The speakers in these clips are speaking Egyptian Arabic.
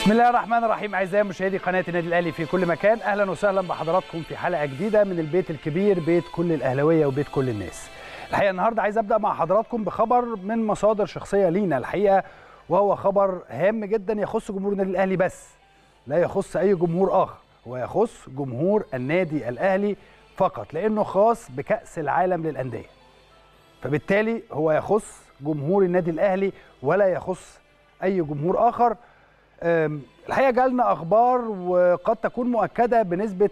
بسم الله الرحمن الرحيم اعزائي مشاهدي قناه النادي الاهلي في كل مكان اهلا وسهلا بحضراتكم في حلقه جديده من البيت الكبير بيت كل الاهلاويه وبيت كل الناس الحقيقه النهارده عايز ابدا مع حضراتكم بخبر من مصادر شخصيه لينا الحقيقه وهو خبر هام جدا يخص جمهور النادي الاهلي بس لا يخص اي جمهور اخر هو يخص جمهور النادي الاهلي فقط لانه خاص بكاس العالم للانديه فبالتالي هو يخص جمهور النادي الاهلي ولا يخص اي جمهور اخر أم، الحقيقه جالنا اخبار وقد تكون مؤكده بنسبه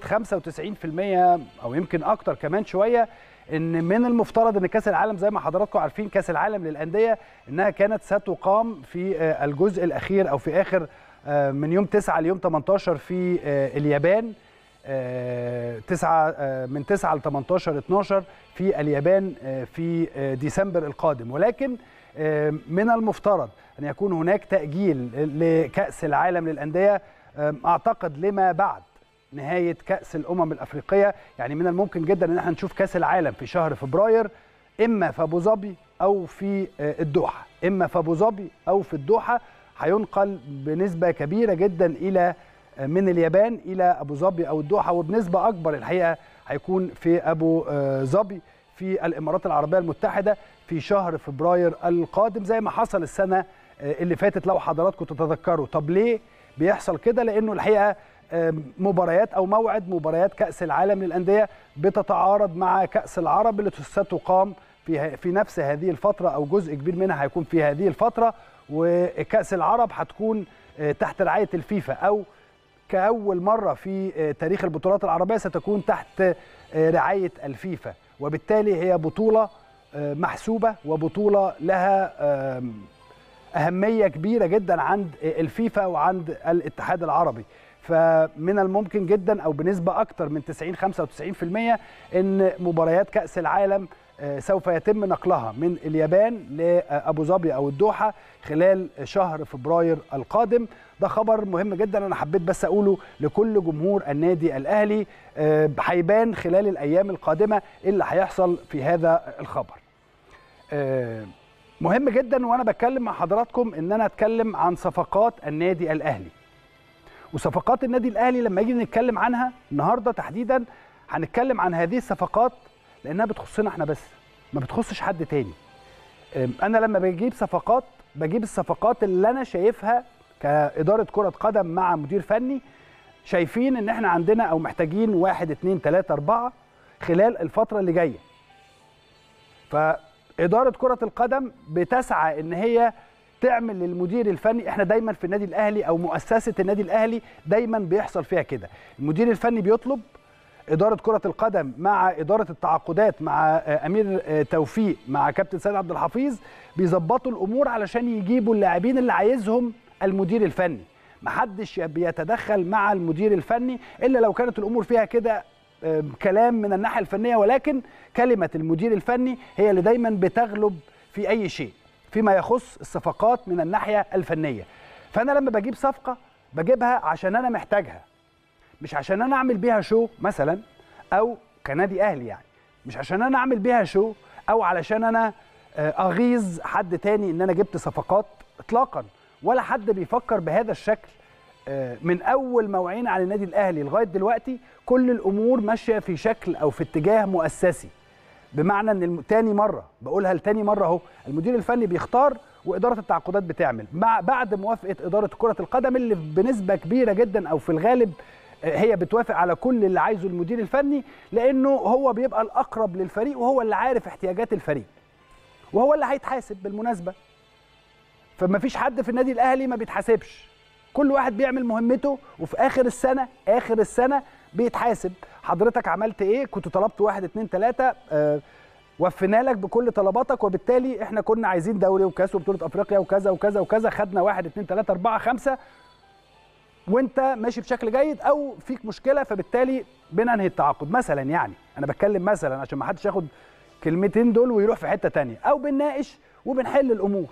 95% او يمكن اكتر كمان شويه ان من المفترض ان كاس العالم زي ما حضراتكم عارفين كاس العالم للانديه انها كانت ستقام في آه، الجزء الاخير او في اخر آه، من يوم 9 ليوم 18 في آه، اليابان آه، تسعة آه، من 9 ل 18 12 في اليابان آه، في آه، ديسمبر القادم ولكن آه، من المفترض ان يكون هناك تاجيل لكاس العالم للانديه آه، اعتقد لما بعد نهايه كاس الامم الافريقيه يعني من الممكن جدا ان احنا نشوف كاس العالم في شهر فبراير اما في ابو ظبي او في آه، الدوحه اما في ابو ظبي او في الدوحه هينقل بنسبه كبيره جدا الى من اليابان الى ابو ظبي او الدوحه وبنسبه اكبر الحقيقه هيكون في ابو آه، ظبي في الامارات العربيه المتحده في شهر فبراير القادم زي ما حصل السنه آه، اللي فاتت لو حضراتكم تتذكروا طب ليه بيحصل كده لانه الحقيقه آه، مباريات او موعد مباريات كاس العالم للانديه بتتعارض مع كاس العرب اللي ستقام في في نفس هذه الفتره او جزء كبير منها هيكون في هذه الفتره وكاس العرب هتكون آه، تحت رعايه الفيفا او كأول مرة في آه، تاريخ البطولات العربية ستكون تحت آه، رعاية الفيفا وبالتالي هي بطولة آه، محسوبة وبطولة لها آم، أهمية كبيرة جدا عند آه، الفيفا وعند الاتحاد العربي فمن الممكن جدا أو بنسبة أكثر من 90 95% أن مباريات كأس العالم آه، سوف يتم نقلها من اليابان لأبو ظبي أو الدوحة خلال شهر فبراير القادم ده خبر مهم جدا انا حبيت بس اقوله لكل جمهور النادي الاهلي آه، هيبان خلال الايام القادمه ايه اللي هيحصل في هذا الخبر آه، مهم جدا وانا بتكلم مع حضراتكم ان انا اتكلم عن صفقات النادي الاهلي وصفقات النادي الاهلي لما يجي نتكلم عنها النهارده تحديدا هنتكلم عن هذه الصفقات لانها بتخصنا احنا بس ما بتخصش حد تاني أم، انا لما بجيب صفقات بجيب الصفقات اللي انا شايفها كاداره كره قدم مع مدير فني شايفين ان احنا عندنا او محتاجين واحد اتنين تلاته اربعه خلال الفتره اللي جايه فاداره كره القدم بتسعى ان هي تعمل للمدير الفني احنا دايما في النادي الاهلي او مؤسسه النادي الاهلي دايما بيحصل فيها كده المدير الفني بيطلب اداره كره القدم مع اداره التعاقدات مع آه، امير آه، توفيق مع كابتن سيد عبد الحفيظ بيظبطوا الامور علشان يجيبوا اللاعبين اللي عايزهم المدير الفني محدش بيتدخل مع المدير الفني الا لو كانت الامور فيها كده آه، كلام من الناحيه الفنيه ولكن كلمه المدير الفني هي اللي دايما بتغلب في اي شيء فيما يخص الصفقات من الناحيه الفنيه فانا لما بجيب صفقه بجيبها عشان انا محتاجها مش عشان انا اعمل بيها شو مثلا او كنادي اهلي يعني مش عشان انا اعمل بيها شو او علشان انا آه، اغيظ حد تاني ان انا جبت صفقات اطلاقا ولا حد بيفكر بهذا الشكل آه، من اول ما وعينا على النادي الاهلي لغايه دلوقتي كل الامور ماشيه في شكل او في اتجاه مؤسسي بمعنى ان الم- تاني مره بقولها لتاني مره اهو المدير الفني بيختار واداره التعاقدات بتعمل مع بعد موافقه اداره كره القدم اللي بنسبه كبيره جدا او في الغالب آه، هي بتوافق على كل اللي عايزه المدير الفني لانه هو بيبقى الاقرب للفريق وهو اللي عارف احتياجات الفريق وهو اللي هيتحاسب بالمناسبه فما فيش حد في النادي الاهلي ما بيتحاسبش كل واحد بيعمل مهمته وفي اخر السنه اخر السنه بيتحاسب حضرتك عملت ايه كنت طلبت واحد اتنين تلاته آه وفينا لك بكل طلباتك وبالتالي احنا كنا عايزين دوري وكاس وبطوله افريقيا وكذا وكذا وكذا خدنا واحد اتنين تلاته اربعه خمسه وانت ماشي بشكل جيد او فيك مشكله فبالتالي بننهي التعاقد مثلا يعني انا بتكلم مثلا عشان ما حدش ياخد كلمتين دول ويروح في حته تانية او بنناقش وبنحل الامور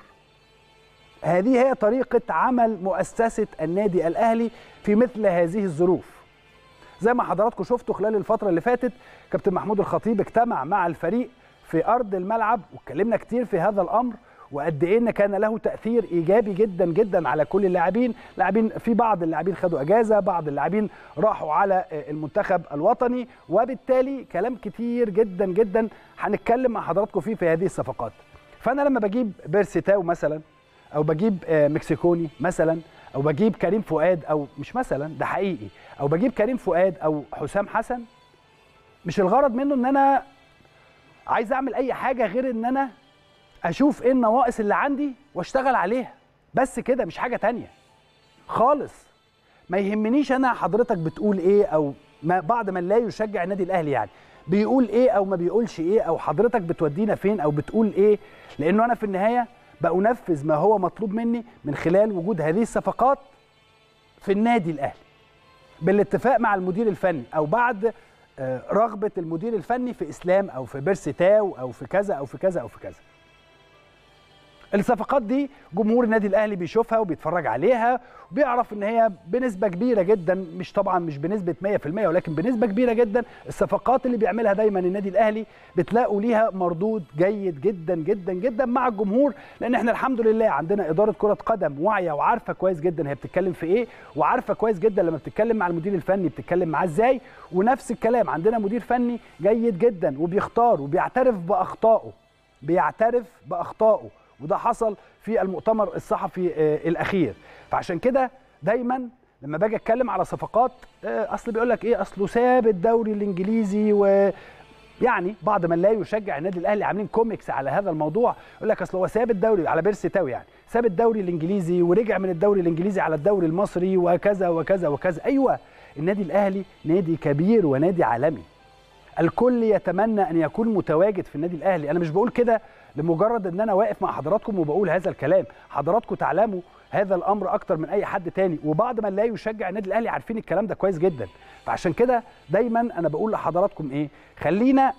هذه هي طريقه عمل مؤسسه النادي الاهلي في مثل هذه الظروف زي ما حضراتكم شفتوا خلال الفتره اللي فاتت كابتن محمود الخطيب اجتمع مع الفريق في ارض الملعب واتكلمنا كتير في هذا الامر وقد ايه ان كان له تاثير ايجابي جدا جدا على كل اللاعبين لاعبين في بعض اللاعبين خدوا اجازه بعض اللاعبين راحوا على المنتخب الوطني وبالتالي كلام كتير جدا جدا هنتكلم مع حضراتكم فيه في هذه الصفقات فانا لما بجيب بيرسي تاو مثلا او بجيب مكسيكوني مثلا او بجيب كريم فؤاد او مش مثلا ده حقيقي او بجيب كريم فؤاد او حسام حسن مش الغرض منه ان انا عايز اعمل اي حاجه غير ان انا اشوف ايه النواقص اللي عندي واشتغل عليها بس كده مش حاجه تانية خالص ما يهمنيش انا حضرتك بتقول ايه او ما بعض من لا يشجع النادي الاهلي يعني بيقول ايه او ما بيقولش ايه او حضرتك بتودينا فين او بتقول ايه لانه انا في النهايه بأنفذ ما هو مطلوب مني من خلال وجود هذه الصفقات في النادي الاهلي بالاتفاق مع المدير الفني او بعد رغبه المدير الفني في اسلام او في بيرسي تاو او في كذا او في كذا او في كذا الصفقات دي جمهور النادي الاهلي بيشوفها وبيتفرج عليها وبيعرف ان هي بنسبه كبيره جدا مش طبعا مش بنسبه 100% ولكن بنسبه كبيره جدا الصفقات اللي بيعملها دايما النادي الاهلي بتلاقوا ليها مردود جيد جدا جدا جدا مع الجمهور لان احنا الحمد لله عندنا اداره كره قدم واعيه وعارفه كويس جدا هي بتتكلم في ايه وعارفه كويس جدا لما بتتكلم مع المدير الفني بتتكلم معاه ازاي ونفس الكلام عندنا مدير فني جيد جدا وبيختار وبيعترف باخطائه بيعترف باخطائه وده حصل في المؤتمر الصحفي الاخير فعشان كده دايما لما باجي اتكلم على صفقات اصل بيقول لك ايه اصله ساب الدوري الانجليزي و يعني بعض من لا يشجع النادي الاهلي عاملين كوميكس على هذا الموضوع يقول لك اصل هو ساب الدوري على بيرسي تاو يعني ساب الدوري الانجليزي ورجع من الدوري الانجليزي على الدوري المصري وكذا وكذا وكذا ايوه النادي الاهلي نادي كبير ونادي عالمي الكل يتمنى ان يكون متواجد في النادي الاهلي انا مش بقول كده لمجرد ان انا واقف مع حضراتكم وبقول هذا الكلام حضراتكم تعلموا هذا الامر اكتر من اي حد تاني وبعض من لا يشجع النادي الاهلي عارفين الكلام ده كويس جدا فعشان كده دايما انا بقول لحضراتكم ايه خلينا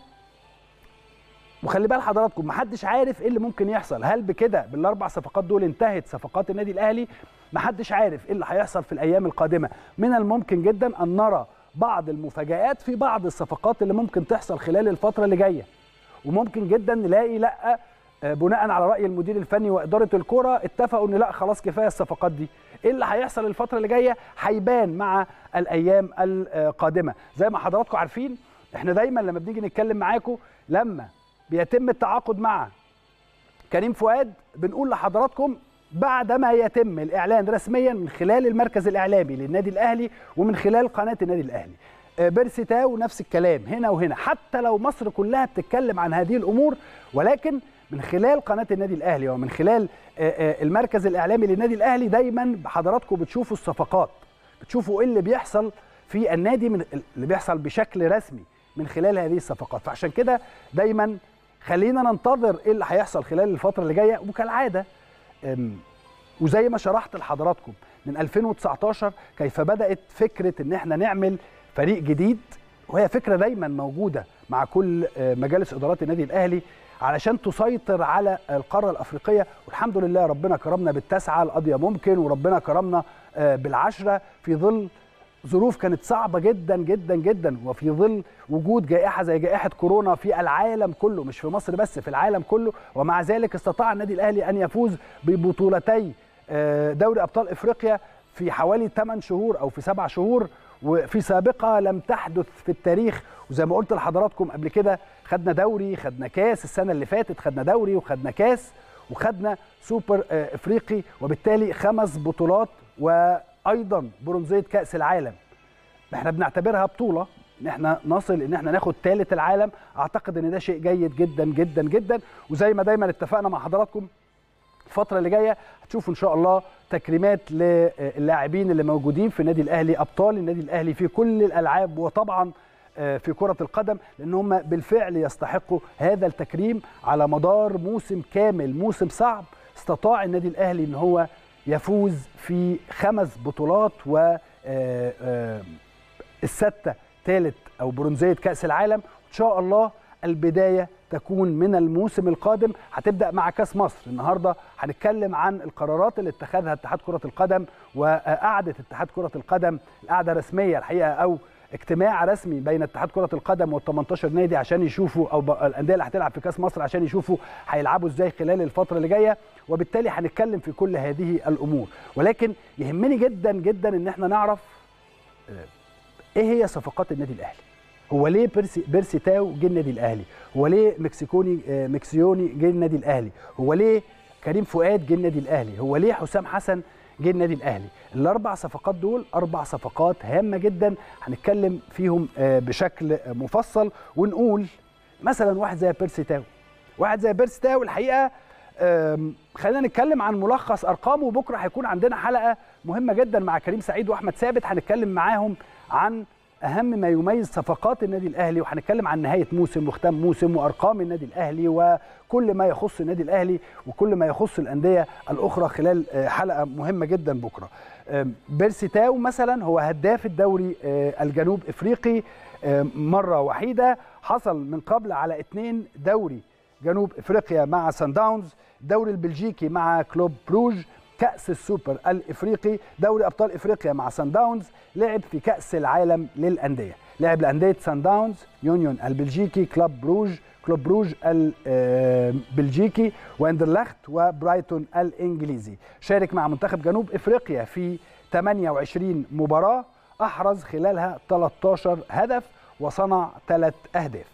وخلي بال حضراتكم محدش عارف ايه اللي ممكن يحصل هل بكده بالاربع صفقات دول انتهت صفقات النادي الاهلي محدش عارف ايه اللي هيحصل في الايام القادمه من الممكن جدا ان نرى بعض المفاجآت في بعض الصفقات اللي ممكن تحصل خلال الفتره اللي جايه وممكن جدا نلاقي لا بناء على راي المدير الفني واداره الكره اتفقوا ان لا خلاص كفايه الصفقات دي ايه اللي هيحصل الفتره اللي جايه هيبان مع الايام القادمه زي ما حضراتكم عارفين احنا دايما لما بنيجي نتكلم معاكم لما بيتم التعاقد مع كريم فؤاد بنقول لحضراتكم بعد ما يتم الاعلان رسميا من خلال المركز الاعلامي للنادي الاهلي ومن خلال قناه النادي الاهلي بيرسي تاو نفس الكلام هنا وهنا حتى لو مصر كلها بتتكلم عن هذه الامور ولكن من خلال قناه النادي الاهلي ومن خلال المركز الاعلامي للنادي الاهلي دايما حضراتكم بتشوفوا الصفقات بتشوفوا ايه اللي بيحصل في النادي من اللي بيحصل بشكل رسمي من خلال هذه الصفقات فعشان كده دايما خلينا ننتظر ايه اللي هيحصل خلال الفتره اللي جايه وكالعاده وزي ما شرحت لحضراتكم من 2019 كيف بدات فكره ان احنا نعمل فريق جديد وهي فكره دايما موجوده مع كل مجالس ادارات النادي الاهلي علشان تسيطر على القاره الافريقيه والحمد لله ربنا كرمنا بالتسعه القضيه ممكن وربنا كرمنا بالعشره في ظل ظروف كانت صعبه جدا جدا جدا وفي ظل وجود جائحه زي جائحه كورونا في العالم كله مش في مصر بس في العالم كله ومع ذلك استطاع النادي الاهلي ان يفوز ببطولتي دوري ابطال افريقيا في حوالي 8 شهور او في 7 شهور وفي سابقه لم تحدث في التاريخ وزي ما قلت لحضراتكم قبل كده خدنا دوري خدنا كاس السنه اللي فاتت خدنا دوري وخدنا كاس وخدنا سوبر افريقي وبالتالي خمس بطولات وايضا برونزيه كاس العالم احنا بنعتبرها بطوله ان احنا نصل ان احنا ناخد ثالث العالم اعتقد ان ده شيء جيد جدا جدا جدا وزي ما دايما اتفقنا مع حضراتكم الفتره اللي جايه هتشوفوا ان شاء الله تكريمات للاعبين اللي موجودين في النادي الاهلي ابطال النادي الاهلي في كل الالعاب وطبعا في كرة القدم لأن هم بالفعل يستحقوا هذا التكريم على مدار موسم كامل موسم صعب استطاع النادي الأهلي أن هو يفوز في خمس بطولات و الستة ثالث أو برونزية كأس العالم إن شاء الله البداية تكون من الموسم القادم هتبدا مع كاس مصر النهارده هنتكلم عن القرارات اللي اتخذها اتحاد كره القدم وقعده اتحاد كره القدم القعده رسميه الحقيقه او اجتماع رسمي بين اتحاد كره القدم وال 18 نادي عشان يشوفوا او الانديه اللي هتلعب في كاس مصر عشان يشوفوا هيلعبوا ازاي خلال الفتره اللي جايه وبالتالي هنتكلم في كل هذه الامور ولكن يهمني جدا جدا ان احنا نعرف ايه هي صفقات النادي الاهلي هو ليه بيرسي, بيرسي تاو جه النادي الاهلي هو ليه مكسيكوني مكسيوني جه النادي الاهلي هو ليه كريم فؤاد جه النادي الاهلي هو ليه حسام حسن جه النادي الاهلي الاربع صفقات دول اربع صفقات هامه جدا هنتكلم فيهم بشكل مفصل ونقول مثلا واحد زي بيرسي تاو واحد زي بيرسي تاو الحقيقه خلينا نتكلم عن ملخص ارقامه وبكره هيكون عندنا حلقه مهمه جدا مع كريم سعيد واحمد ثابت هنتكلم معاهم عن اهم ما يميز صفقات النادي الاهلي وهنتكلم عن نهايه موسم وختام موسم وارقام النادي الاهلي وكل ما يخص النادي الاهلي وكل ما يخص الانديه الاخرى خلال حلقه مهمه جدا بكره بيرسي تاو مثلا هو هداف الدوري الجنوب افريقي مره وحيده حصل من قبل على اثنين دوري جنوب افريقيا مع سان داونز الدوري البلجيكي مع كلوب بروج كأس السوبر الإفريقي دوري أبطال إفريقيا مع سان داونز لعب في كأس العالم للأندية لعب لأندية سان داونز يونيون البلجيكي كلوب بروج كلوب بروج البلجيكي واندرلخت وبرايتون الإنجليزي شارك مع منتخب جنوب إفريقيا في 28 مباراة أحرز خلالها 13 هدف وصنع 3 أهداف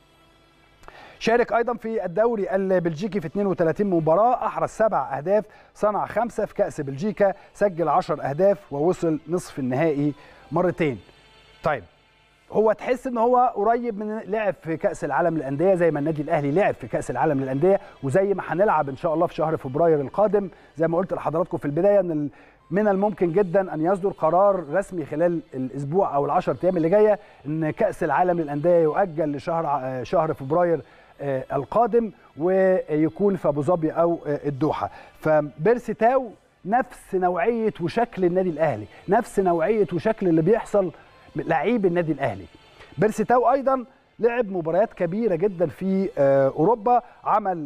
شارك ايضا في الدوري البلجيكي في 32 مباراه احرز سبع اهداف صنع خمسه في كاس بلجيكا سجل 10 اهداف ووصل نصف النهائي مرتين طيب هو تحس ان هو قريب من لعب في كاس العالم للانديه زي ما النادي الاهلي لعب في كاس العالم للانديه وزي ما هنلعب ان شاء الله في شهر فبراير القادم زي ما قلت لحضراتكم في البدايه ان من الممكن جدا ان يصدر قرار رسمي خلال الاسبوع او العشر ايام اللي جايه ان كاس العالم للانديه يؤجل لشهر شهر فبراير القادم ويكون في ابو ظبي او الدوحه فبيرسي تاو نفس نوعيه وشكل النادي الاهلي نفس نوعيه وشكل اللي بيحصل لعيب النادي الاهلي بيرسي تاو ايضا لعب مباريات كبيره جدا في اوروبا عمل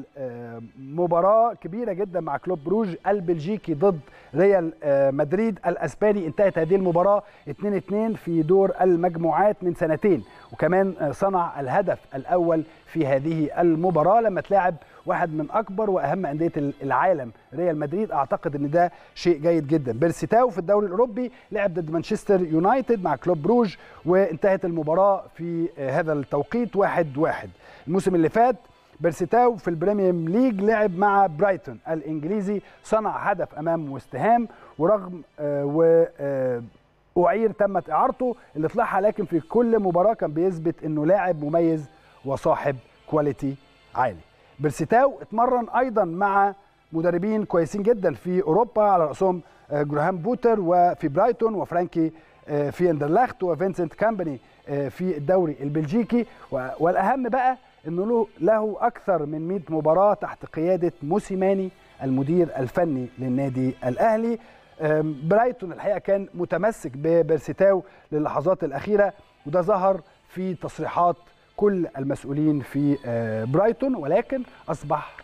مباراه كبيره جدا مع كلوب بروج البلجيكي ضد ريال مدريد الاسباني انتهت هذه المباراه 2-2 في دور المجموعات من سنتين وكمان صنع الهدف الاول في هذه المباراه لما تلاعب واحد من اكبر واهم انديه العالم ريال مدريد اعتقد ان ده شيء جيد جدا بيرسيتاو في الدوري الاوروبي لعب ضد مانشستر يونايتد مع كلوب بروج وانتهت المباراه في هذا التوقيت واحد واحد الموسم اللي فات بيرسيتاو في البريميوم ليج لعب مع برايتون الانجليزي صنع هدف امام وست هام ورغم آه و آه أعير تمت إعارته اللي طلعها لكن في كل مباراة كان بيثبت إنه لاعب مميز وصاحب كواليتي عالي. بيرسيتاو اتمرن أيضا مع مدربين كويسين جدا في أوروبا على رأسهم جراهام بوتر وفي برايتون وفرانكي في اندرلخت وفينسنت كامباني في الدوري البلجيكي والأهم بقى إنه له, له أكثر من 100 مباراة تحت قيادة موسيماني المدير الفني للنادي الأهلي برايتون الحقيقه كان متمسك ببرسيتاو للحظات الاخيره وده ظهر في تصريحات كل المسؤولين في برايتون ولكن اصبح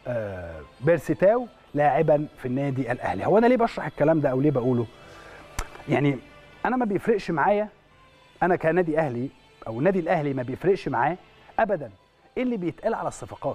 بيرسيتاو لاعبا في النادي الاهلي هو انا ليه بشرح الكلام ده او ليه بقوله يعني انا ما بيفرقش معايا انا كنادي اهلي او النادي الاهلي ما بيفرقش معاه ابدا ايه اللي بيتقال على الصفقات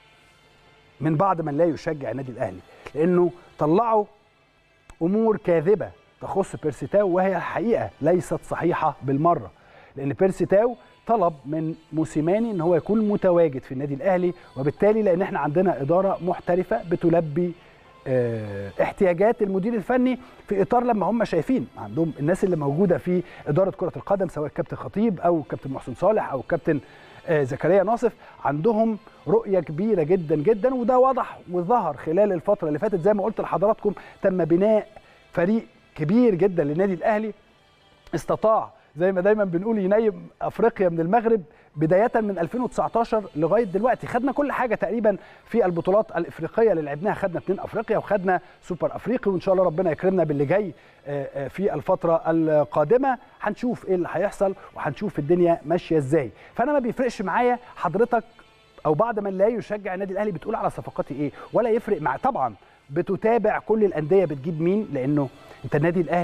من بعض من لا يشجع النادي الاهلي لانه طلعوا امور كاذبه تخص بيرسيتاو وهي الحقيقه ليست صحيحه بالمره لان بيرسيتاو طلب من موسيماني ان هو يكون متواجد في النادي الاهلي وبالتالي لان احنا عندنا اداره محترفه بتلبي اه احتياجات المدير الفني في اطار لما هم شايفين عندهم الناس اللي موجوده في اداره كره القدم سواء الكابتن خطيب او الكابتن محسن صالح او الكابتن اه زكريا ناصف عندهم رؤيه كبيره جدا جدا وده واضح وظهر خلال الفتره اللي فاتت زي ما قلت لحضراتكم تم بناء فريق كبير جدا للنادي الاهلي استطاع زي ما دايما بنقول ينيم افريقيا من المغرب بدايه من 2019 لغايه دلوقتي خدنا كل حاجه تقريبا في البطولات الافريقيه اللي لعبناها خدنا اثنين افريقيا وخدنا سوبر افريقي وان شاء الله ربنا يكرمنا باللي جاي في الفتره القادمه هنشوف ايه اللي هيحصل وهنشوف الدنيا ماشيه ازاي فانا ما بيفرقش معايا حضرتك او بعض من لا يشجع النادي الاهلي بتقول على صفقاتي ايه ولا يفرق مع طبعا بتتابع كل الانديه بتجيب مين لانه انت النادي الاهلي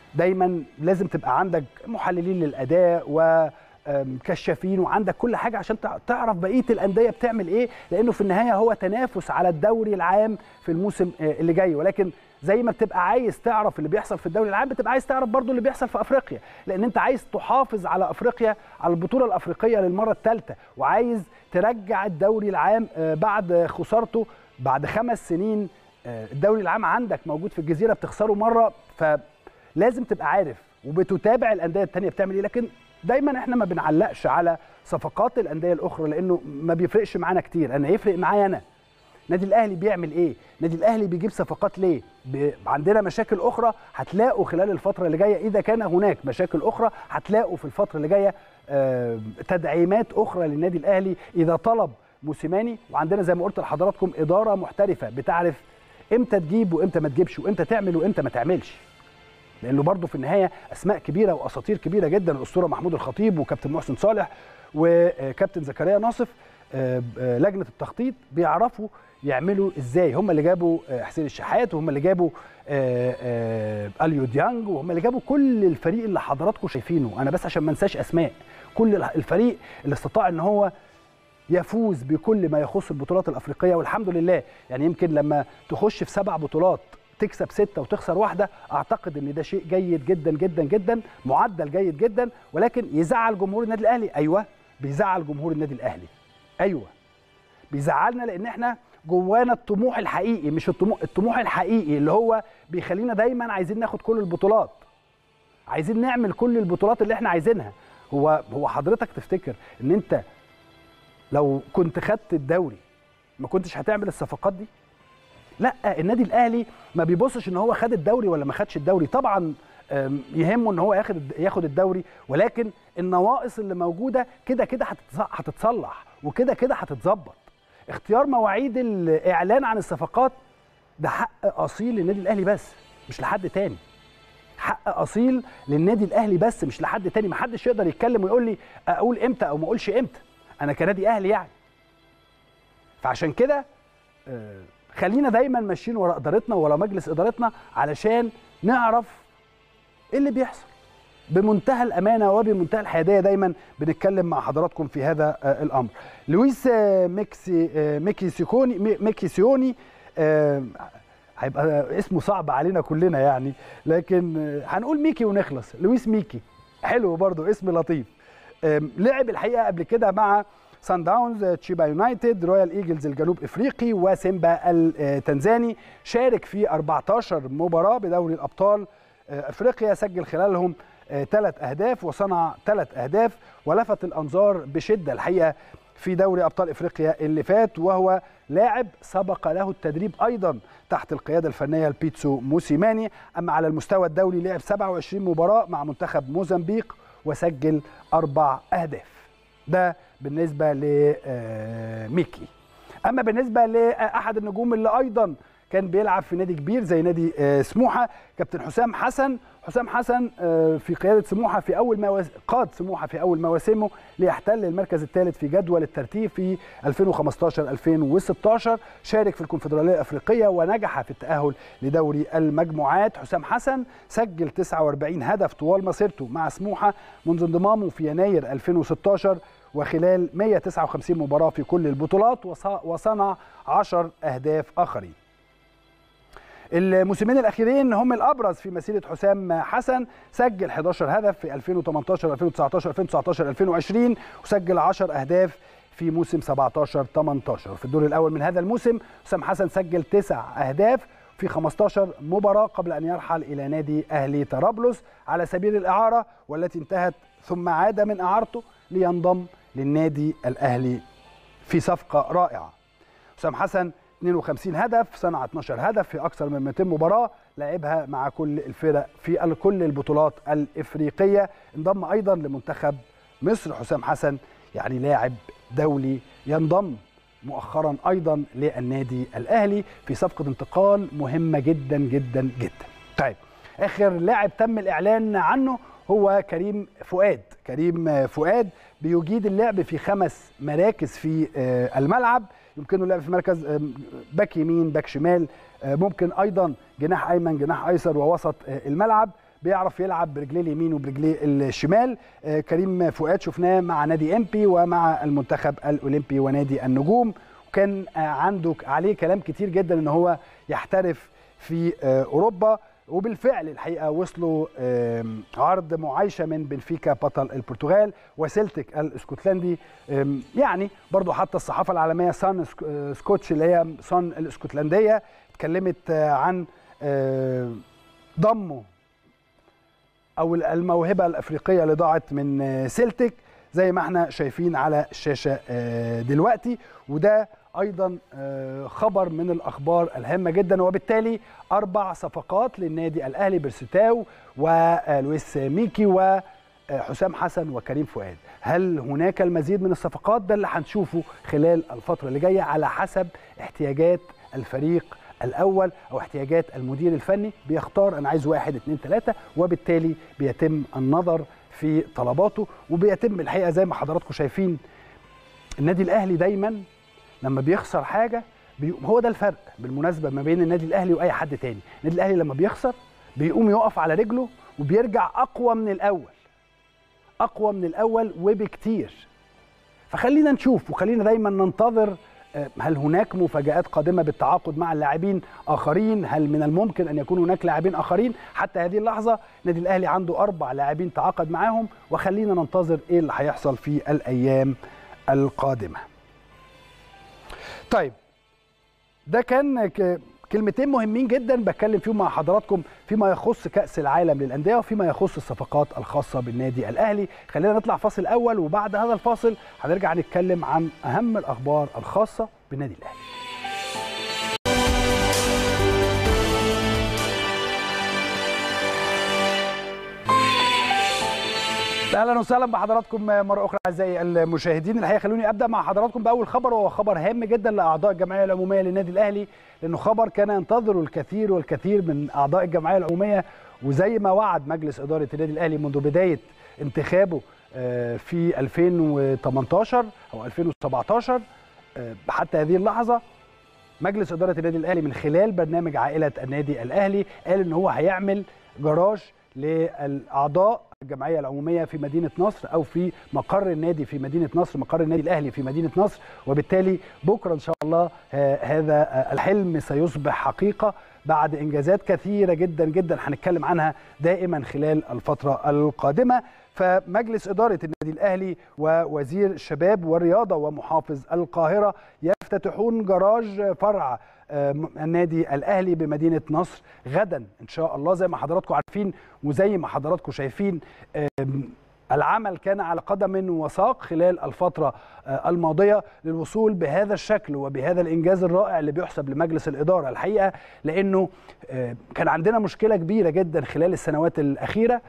دايما لازم تبقى عندك محللين للاداء و كشافين وعندك كل حاجه عشان تعرف بقيه الانديه بتعمل ايه لانه في النهايه هو تنافس على الدوري العام في الموسم اللي جاي ولكن زي ما بتبقى عايز تعرف اللي بيحصل في الدوري العام بتبقى عايز تعرف برضو اللي بيحصل في افريقيا لان انت عايز تحافظ على افريقيا على البطوله الافريقيه للمره الثالثه وعايز ترجع الدوري العام بعد خسارته بعد خمس سنين الدوري العام عندك موجود في الجزيره بتخسره مره فلازم تبقى عارف وبتتابع الانديه الثانيه بتعمل ايه لكن دايما احنا ما بنعلقش على صفقات الانديه الاخرى لانه ما بيفرقش معانا كتير انا يفرق معايا انا النادي الاهلي بيعمل ايه النادي الاهلي بيجيب صفقات ليه ب... عندنا مشاكل اخرى هتلاقوا خلال الفتره اللي جايه اذا كان هناك مشاكل اخرى هتلاقوا في الفتره اللي جايه آه تدعيمات اخرى للنادي الاهلي اذا طلب موسيماني وعندنا زي ما قلت لحضراتكم اداره محترفه بتعرف امتى تجيب وامتى ما تجيبش وامتى تعمل وامتى ما تعملش لانه برضه في النهايه اسماء كبيره واساطير كبيره جدا الاسطوره محمود الخطيب وكابتن محسن صالح وكابتن زكريا ناصف لجنه التخطيط بيعرفوا يعملوا ازاي هم اللي جابوا حسين الشحات وهم اللي جابوا اليو ديانج وهم اللي جابوا كل الفريق اللي حضراتكم شايفينه انا بس عشان ما انساش اسماء كل الفريق اللي استطاع ان هو يفوز بكل ما يخص البطولات الافريقيه والحمد لله يعني يمكن لما تخش في سبع بطولات تكسب ستة وتخسر واحدة أعتقد أن ده شيء جيد جدا جدا جدا معدل جيد جدا ولكن يزعل جمهور النادي الأهلي أيوة بيزعل جمهور النادي الأهلي أيوة بيزعلنا لأن احنا جوانا الطموح الحقيقي مش الطموح الطموح الحقيقي اللي هو بيخلينا دايما عايزين ناخد كل البطولات عايزين نعمل كل البطولات اللي احنا عايزينها هو هو حضرتك تفتكر ان انت لو كنت خدت الدوري ما كنتش هتعمل الصفقات دي لا النادي الاهلي ما بيبصش ان هو خد الدوري ولا ما خدش الدوري طبعا يهمه ان هو ياخد ياخد الدوري ولكن النواقص اللي موجوده كده كده هتتصلح وكده كده هتتظبط اختيار مواعيد الاعلان عن الصفقات ده حق اصيل للنادي الاهلي بس مش لحد تاني حق اصيل للنادي الاهلي بس مش لحد تاني محدش يقدر يتكلم ويقول لي اقول امتى او ما اقولش امتى انا كنادي اهلي يعني فعشان كده خلينا دايما ماشيين ورا ادارتنا ورا مجلس ادارتنا علشان نعرف ايه اللي بيحصل بمنتهى الامانه وبمنتهى الحياديه دايما بنتكلم مع حضراتكم في هذا الامر لويس ميكسي ميكي سيكوني ميكي سيوني هيبقى اسمه صعب علينا كلنا يعني لكن هنقول ميكي ونخلص لويس ميكي حلو برضو اسم لطيف لعب الحقيقه قبل كده مع سان داونز تشيبا يونايتد رويال ايجلز الجنوب افريقي وسيمبا التنزاني شارك في 14 مباراه بدوري الابطال افريقيا سجل خلالهم ثلاث اهداف وصنع ثلاث اهداف ولفت الانظار بشده الحقيقه في دوري ابطال افريقيا اللي فات وهو لاعب سبق له التدريب ايضا تحت القياده الفنيه لبيتسو موسيماني اما على المستوى الدولي لعب 27 مباراه مع منتخب موزمبيق وسجل اربع اهداف ده بالنسبه لميكي اما بالنسبه لاحد النجوم اللي ايضا كان بيلعب في نادي كبير زي نادي سموحه كابتن حسام حسن حسام حسن في قياده سموحه في اول موس... قاد سموحه في اول مواسمه ليحتل المركز الثالث في جدول الترتيب في 2015 2016 شارك في الكونفدراليه الافريقيه ونجح في التاهل لدوري المجموعات حسام حسن سجل 49 هدف طوال مسيرته مع سموحه منذ انضمامه في يناير 2016 وخلال 159 مباراه في كل البطولات وصنع 10 اهداف اخرين الموسمين الاخيرين هم الابرز في مسيره حسام حسن سجل 11 هدف في 2018 2019 2019 2020 وسجل 10 اهداف في موسم 17 18 في الدور الاول من هذا الموسم حسام حسن سجل 9 اهداف في 15 مباراه قبل ان يرحل الى نادي اهلي طرابلس على سبيل الاعاره والتي انتهت ثم عاد من اعارته لينضم للنادي الاهلي في صفقه رائعه حسام حسن 52 هدف صنع 12 هدف في اكثر من 200 مباراه لعبها مع كل الفرق في كل البطولات الافريقيه انضم ايضا لمنتخب مصر حسام حسن يعني لاعب دولي ينضم مؤخرا ايضا للنادي الاهلي في صفقه انتقال مهمه جدا جدا جدا طيب اخر لاعب تم الاعلان عنه هو كريم فؤاد كريم فؤاد بيجيد اللعب في خمس مراكز في الملعب يمكنه اللعب في مركز باك يمين باك شمال ممكن ايضا جناح ايمن جناح ايسر ووسط الملعب بيعرف يلعب برجليه اليمين وبرجليه الشمال كريم فؤاد شفناه مع نادي امبي ومع المنتخب الاولمبي ونادي النجوم وكان عنده عليه كلام كتير جدا ان هو يحترف في اوروبا وبالفعل الحقيقه وصلوا عرض معايشه من بنفيكا بطل البرتغال وسلتك الاسكتلندي يعني برضو حتى الصحافه العالميه سان سكوتش اللي هي سان الاسكتلنديه اتكلمت عن ضمه او الموهبه الافريقيه اللي ضاعت من سلتك زي ما احنا شايفين على الشاشه دلوقتي وده ايضا خبر من الاخبار الهامه جدا وبالتالي اربع صفقات للنادي الاهلي بيرستاو ولويس ميكي وحسام حسن وكريم فؤاد هل هناك المزيد من الصفقات ده اللي هنشوفه خلال الفتره اللي جايه على حسب احتياجات الفريق الاول او احتياجات المدير الفني بيختار انا عايز واحد اتنين تلاته وبالتالي بيتم النظر في طلباته وبيتم الحقيقه زي ما حضراتكم شايفين النادي الاهلي دايما لما بيخسر حاجه بيقوم هو ده الفرق بالمناسبه ما بين النادي الاهلي واي حد تاني النادي الاهلي لما بيخسر بيقوم يقف على رجله وبيرجع اقوى من الاول اقوى من الاول وبكتير فخلينا نشوف وخلينا دايما ننتظر هل هناك مفاجآت قادمة بالتعاقد مع اللاعبين آخرين؟ هل من الممكن أن يكون هناك لاعبين آخرين؟ حتى هذه اللحظة النادي الأهلي عنده أربع لاعبين تعاقد معاهم وخلينا ننتظر إيه اللي هيحصل في الأيام القادمة. طيب ده كان كلمتين مهمين جدا بتكلم فيهم مع حضراتكم فيما يخص كأس العالم للأندية وفيما يخص الصفقات الخاصة بالنادي الأهلي خلينا نطلع فاصل أول وبعد هذا الفاصل هنرجع نتكلم عن أهم الأخبار الخاصة بالنادي الأهلي اهلا وسهلا بحضراتكم مره اخرى اعزائي المشاهدين الحقيقه خلوني ابدا مع حضراتكم باول خبر وهو خبر هام جدا لاعضاء الجمعيه العموميه للنادي الاهلي لانه خبر كان ينتظره الكثير والكثير من اعضاء الجمعيه العموميه وزي ما وعد مجلس اداره النادي الاهلي منذ بدايه انتخابه في 2018 او 2017 حتى هذه اللحظه مجلس اداره النادي الاهلي من خلال برنامج عائله النادي الاهلي قال ان هو هيعمل جراج للاعضاء الجمعيه العموميه في مدينه نصر او في مقر النادي في مدينه نصر مقر النادي الاهلي في مدينه نصر وبالتالي بكره ان شاء الله هذا الحلم سيصبح حقيقه بعد انجازات كثيره جدا جدا هنتكلم عنها دائما خلال الفتره القادمه فمجلس اداره النادي الاهلي ووزير الشباب والرياضه ومحافظ القاهره يفتتحون جراج فرع النادي الاهلي بمدينه نصر غدا ان شاء الله زي ما حضراتكم عارفين وزي ما حضراتكم شايفين العمل كان على قدم وساق خلال الفترة الماضية للوصول بهذا الشكل وبهذا الإنجاز الرائع اللي بيحسب لمجلس الإدارة الحقيقة لأنه كان عندنا مشكلة كبيرة جدا خلال السنوات الأخيرة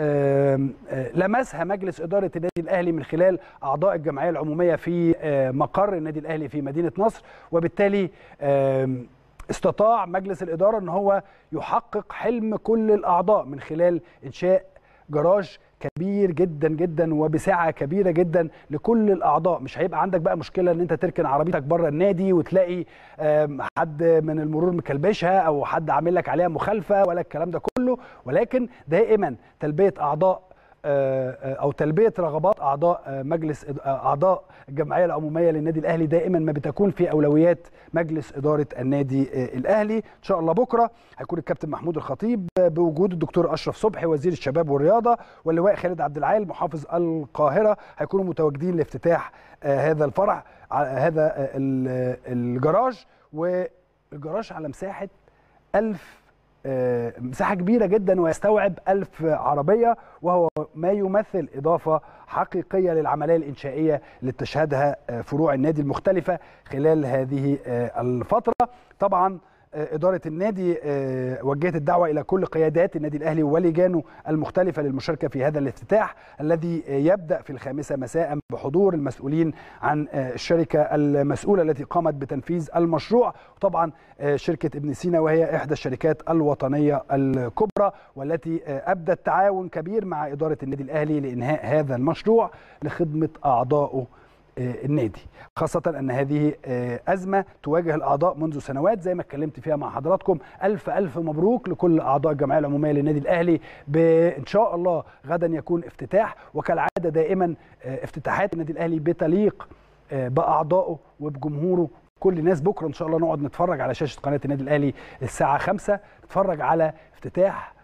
لمسها مجلس إدارة النادي الأهلي من خلال أعضاء الجمعية العمومية في مقر النادي الأهلي في مدينة نصر وبالتالي استطاع مجلس الإدارة أن هو يحقق حلم كل الأعضاء من خلال إنشاء جراج كبير جدا جدا وبسعه كبيره جدا لكل الاعضاء مش هيبقى عندك بقى مشكله ان انت تركن عربيتك بره النادي وتلاقي حد من المرور مكلبشها او حد عامل لك عليها مخالفه ولا الكلام ده كله ولكن دائما تلبيه اعضاء او تلبيه رغبات اعضاء مجلس اعضاء الجمعيه العموميه للنادي الاهلي دائما ما بتكون في اولويات مجلس اداره النادي الاهلي ان شاء الله بكره هيكون الكابتن محمود الخطيب بوجود الدكتور اشرف صبحي وزير الشباب والرياضه واللواء خالد عبد العال محافظ القاهره هيكونوا متواجدين لافتتاح هذا الفرع هذا الجراج والجراج على مساحه 1000 مساحة كبيرة جدا ويستوعب ألف عربية وهو ما يمثل إضافة حقيقية للعملية الإنشائية اللي تشهدها فروع النادي المختلفة خلال هذه الفترة طبعا إدارة النادي وجهت الدعوة إلى كل قيادات النادي الأهلي ولجانه المختلفة للمشاركة في هذا الافتتاح الذي يبدأ في الخامسة مساء بحضور المسؤولين عن الشركة المسؤولة التي قامت بتنفيذ المشروع طبعا شركة ابن سينا وهي إحدى الشركات الوطنية الكبرى والتي أبدت تعاون كبير مع إدارة النادي الأهلي لإنهاء هذا المشروع لخدمة أعضائه النادي خاصة أن هذه أزمة تواجه الأعضاء منذ سنوات زي ما اتكلمت فيها مع حضراتكم ألف ألف مبروك لكل أعضاء الجمعية العمومية للنادي الأهلي إن شاء الله غدا يكون افتتاح وكالعادة دائما افتتاحات النادي الأهلي بتليق بأعضائه وبجمهوره كل الناس بكرة إن شاء الله نقعد نتفرج على شاشة قناة النادي الأهلي الساعة 5 نتفرج على افتتاح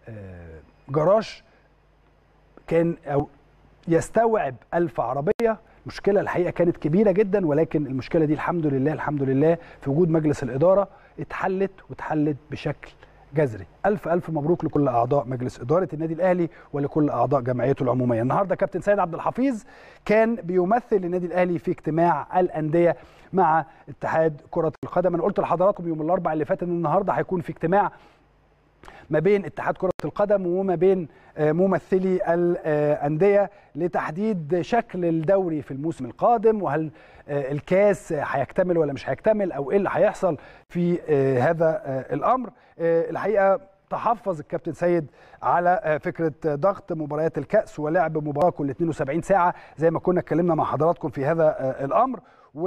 جراج كان أو يستوعب ألف عربية مشكله الحقيقه كانت كبيره جدا ولكن المشكله دي الحمد لله الحمد لله في وجود مجلس الاداره اتحلت واتحلت بشكل جذري الف الف مبروك لكل اعضاء مجلس اداره النادي الاهلي ولكل اعضاء جمعيته العموميه النهارده كابتن سيد عبد الحفيظ كان بيمثل النادي الاهلي في اجتماع الانديه مع اتحاد كره القدم انا قلت لحضراتكم يوم الاربعاء اللي فات ان النهارده هيكون في اجتماع ما بين اتحاد كرة القدم وما بين ممثلي الأندية لتحديد شكل الدوري في الموسم القادم وهل الكاس هيكتمل ولا مش هيكتمل أو إيه اللي هيحصل في هذا الأمر الحقيقة تحفظ الكابتن سيد على فكرة ضغط مباريات الكأس ولعب مباراة كل 72 ساعة زي ما كنا اتكلمنا مع حضراتكم في هذا الأمر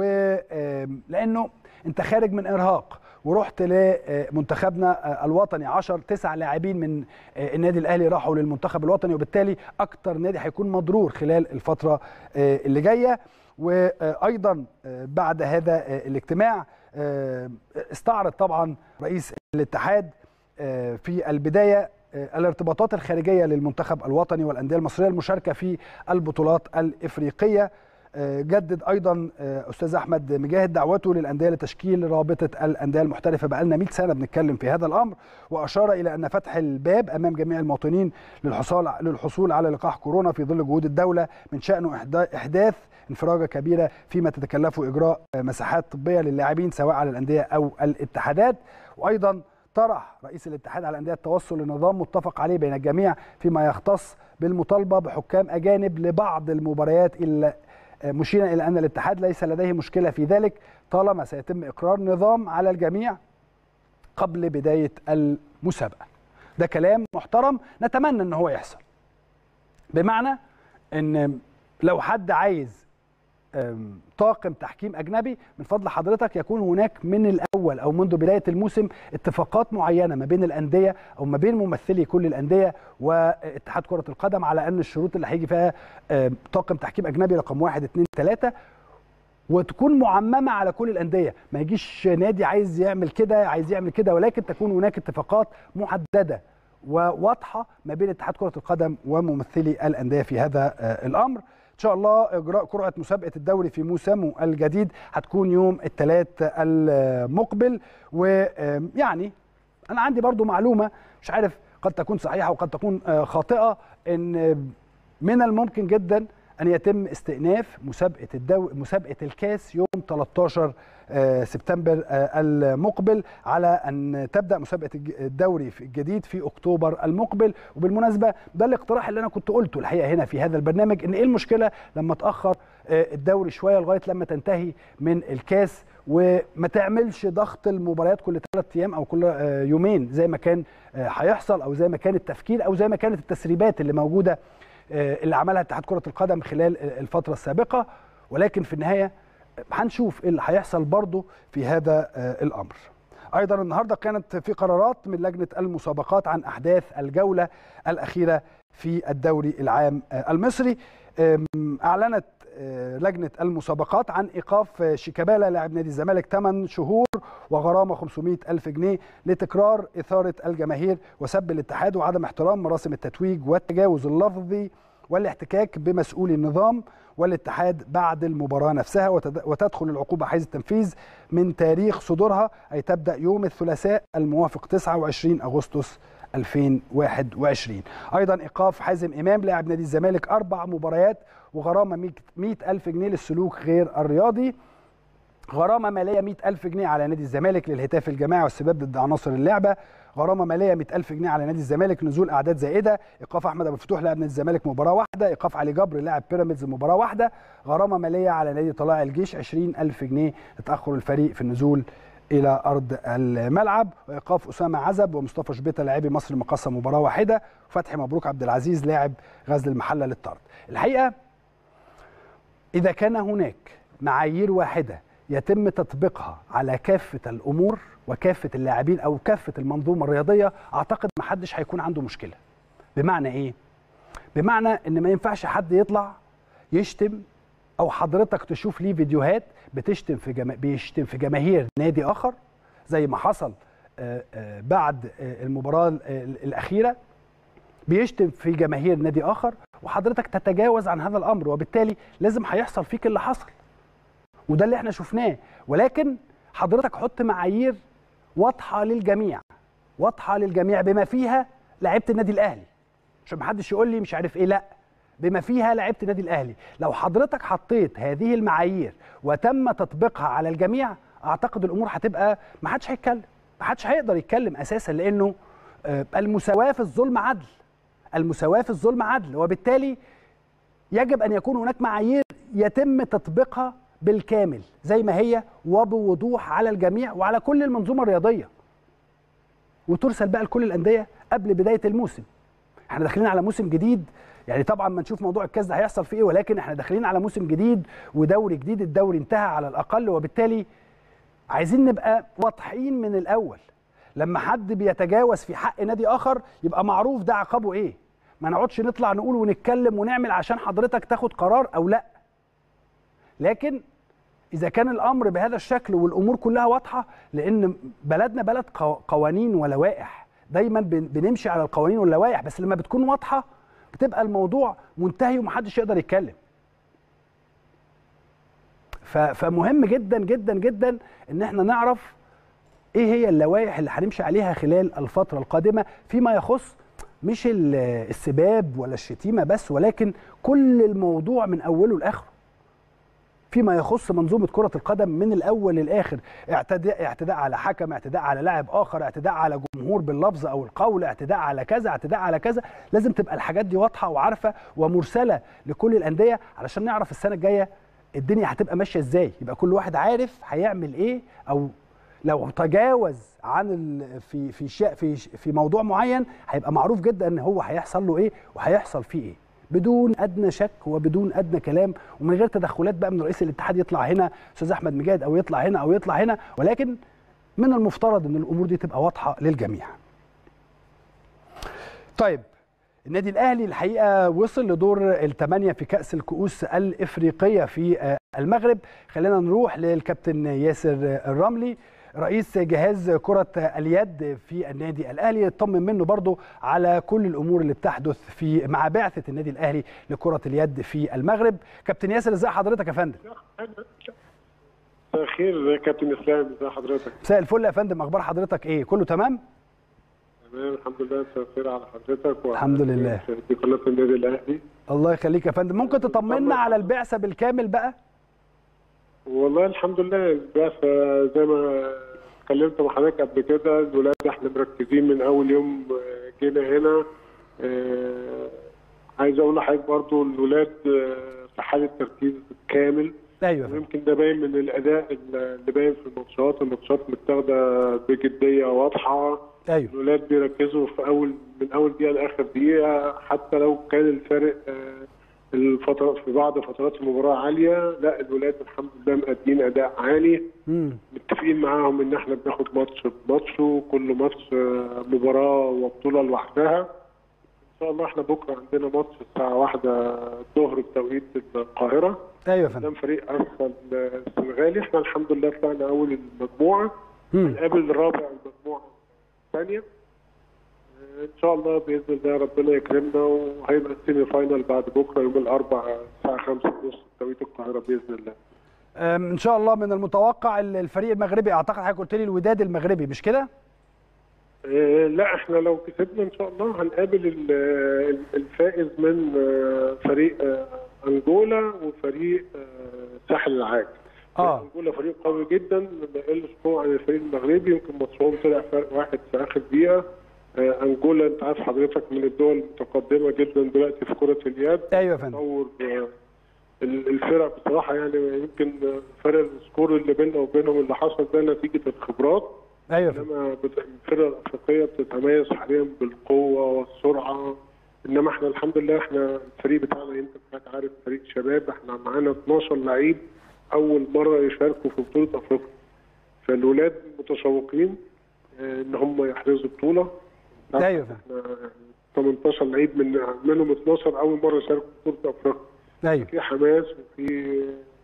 ولأنه أنت خارج من إرهاق ورحت لمنتخبنا الوطني 10 تسع لاعبين من النادي الاهلي راحوا للمنتخب الوطني وبالتالي اكتر نادي هيكون مضرور خلال الفتره اللي جايه وايضا بعد هذا الاجتماع استعرض طبعا رئيس الاتحاد في البدايه الارتباطات الخارجيه للمنتخب الوطني والانديه المصريه المشاركه في البطولات الافريقيه جدد ايضا استاذ احمد مجاهد دعوته للانديه لتشكيل رابطه الانديه المحترفه بقى لنا 100 سنه بنتكلم في هذا الامر واشار الى ان فتح الباب امام جميع المواطنين للحصول للحصول على لقاح كورونا في ظل جهود الدوله من شانه احداث انفراجه كبيره فيما تتكلفه اجراء مساحات طبيه للاعبين سواء على الانديه او الاتحادات وايضا طرح رئيس الاتحاد على الانديه التوصل لنظام متفق عليه بين الجميع فيما يختص بالمطالبه بحكام اجانب لبعض المباريات الا مشيرا الى ان الاتحاد ليس لديه مشكله في ذلك طالما سيتم اقرار نظام على الجميع قبل بدايه المسابقه. ده كلام محترم نتمنى ان هو يحصل. بمعنى ان لو حد عايز طاقم تحكيم اجنبي من فضل حضرتك يكون هناك من الاول او منذ بدايه الموسم اتفاقات معينه ما بين الانديه او ما بين ممثلي كل الانديه واتحاد كره القدم على ان الشروط اللي هيجي فيها طاقم تحكيم اجنبي رقم واحد اثنين ثلاثه وتكون معممه على كل الانديه ما يجيش نادي عايز يعمل كده عايز يعمل كده ولكن تكون هناك اتفاقات محدده وواضحه ما بين اتحاد كره القدم وممثلي الانديه في هذا الامر ان شاء الله اجراء قرعه مسابقه الدوري في موسمه الجديد هتكون يوم الثلاث المقبل ويعني انا عندي برضو معلومه مش عارف قد تكون صحيحه وقد تكون خاطئه ان من الممكن جدا ان يتم استئناف مسابقه الدو... مسابقه الكاس يوم 13 سبتمبر المقبل على ان تبدا مسابقه الدوري الجديد في اكتوبر المقبل وبالمناسبه ده الاقتراح اللي انا كنت قلته الحقيقه هنا في هذا البرنامج ان ايه المشكله لما تاخر الدوري شويه لغايه لما تنتهي من الكاس وما تعملش ضغط المباريات كل ثلاث ايام او كل يومين زي ما كان هيحصل او زي ما كان التفكير او زي ما كانت التسريبات اللي موجوده اللي عملها اتحاد كره القدم خلال الفتره السابقه ولكن في النهايه هنشوف ايه اللي هيحصل برضه في هذا الامر. ايضا النهارده كانت في قرارات من لجنه المسابقات عن احداث الجوله الاخيره في الدوري العام المصري. اعلنت لجنه المسابقات عن ايقاف شيكابالا لاعب نادي الزمالك 8 شهور وغرامه 500 الف جنيه لتكرار اثاره الجماهير وسب الاتحاد وعدم احترام مراسم التتويج والتجاوز اللفظي والاحتكاك بمسؤولي النظام والاتحاد بعد المباراه نفسها وتدخل العقوبه حيز التنفيذ من تاريخ صدورها اي تبدا يوم الثلاثاء الموافق 29 اغسطس 2021 ايضا ايقاف حازم امام لاعب نادي الزمالك اربع مباريات وغرامه 100 الف جنيه للسلوك غير الرياضي غرامه ماليه 100 الف جنيه على نادي الزمالك للهتاف الجماعي والسباب ضد عناصر اللعبه غرامه ماليه 100 الف جنيه على نادي الزمالك نزول اعداد زائده ايقاف احمد ابو الفتوح لاعب نادي الزمالك مباراه واحده ايقاف علي جبر لاعب بيراميدز مباراه واحده غرامه ماليه على نادي طلائع الجيش 20 الف جنيه لتاخر الفريق في النزول الى ارض الملعب وايقاف اسامه عزب ومصطفى شبيته لاعبي مصر المقاصه مباراه واحده وفتحي مبروك عبد العزيز لاعب غزل المحله للطرد الحقيقه اذا كان هناك معايير واحده يتم تطبيقها على كافه الامور وكافه اللاعبين او كافه المنظومه الرياضيه اعتقد ما حدش هيكون عنده مشكله بمعنى ايه بمعنى ان ما ينفعش حد يطلع يشتم او حضرتك تشوف ليه فيديوهات بتشتم في جما... بيشتم في جماهير نادي اخر زي ما حصل آه، آه، بعد آه، المباراه الاخيره بيشتم في جماهير نادي اخر وحضرتك تتجاوز عن هذا الامر وبالتالي لازم هيحصل فيك اللي حصل وده اللي احنا شفناه ولكن حضرتك حط معايير واضحه للجميع واضحه للجميع بما فيها لعيبه النادي الاهلي عشان ما حدش يقول لي مش عارف ايه لا بما فيها لعيبه النادي الاهلي لو حضرتك حطيت هذه المعايير وتم تطبيقها على الجميع اعتقد الامور هتبقى ما حدش هيتكلم ما حدش هيقدر يتكلم اساسا لانه آه، المساواه في الظلم عدل المساواه في الظلم عدل وبالتالي يجب ان يكون هناك معايير يتم تطبيقها بالكامل زي ما هي وبوضوح على الجميع وعلى كل المنظومه الرياضيه وترسل بقى لكل الانديه قبل بدايه الموسم احنا داخلين على موسم جديد يعني طبعا ما نشوف موضوع الكاس ده هيحصل فيه ايه ولكن احنا داخلين على موسم جديد ودوري جديد الدوري انتهى على الاقل وبالتالي عايزين نبقى واضحين من الاول لما حد بيتجاوز في حق نادي اخر يبقى معروف ده عقابه ايه ما نقعدش نطلع نقول ونتكلم ونعمل عشان حضرتك تاخد قرار او لا لكن اذا كان الامر بهذا الشكل والامور كلها واضحه لان بلدنا بلد قوانين ولوائح دايما بنمشي على القوانين واللوائح بس لما بتكون واضحه بتبقى الموضوع منتهي ومحدش يقدر يتكلم فمهم جدا جدا جدا ان احنا نعرف ايه هي اللوائح اللي هنمشي عليها خلال الفتره القادمه فيما يخص مش السباب ولا الشتيمه بس ولكن كل الموضوع من اوله لاخره فيما يخص منظومه كره القدم من الاول للاخر اعتداء اعتداء على حكم اعتداء على لاعب اخر اعتداء على جمهور باللفظ او القول اعتداء على كذا اعتداء على كذا لازم تبقى الحاجات دي واضحه وعارفه ومرسله لكل الانديه علشان نعرف السنه الجايه الدنيا هتبقى ماشيه ازاي يبقى كل واحد عارف هيعمل ايه او لو تجاوز عن في في شيء في في موضوع معين هيبقى معروف جدا ان هو هيحصل له ايه وهيحصل فيه ايه بدون ادنى شك وبدون ادنى كلام ومن غير تدخلات بقى من رئيس الاتحاد يطلع هنا استاذ احمد مجاد او يطلع هنا او يطلع هنا ولكن من المفترض ان الامور دي تبقى واضحه للجميع. طيب النادي الاهلي الحقيقه وصل لدور الثمانيه في كاس الكؤوس الافريقيه في المغرب خلينا نروح للكابتن ياسر الرملي رئيس جهاز كرة اليد في النادي الأهلي يطمن منه برضو على كل الأمور اللي بتحدث في مع بعثة النادي الأهلي لكرة اليد في المغرب كابتن ياسر ازي حضرتك يا فندم مساء الخير كابتن اسلام ازي حضرتك مساء الفل يا فندم اخبار حضرتك ايه كله تمام تمام الحمد لله مساء الخير على حضرتك الحمد لله في قناه النادي الاهلي الله يخليك يا فندم ممكن تطمنا على البعثه بالكامل بقى والله الحمد لله البعثة زي ما اتكلمت مع حضرتك قبل كده الولاد احنا مركزين من اول يوم جينا هنا اه عايز اقول لحضرتك برضه الولاد في حاله تركيز كامل ايوه ويمكن ده باين من الاداء اللي باين في الماتشات الماتشات متاخده بجديه واضحه ايوه الولاد بيركزوا في اول من اول دقيقه لاخر دقيقه حتى لو كان الفارق اه الفترات في بعض فترات المباراه عاليه لا الولاد الحمد لله مأدين اداء عالي مم. متفقين معاهم ان احنا بناخد ماتش بماتش وكل ماتش مباراه وبطوله لوحدها ان شاء الله احنا بكره عندنا ماتش الساعه واحدة الظهر بتوقيت القاهره ايوه يا فندم قدام فريق ارسنال السنغالي احنا الحمد لله طلعنا اول المجموعه هنقابل الرابع المجموعه الثانيه ان شاء الله باذن الله ربنا يكرمنا وهيبقى السيمي فاينل بعد بكره يوم الاربعاء الساعه 5 ونص توقيت القاهره باذن الله. ان شاء الله من المتوقع الفريق المغربي اعتقد حضرتك قلت لي الوداد المغربي مش كده؟ اه لا احنا لو كسبنا ان شاء الله هنقابل الفائز من فريق انجولا وفريق ساحل العاج. اه انجولا فريق قوي جدا ما يقلش قوه عن الفريق المغربي يمكن ماتشهم طلع فرق واحد في اخر دقيقه انجولا انت عارف حضرتك من الدول المتقدمه جدا دلوقتي في كره اليد ايوه يا فندم تطور الفرق بصراحه يعني يمكن فرق السكور اللي بيننا وبينهم اللي حصل ده نتيجه الخبرات ايوه يا انما الفرق الافريقيه بتتميز حاليا بالقوه والسرعه انما احنا الحمد لله احنا الفريق بتاعنا يمكن حضرتك عارف فريق شباب احنا معانا 12 لعيب اول مره يشاركوا في بطوله افريقيا فالولاد متشوقين آه، ان هم يحرزوا بطوله ايوه فاهم. احنا 18 لعيب من منهم 12 اول مره يشاركوا في بطوله افريقيا ايوه في حماس وفي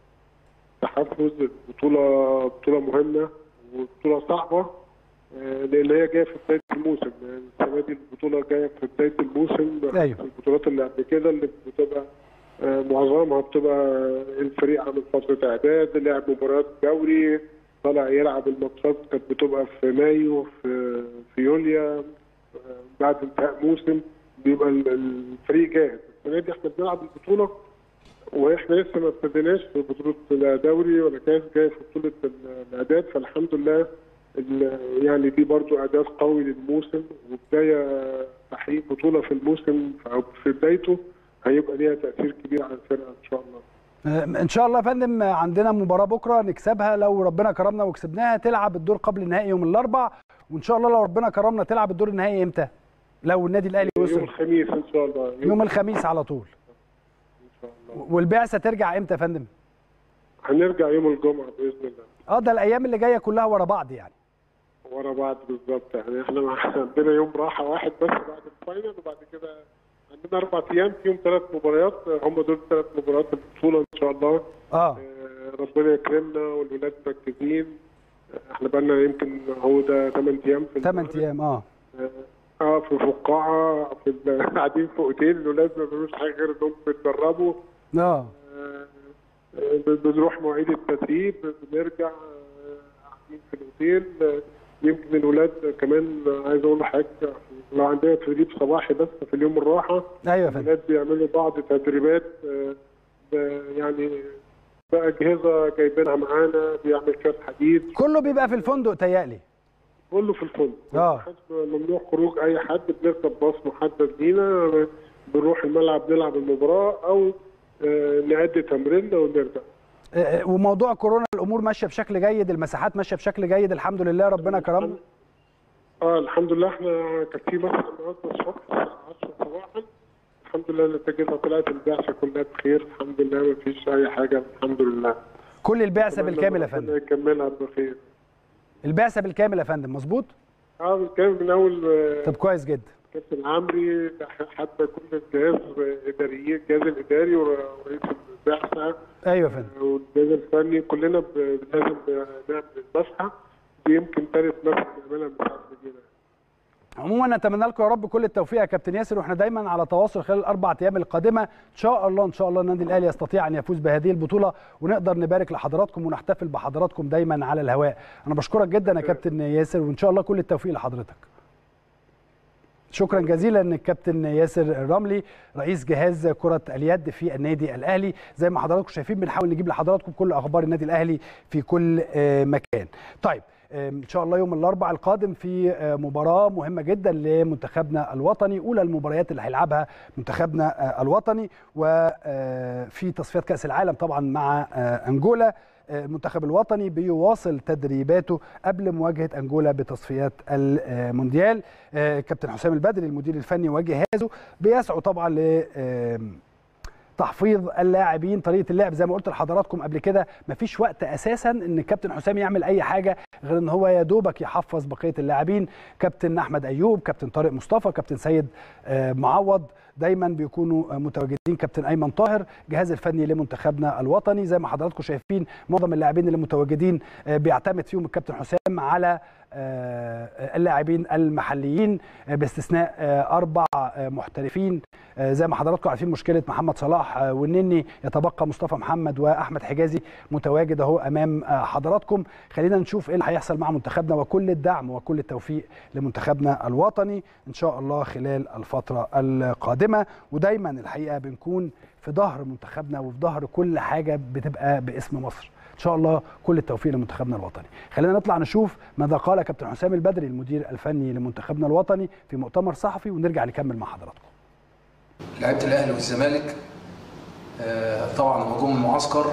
تحفز البطوله بطوله مهمه وبطوله صعبه آه، لان هي جايه في بدايه الموسم يعني السنه دي البطوله جايه في بدايه الموسم أيوة. البطولات اللي قبل كده اللي بتبقى آه، معظمها بتبقى الفريق عامل فتره اعداد لعب مباريات دوري طالع يلعب الماتشات كانت بتبقى في مايو في في يوليو آه، بعد انتهاء موسم بيبقى ال- الفريق جاهز السنه دي احنا بنلعب البطوله واحنا لسه ما ابتديناش في بطوله لا دوري ولا كاس جاي في بطوله ال- الاعداد فالحمد لله ال- يعني دي برضو اعداد قوي للموسم وبدايه تحقيق بطوله في الموسم او في بدايته هيبقى ليها تاثير كبير على الفرقه ان شاء الله. آه، ان شاء الله يا فندم آه، عندنا مباراه بكره نكسبها لو ربنا كرمنا وكسبناها تلعب الدور قبل النهائي يوم الاربع وان شاء الله لو ربنا كرمنا تلعب الدور النهائي امتى لو النادي الاهلي يوم وصل الخميس ان شاء الله يوم الخميس على طول ان شاء الله والبعثه ترجع امتى يا فندم هنرجع يوم الجمعه باذن الله اه ده الايام اللي جايه كلها ورا بعض يعني ورا بعض بالظبط يعني احنا مع- عندنا يوم راحه واحد بس بعد الفاينل وبعد كده عندنا اربع ايام فيهم ثلاث مباريات هم دول ثلاث مباريات البطوله ان شاء الله اه آه، ربنا يكرمنا والولاد مركزين آه، احنا بقالنا يمكن هو ده 8 ايام في 8 المغرب. ايام اه اه آه، في فقاعه في ال- قاعدين في اوتيل الولاد ما بيعملوش حاجه غير انهم بيتدربوا اه آه، آه، بنروح مواعيد التدريب بنرجع آه، قاعدين في الاوتيل آه، يمكن الولاد كمان آه، عايز اقول لحضرتك لو عندنا تدريب صباحي بس في اليوم الراحه ايوه يا فندم الولاد بيعملوا بعض تدريبات آه، ب- يعني بأجهزة جايبينها معانا بيعمل شوية حديد كله بيبقى في الفندق تيالي كله في الفندق آه. محدش- ممنوع خروج أي حد بنركب باص محدد لينا بنروح الملعب نلعب المباراة أو آه، نأدي تمريننا ونرجع آه، آه، وموضوع كورونا الامور ماشيه بشكل جيد المساحات ماشيه بشكل جيد الحمد لله ربنا كرمنا اه الحمد لله احنا كان في مثلا النهارده الصبح الساعة 10 صباحا الحمد لله النتيجة طلعت البعثة كلها بخير الحمد لله ما فيش أي حاجة الحمد لله كل البعثه بالكامل يا ربنا فندم يكملها بخير البعثه بالكامل يا فندم مظبوط اه بالكامل من اول آه، طب كويس جدا كابتن عمري حتى كل الجهاز الاداري الجهاز الاداري ورئيس البعثه ايوه يا فندم والجهاز الفني كلنا ب- لازم نعمل المسحه دي يمكن ثالث مسحه نعملها من ساعه ما جينا عموما نتمنى لكم يا رب كل التوفيق يا كابتن ياسر واحنا دايما على تواصل خلال الاربع ايام القادمه ان شاء الله ان شاء الله النادي الاهلي يستطيع ان يفوز بهذه البطوله ونقدر نبارك لحضراتكم ونحتفل بحضراتكم دايما على الهواء انا بشكرك جدا يا كابتن ياسر وان شاء الله كل التوفيق لحضرتك شكرا جزيلا الكابتن ياسر الرملي رئيس جهاز كرة اليد في النادي الأهلي زي ما حضراتكم شايفين بنحاول نجيب لحضراتكم كل أخبار النادي الأهلي في كل آه، مكان طيب آه، ان شاء الله يوم الاربعاء القادم في آه، مباراه مهمه جدا لمنتخبنا الوطني اولى المباريات اللي هيلعبها منتخبنا آه، الوطني وفي تصفيات كاس العالم طبعا مع آه، انجولا آه، المنتخب الوطني بيواصل تدريباته قبل مواجهه انجولا بتصفيات المونديال آه، كابتن حسام البدري المدير الفني وجهازه بيسعوا طبعا ل آه، تحفيظ اللاعبين طريقه اللعب زي ما قلت لحضراتكم قبل كده مفيش وقت اساسا ان الكابتن حسام يعمل اي حاجه غير ان هو يا دوبك يحفظ بقيه اللاعبين كابتن احمد ايوب كابتن طارق مصطفى كابتن سيد آه، معوض دايما بيكونوا آه، متواجدين كابتن ايمن طاهر جهاز الفني لمنتخبنا الوطني زي ما حضراتكم شايفين معظم اللاعبين اللي متواجدين آه، بيعتمد فيهم الكابتن حسام على آه، اللاعبين المحليين آه، باستثناء آه، اربع آه، محترفين آه، زي ما حضراتكم عارفين مشكله محمد صلاح آه، والنني يتبقى مصطفى محمد واحمد حجازي متواجد اهو امام آه، حضراتكم خلينا نشوف ايه اللي هيحصل مع منتخبنا وكل الدعم وكل التوفيق لمنتخبنا الوطني ان شاء الله خلال الفتره القادمه ودايما الحقيقه بنكون في ظهر منتخبنا وفي ظهر كل حاجه بتبقى باسم مصر ان شاء الله كل التوفيق لمنتخبنا الوطني خلينا نطلع نشوف ماذا قال كابتن حسام البدري المدير الفني لمنتخبنا الوطني في مؤتمر صحفي ونرجع نكمل مع حضراتكم لعيبه الاهلي والزمالك آه، طبعا لما جم المعسكر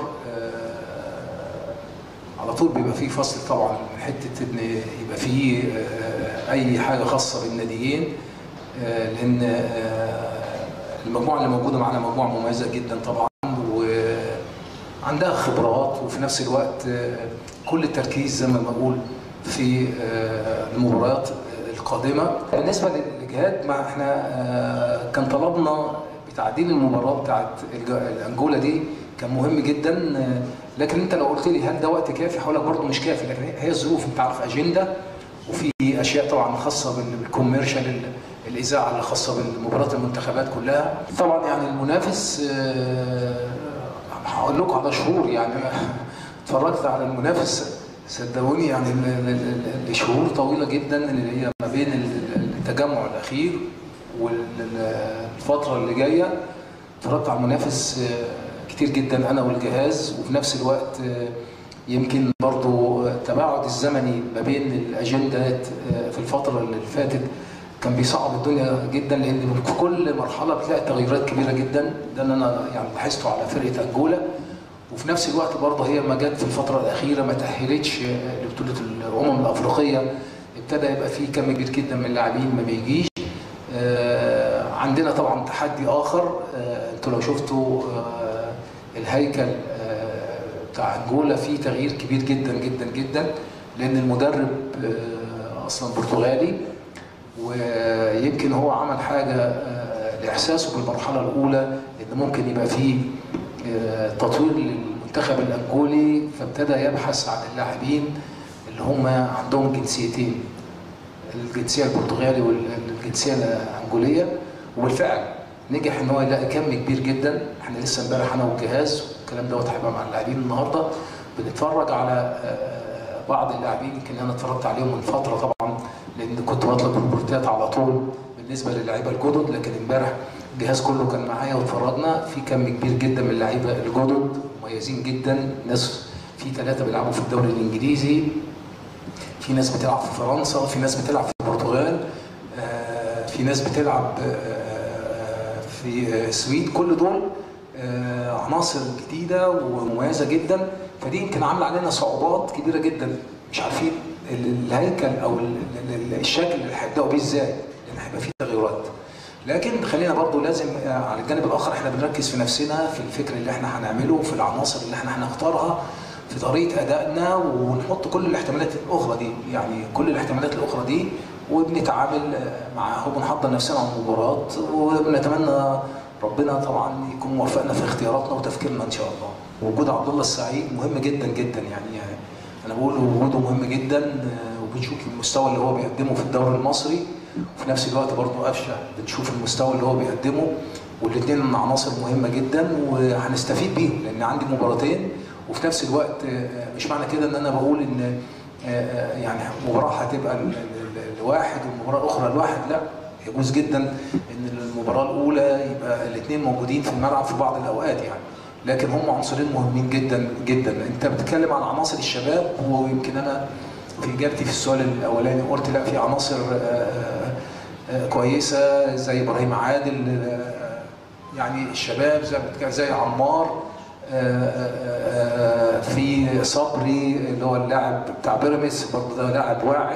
آه، على طول بيبقى فيه فصل طبعا من حته ان يبقى فيه آه، اي حاجه خاصه بالناديين آه، لان آه، المجموعه اللي موجوده معانا مجموعه مميزه جدا طبعا وعندها خبرات وفي نفس الوقت كل التركيز زي ما بقول في المباريات القادمه بالنسبه للجهاد ما احنا كان طلبنا بتعديل المباراه بتاعت الانجولا دي كان مهم جدا لكن انت لو قلت لي هل ده وقت كافي هقول لك برضه مش كافي لكن هي الظروف انت عارف اجنده وفي اشياء طبعا خاصه بالكوميرشال الاذاعه اللي خاصه بالمباريات المنتخبات كلها طبعا يعني المنافس هقول لكم على شهور يعني اتفرجت على المنافس صدقوني يعني لشهور طويله جدا اللي هي ما بين التجمع الاخير والفتره اللي جايه اتفرجت على المنافس كتير جدا انا والجهاز وفي نفس الوقت يمكن برضو التباعد الزمني ما بين الاجندات في الفتره اللي فاتت كان بيصعب الدنيا جدا لان في كل مرحله بتلاقي تغيرات كبيره جدا ده اللي انا يعني لاحظته على فرقه انجولا وفي نفس الوقت برضه هي ما جت في الفتره الاخيره ما تاهلتش لبطوله الامم الافريقيه ابتدى يبقى في كم كبير جدا من اللاعبين ما بيجيش آه عندنا طبعا تحدي اخر آه انتوا لو شفتوا آه الهيكل بتاع انجولا فيه تغيير كبير جدا جدا جدا لان المدرب اصلا برتغالي ويمكن هو عمل حاجه لاحساسه بالمرحله الاولى ان ممكن يبقى فيه تطوير للمنتخب الانجولي فابتدى يبحث عن اللاعبين اللي هم عندهم جنسيتين الجنسيه البرتغالي والجنسيه الانجوليه وبالفعل نجح ان هو يلاقي كم كبير جدا احنا لسه امبارح انا والجهاز والكلام دوت هيبقى مع اللاعبين النهارده بنتفرج على بعض اللاعبين يمكن انا اتفرجت عليهم من فتره طبعا لان كنت بطلب ريبورتات على طول بالنسبه للعيبه الجدد لكن امبارح الجهاز كله كان معايا واتفرجنا في كم كبير جدا من اللعيبه الجدد مميزين جدا ناس في ثلاثه بيلعبوا في الدوري الانجليزي في ناس بتلعب في فرنسا في ناس بتلعب في البرتغال في ناس بتلعب في السويد كل دول عناصر جديده ومميزه جدا فدي يمكن عامله علينا صعوبات كبيره جدا مش عارفين الهيكل او الشكل اللي هيبداوا بيه ازاي لان هيبقى فيه تغيرات لكن خلينا برضو لازم على الجانب الاخر احنا بنركز في نفسنا في الفكر اللي احنا هنعمله في العناصر اللي احنا هنختارها في طريقه ادائنا ونحط كل الاحتمالات الاخرى دي يعني كل الاحتمالات الاخرى دي وبنتعامل معاها وبنحضر نفسنا على المباراه وبنتمنى ربنا طبعا يكون موفقنا في اختياراتنا وتفكيرنا ان شاء الله وجود عبد الله السعيد مهم جدا جدا يعني, يعني انا بقول وجوده مهم جدا وبنشوف المستوى اللي هو بيقدمه في الدوري المصري وفي نفس الوقت برضه قفشه بنشوف المستوى اللي هو بيقدمه والاثنين عناصر مهمه جدا وهنستفيد بيهم لان عندي مباراتين وفي نفس الوقت مش معنى كده ان انا بقول ان يعني مباراه هتبقى لواحد والمباراه الاخرى لواحد لا يجوز جدا ان المباراه الاولى يبقى الاثنين موجودين في الملعب في بعض الاوقات يعني لكن هم عنصرين مهمين جدا جدا انت بتتكلم عن عناصر الشباب ويمكن انا في اجابتي في السؤال الاولاني قلت لا في عناصر كويسه زي ابراهيم عادل يعني الشباب زي زي عمار في صبري اللي هو اللاعب بتاع بيراميدز برضه ده لاعب واعد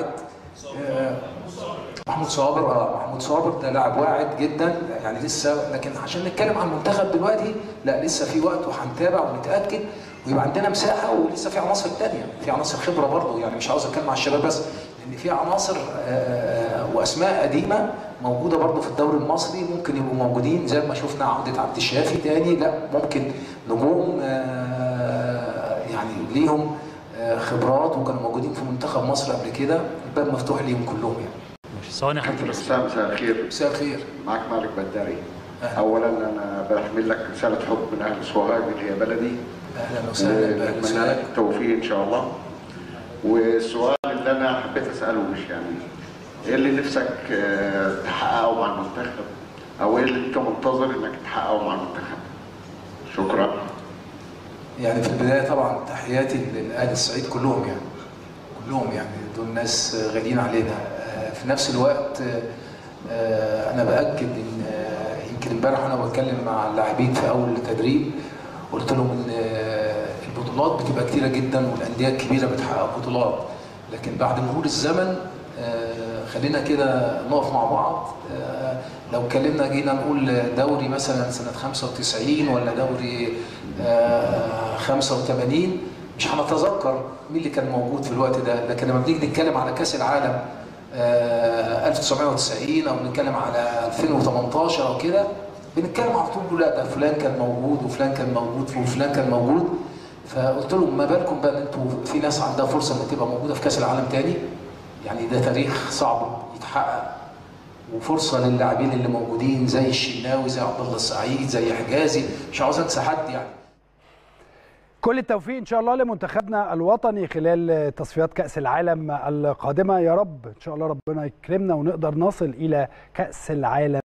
محمود صابر اه محمود صابر ده لاعب واعد جدا يعني لسه لكن عشان نتكلم عن المنتخب دلوقتي لا لسه في وقت وهنتابع ونتاكد ويبقى عندنا مساحه ولسه في عناصر ثانيه في عناصر خبره برضه يعني مش عاوز اتكلم على الشباب بس لان في عناصر واسماء قديمه موجوده برضه في الدوري المصري ممكن يبقوا موجودين زي ما شفنا عوده عبد الشافي تاني لا ممكن نجوم يعني ليهم خبرات وكانوا موجودين في منتخب مصر قبل كده الباب مفتوح ليهم كلهم يعني ثواني حتى بس مساء مساء الخير مساء الخير معك مالك بداري أهلا. اولا انا بحمل لك رساله حب من اهل سوهاج اللي هي بلدي اهلا وسهلا باهل اتمنى سوهاج لك التوفيق ان شاء الله والسؤال اللي انا حبيت اساله مش يعني ايه اللي نفسك آه، تحققه مع المنتخب او ايه اللي انت منتظر انك تحققه مع المنتخب شكرا يعني في البدايه طبعا تحياتي لاهل الصعيد كلهم يعني كلهم يعني دول ناس غاليين علينا آه، في نفس الوقت آه، آه، انا باكد ان آه، يمكن امبارح وانا بتكلم مع اللاعبين في اول تدريب قلت لهم ان آه، البطولات بتبقى كتيره جدا والانديه الكبيره بتحقق بطولات لكن بعد مرور الزمن آه، خلينا كده نقف مع بعض آه، لو اتكلمنا جينا نقول دوري مثلا سنة 95 ولا دوري آه، 85 مش هنتذكر مين اللي كان موجود في الوقت ده لكن لما بنيجي نتكلم على كأس العالم آه، 1990 او بنتكلم على 2018 او كده بنتكلم على طول لا ده فلان كان موجود وفلان كان موجود وفلان كان موجود فقلت لهم ما بالكم بقى ان انتوا في ناس عندها فرصه ان تبقى موجوده في كاس العالم تاني يعني ده تاريخ صعب يتحقق وفرصه للاعبين اللي موجودين زي الشناوي زي عبد الله السعيد زي حجازي مش عاوز انسى حد يعني كل التوفيق ان شاء الله لمنتخبنا الوطني خلال تصفيات كاس العالم القادمه يا رب ان شاء الله ربنا يكرمنا ونقدر نصل الى كاس العالم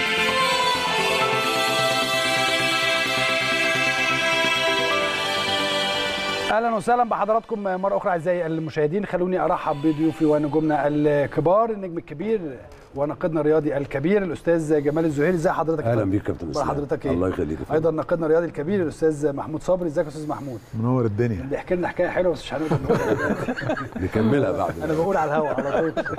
اهلا وسهلا بحضراتكم مره اخرى اعزائي المشاهدين خلوني ارحب بضيوفي ونجومنا الكبار النجم الكبير وناقدنا الرياضي الكبير الاستاذ جمال الزهيري ازي حضرتك يا اهلا فندم؟ بيك يا كابتن اخبار اسلام حضرتك ايه الله يخليك يا فندم. ايضا ناقدنا الرياضي الكبير الاستاذ محمود صبري ازيك يا استاذ محمود منور الدنيا بيحكي لنا حكايه حلوه بس مش هنقدر نقولها. نكملها بعد انا بقول على الهواء على طول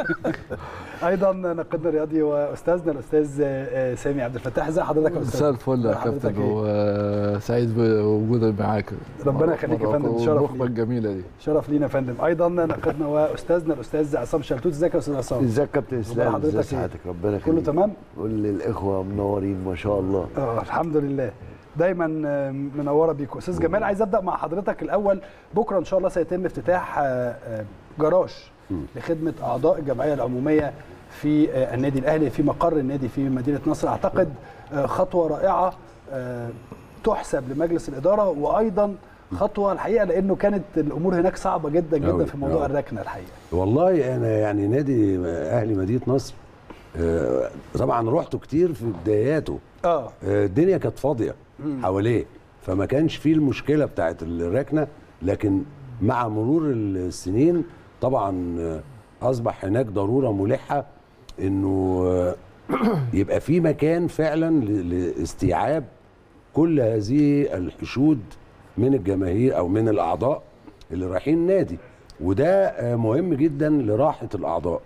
ايضا ناقدنا الرياضي واستاذنا الاستاذ آه، سامي عبد الفتاح ازي حضرتك يا استاذ مساء الفل يا حضرتك كابتن إيه؟ وسعيد بوجودي معاك ربنا يخليك يا فندم، شرف النخبه لي. الجميله دي شرف لينا يا فندم ايضا ناقدنا واستاذنا الاستاذ عصام شلتوت ازيك يا استاذ عصام ازيك يا كابتن اسلام حضرتك ازي إيه؟ صحتك ربنا كله يخليك تمام كل الاخوه منورين ما شاء الله اه الحمد لله دايما آه، منوره بيكم استاذ جمال عايز ابدا مع حضرتك الاول بكره ان شاء الله سيتم افتتاح آه، آه، جراج لخدمه اعضاء الجمعيه العموميه في آه، النادي الاهلي في مقر النادي في مدينه نصر اعتقد آه، خطوه رائعه آه، تحسب لمجلس الاداره وايضا خطوه الحقيقه لانه كانت الامور هناك صعبه جدا جدا أوي، في موضوع أوي. الركنه الحقيقه والله انا يعني نادي اهلي مدينه نصر آه، طبعا رحته كتير في بداياته اه آه، الدنيا كانت فاضيه حواليه فما كانش فيه المشكله بتاعت الركنه لكن مع مرور السنين طبعا آه، اصبح هناك ضروره ملحه انه آه، يبقى في مكان فعلا ل- لاستيعاب كل هذه الحشود من الجماهير او من الاعضاء اللي رايحين النادي وده آه، مهم جدا لراحه الاعضاء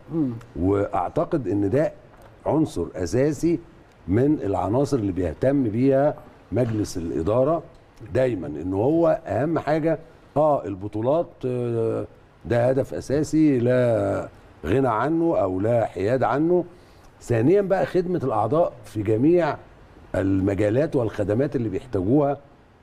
واعتقد ان ده عنصر اساسي من العناصر اللي بيهتم بيها مجلس الاداره دايما ان هو اهم حاجه اه البطولات آه، ده هدف اساسي لا غنى عنه او لا حياد عنه ثانيا بقى خدمه الاعضاء في جميع المجالات والخدمات اللي بيحتاجوها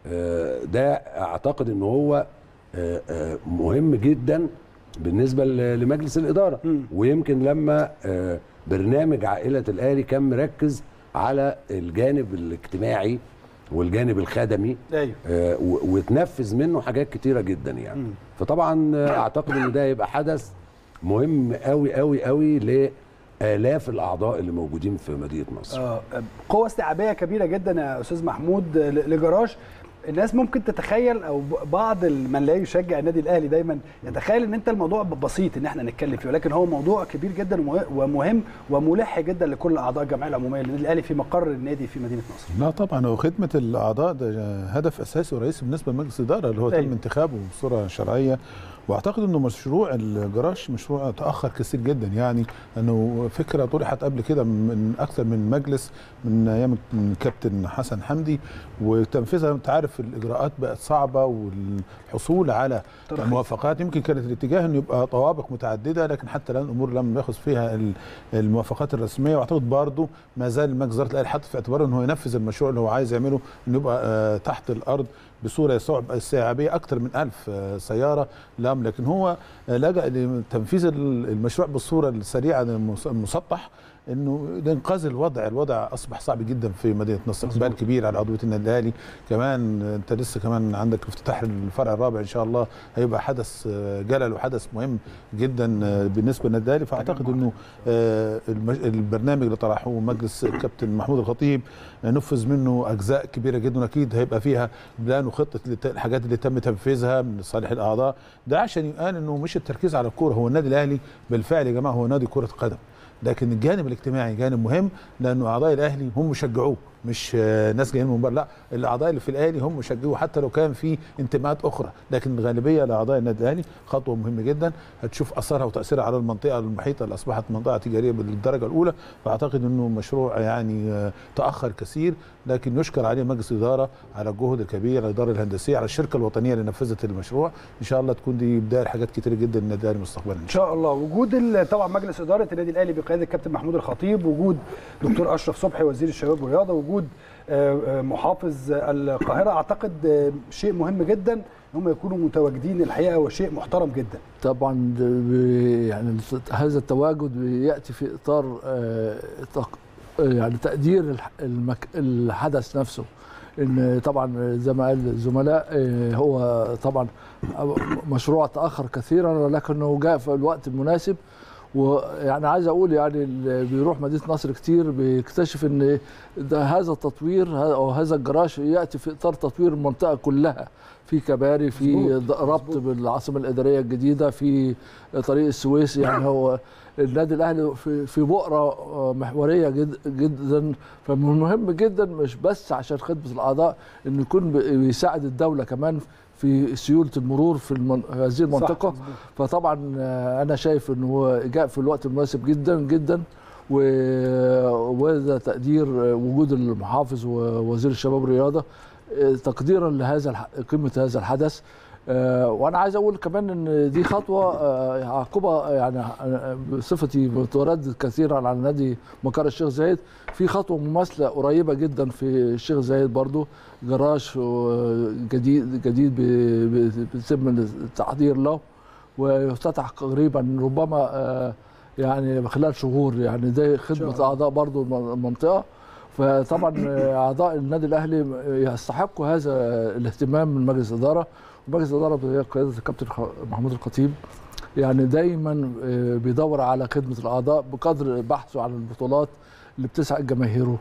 آه، ده اعتقد ان هو آه، آه، مهم جدا بالنسبه ل- لمجلس الاداره ويمكن لما آه، برنامج عائله الاهلي كان مركز على الجانب الاجتماعي والجانب الخدمي ايوه آه، و- وتنفذ منه حاجات كتيره جدا يعني فطبعا آه، اعتقد ان ده يبقى حدث مهم قوي قوي قوي لالاف الاعضاء اللي موجودين في مدينه نصر اه قوة استيعابية كبيرة جدا يا استاذ محمود ل- لجراج الناس ممكن تتخيل او ب- بعض ال- من لا يشجع النادي الاهلي دايما يتخيل ان انت الموضوع ب- بسيط ان احنا نتكلم فيه ولكن هو موضوع كبير جدا ومه- ومهم وملح جدا لكل اعضاء الجمعيه العموميه للنادي الاهلي في مقر النادي في مدينه نصر. لا طبعا هو خدمه الاعضاء ده هدف اساسي ورئيسي بالنسبه لمجلس الاداره اللي هو أيوة. تم انتخابه بصوره شرعيه واعتقد انه مشروع الجراج مشروع تاخر كثير جدا يعني انه فكره طرحت قبل كده من اكثر من مجلس من ايام الكابتن حسن حمدي وتنفيذها انت عارف الاجراءات بقت صعبه والحصول على ترخيص. موافقات يمكن كانت الاتجاه انه يبقى طوابق متعدده لكن حتى الان الامور لم ياخذ فيها ال- الموافقات الرسميه واعتقد برضه ما زال مجلس اداره الاهلي حاطط في اعتباره انه ينفذ المشروع اللي هو عايز يعمله انه يبقى آه، تحت الارض بصوره يستوعب استيعابيه اكثر من ألف آه، سياره لام لكن هو آه، لجا لتنفيذ ال- المشروع بالصوره السريعه المس- المسطح انه لانقاذ الوضع الوضع اصبح صعب جدا في مدينه نصر اقبال كبير على عضويه النادي الاهلي كمان آه، انت لسه كمان عندك افتتاح الفرع الرابع ان شاء الله هيبقى حدث آه، جلل وحدث مهم جدا آه، بالنسبه للنادي الاهلي فاعتقد انه آه، المج- البرنامج اللي طرحه مجلس الكابتن محمود الخطيب آه، نفذ منه اجزاء كبيره جدا واكيد هيبقى فيها بلان وخطه لت- الحاجات اللي تم تنفيذها من صالح الاعضاء ده عشان يقال انه مش التركيز على الكوره هو النادي الاهلي بالفعل يا جماعه هو نادي كره قدم لكن الجانب الاجتماعي جانب مهم لانه اعضاء الاهلي هم مشجعوه مش آه، ناس جايين من بره لا الاعضاء اللي في الاهلي هم شجعوا حتى لو كان في انتماءات اخرى لكن الغالبيه لاعضاء النادي الاهلي خطوه مهمه جدا هتشوف اثرها وتاثيرها على المنطقه المحيطه اللي اصبحت منطقه تجاريه بالدرجه الاولى فاعتقد انه مشروع يعني آه، تاخر كثير لكن يشكر عليه مجلس الاداره على الجهد الكبير على الاداره الهندسيه على الشركه الوطنيه اللي نفذت المشروع ان شاء الله تكون دي بدايه لحاجات كتير جدا للنادي الاهلي مستقبلا ان شاء الله وجود ال- طبعا مجلس اداره النادي الاهلي بقياده الكابتن محمود الخطيب وجود دكتور اشرف صبحي وزير الشباب والرياضه وجود آه، آه، محافظ القاهره اعتقد آه، شيء مهم جدا ان هم يكونوا متواجدين الحقيقه وشيء محترم جدا طبعا ده بي- يعني هذا التواجد بياتي في اطار آه، تق- آه، يعني تقدير الح- المك... الحدث نفسه ان طبعا زي ما قال الزملاء آه، هو طبعا مشروع تاخر كثيرا ولكنه جاء في الوقت المناسب ويعني عايز اقول يعني اللي بيروح مدينه نصر كتير بيكتشف ان ده هذا التطوير ه- او هذا الجراج ياتي في اطار تطوير المنطقه كلها في كباري في مظبوط، ض- ربط بالعاصمه الاداريه الجديده في طريق السويس يعني هو النادي الاهلي في في بؤره آه، محوريه جد جدا فمن المهم جدا مش بس عشان خدمه الاعضاء انه يكون بي- بيساعد الدوله كمان في سيوله المرور في المن... هذه المنطقه مظبوط. فطبعا آه، انا شايف انه هو جاء في الوقت المناسب جدا جدا و... وهذا تقدير آه، وجود المحافظ ووزير الشباب والرياضه آه، تقديرا لهذا الح... قيمه هذا الحدث آه، وانا عايز اقول كمان ان دي خطوه آه، عقوبه يعني آه، بصفتي متردد كثيرا على نادي مقر الشيخ زايد في خطوه مماثله قريبه جدا في الشيخ زايد برضو جراج آه، جديد جديد ب- ب- بيتم التحضير له ويفتتح قريبا ربما آه، يعني خلال شهور يعني ده خدمه اعضاء برضو الم- المنطقه فطبعا آه، اعضاء النادي الاهلي يستحقوا هذا الاهتمام من مجلس الاداره ومجلس الاداره بقياده الكابتن خ- محمود الخطيب يعني دايما آه، بيدور على خدمه الاعضاء بقدر بحثه عن البطولات اللي بتسعد جماهيره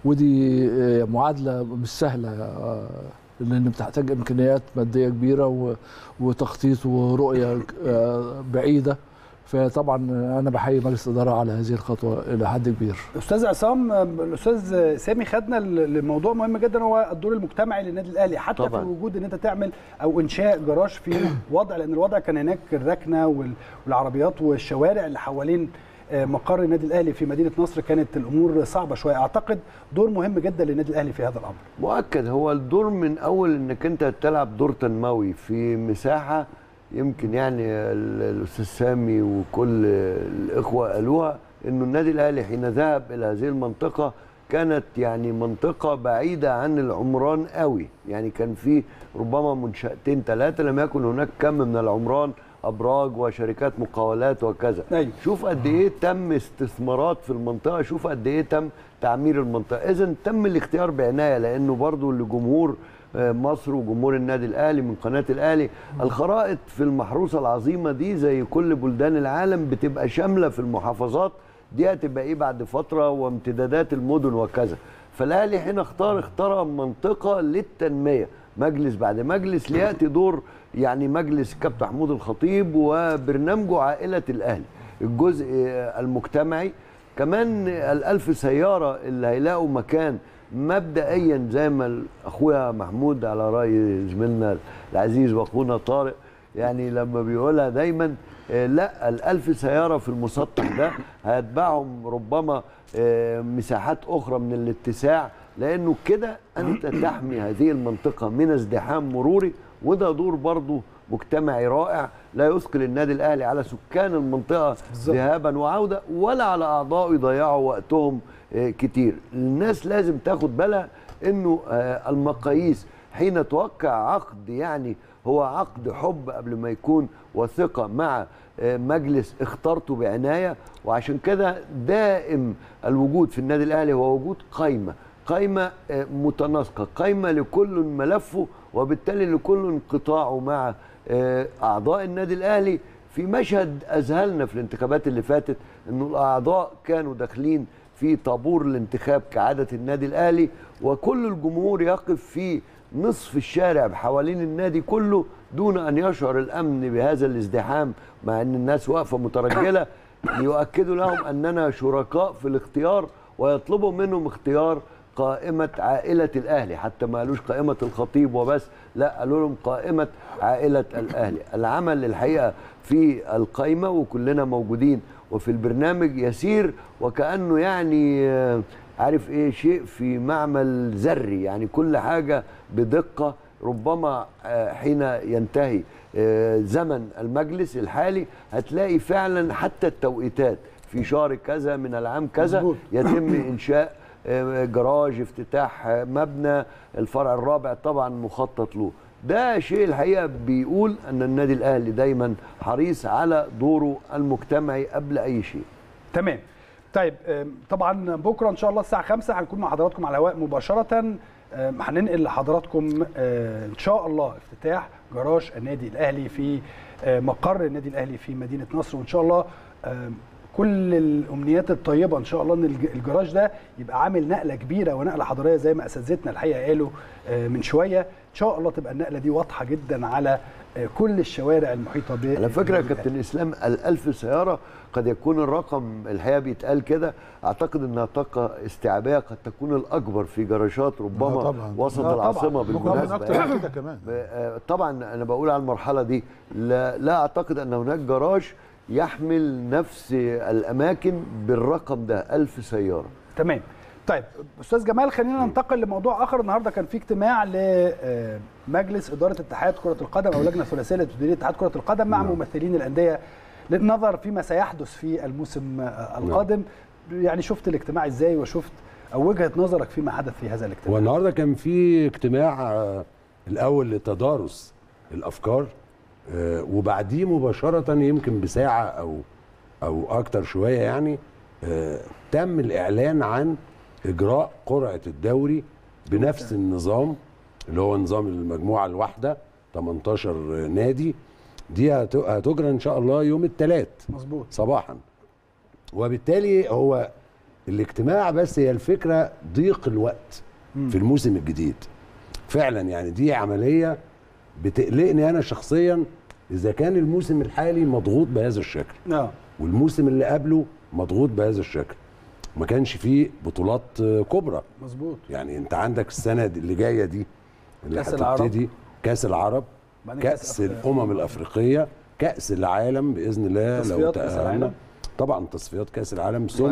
ودي آه، معادله مش سهله آه، لان بتحتاج امكانيات ماديه كبيره و- وتخطيط ورؤيه آه، بعيده فطبعا انا بحيي مجلس الاداره على هذه الخطوه الى حد كبير استاذ عصام آه، الاستاذ سامي خدنا ل- لموضوع مهم جدا هو الدور المجتمعي للنادي الاهلي حتى طبعاً. في وجود ان انت تعمل او انشاء جراج في وضع لان الوضع كان هناك الركنه وال- والعربيات والشوارع اللي حوالين آه، مقر النادي الاهلي في مدينه نصر كانت الامور صعبه شويه اعتقد دور مهم جدا للنادي الاهلي في هذا الامر مؤكد هو الدور من اول انك انت تلعب دور تنموي في مساحه يمكن يعني ال- الاستاذ سامي وكل الاخوه قالوها انه النادي الاهلي حين ذهب الى هذه المنطقه كانت يعني منطقه بعيده عن العمران قوي يعني كان في ربما منشاتين ثلاثه لم يكن هناك كم من العمران ابراج وشركات مقاولات وكذا أيوة. شوف قد ايه تم استثمارات في المنطقه شوف قد ايه تم تعمير المنطقه اذا تم الاختيار بعنايه لانه برضو لجمهور آه، مصر وجمهور النادي الاهلي من قناه الاهلي الخرائط في المحروسه العظيمه دي زي كل بلدان العالم بتبقى شامله في المحافظات دي هتبقى ايه بعد فتره وامتدادات المدن وكذا فالاهلي حين اختار اختار منطقه للتنميه مجلس بعد مجلس لياتي دور يعني مجلس كابتن محمود الخطيب وبرنامجه عائله الاهلي الجزء المجتمعي كمان الألف سيارة اللي هيلاقوا مكان مبدئيا زي ما اخويا محمود على راي زميلنا العزيز واخونا طارق يعني لما بيقولها دايما آه، لا الألف سيارة في المسطح ده هيتبعهم ربما آه، مساحات أخرى من الاتساع لأنه كده أنت تحمي هذه المنطقة من ازدحام مروري وده دور برضه مجتمعي رائع لا يثقل النادي الأهلي على سكان المنطقة ذهابا وعودة ولا على أعضاء يضيعوا وقتهم آه، كتير الناس لازم تاخد بالها أنه آه، المقاييس حين توقع عقد يعني هو عقد حب قبل ما يكون وثقة مع آه، مجلس اخترته بعناية وعشان كده دائم الوجود في النادي الأهلي هو وجود قايمة قايمة آه، متناسقة قايمة لكل ملفه وبالتالي لكل قطاعه مع آه، أعضاء النادي الأهلي في مشهد أذهلنا في الانتخابات اللي فاتت أنه الأعضاء كانوا داخلين في طابور الانتخاب كعادة النادي الأهلي وكل الجمهور يقف في نصف الشارع حوالين النادي كله دون أن يشعر الأمن بهذا الازدحام مع أن الناس واقفة مترجلة ليؤكدوا لهم أننا شركاء في الاختيار ويطلبوا منهم اختيار قائمه عائله الاهلي حتى ما قالوش قائمه الخطيب وبس لا قالوا لهم قائمه عائله الاهلي العمل الحقيقه في القائمه وكلنا موجودين وفي البرنامج يسير وكانه يعني آه، عارف ايه شيء في معمل ذري يعني كل حاجه بدقه ربما آه، حين ينتهي آه، زمن المجلس الحالي هتلاقي فعلا حتى التوقيتات في شهر كذا من العام كذا مظبوط. يتم انشاء آه، جراج افتتاح آه، مبنى الفرع الرابع طبعا مخطط له ده شيء الحقيقه بيقول ان النادي الاهلي دايما حريص على دوره المجتمعي قبل اي شيء تمام طيب آم، طبعا بكره ان شاء الله الساعه 5 هنكون مع حضراتكم على الهواء مباشره آم، هننقل لحضراتكم آه، ان شاء الله افتتاح جراج النادي الاهلي في آه، مقر النادي الاهلي في مدينه نصر وان شاء الله آم، كل الامنيات الطيبه ان شاء الله ان الج- الجراج ده يبقى عامل نقله كبيره ونقله حضاريه زي ما اساتذتنا الحقيقه قالوا آه، من شويه ان شاء الله تبقى النقله دي واضحه جدا على آه، كل الشوارع المحيطه ب على فكره يا كابتن اسلام الألف سياره قد يكون الرقم الحقيقه بيتقال كده اعتقد انها طاقه استيعابيه قد تكون الاكبر في جراجات ربما آه طبعاً. وسط آه طبعاً. العاصمه ممكن بالمناسبه اكتر يعني. من كده كمان آه، طبعا انا بقول على المرحله دي لا, لا اعتقد ان هناك جراج يحمل نفس الاماكن بالرقم ده ألف سياره تمام طيب استاذ جمال خلينا ننتقل لموضوع اخر النهارده كان في اجتماع لمجلس اداره اتحاد كره القدم او لجنه ثلاثيه لتدير اتحاد كره القدم مع ممثلين الانديه للنظر فيما سيحدث في الموسم آه، القادم يعني شفت الاجتماع ازاي وشفت او وجهه نظرك فيما حدث في هذا الاجتماع والنهارده كان في اجتماع آه، الاول لتدارس الافكار آه، وبعديه مباشره يمكن بساعه او او اكتر شويه يعني آه، تم الاعلان عن اجراء قرعه الدوري بنفس النظام اللي هو نظام المجموعه الواحده 18 نادي دي هت- هتجرى ان شاء الله يوم الثلاث مظبوط صباحا وبالتالي هو الاجتماع بس هي الفكره ضيق الوقت في الموسم الجديد فعلا يعني دي عمليه بتقلقني انا شخصيا اذا كان الموسم الحالي مضغوط بهذا الشكل اه والموسم اللي قبله مضغوط بهذا الشكل ما كانش فيه بطولات آه، كبرى مظبوط يعني انت عندك السنه دي اللي جايه دي اللي كأس العرب. هتبتدي كاس العرب بعدين كاس كأس أفريقيا. الامم الافريقيه كاس العالم باذن الله لو تصفيات كأس العالم. تاهلنا طبعا تصفيات كاس العالم ثم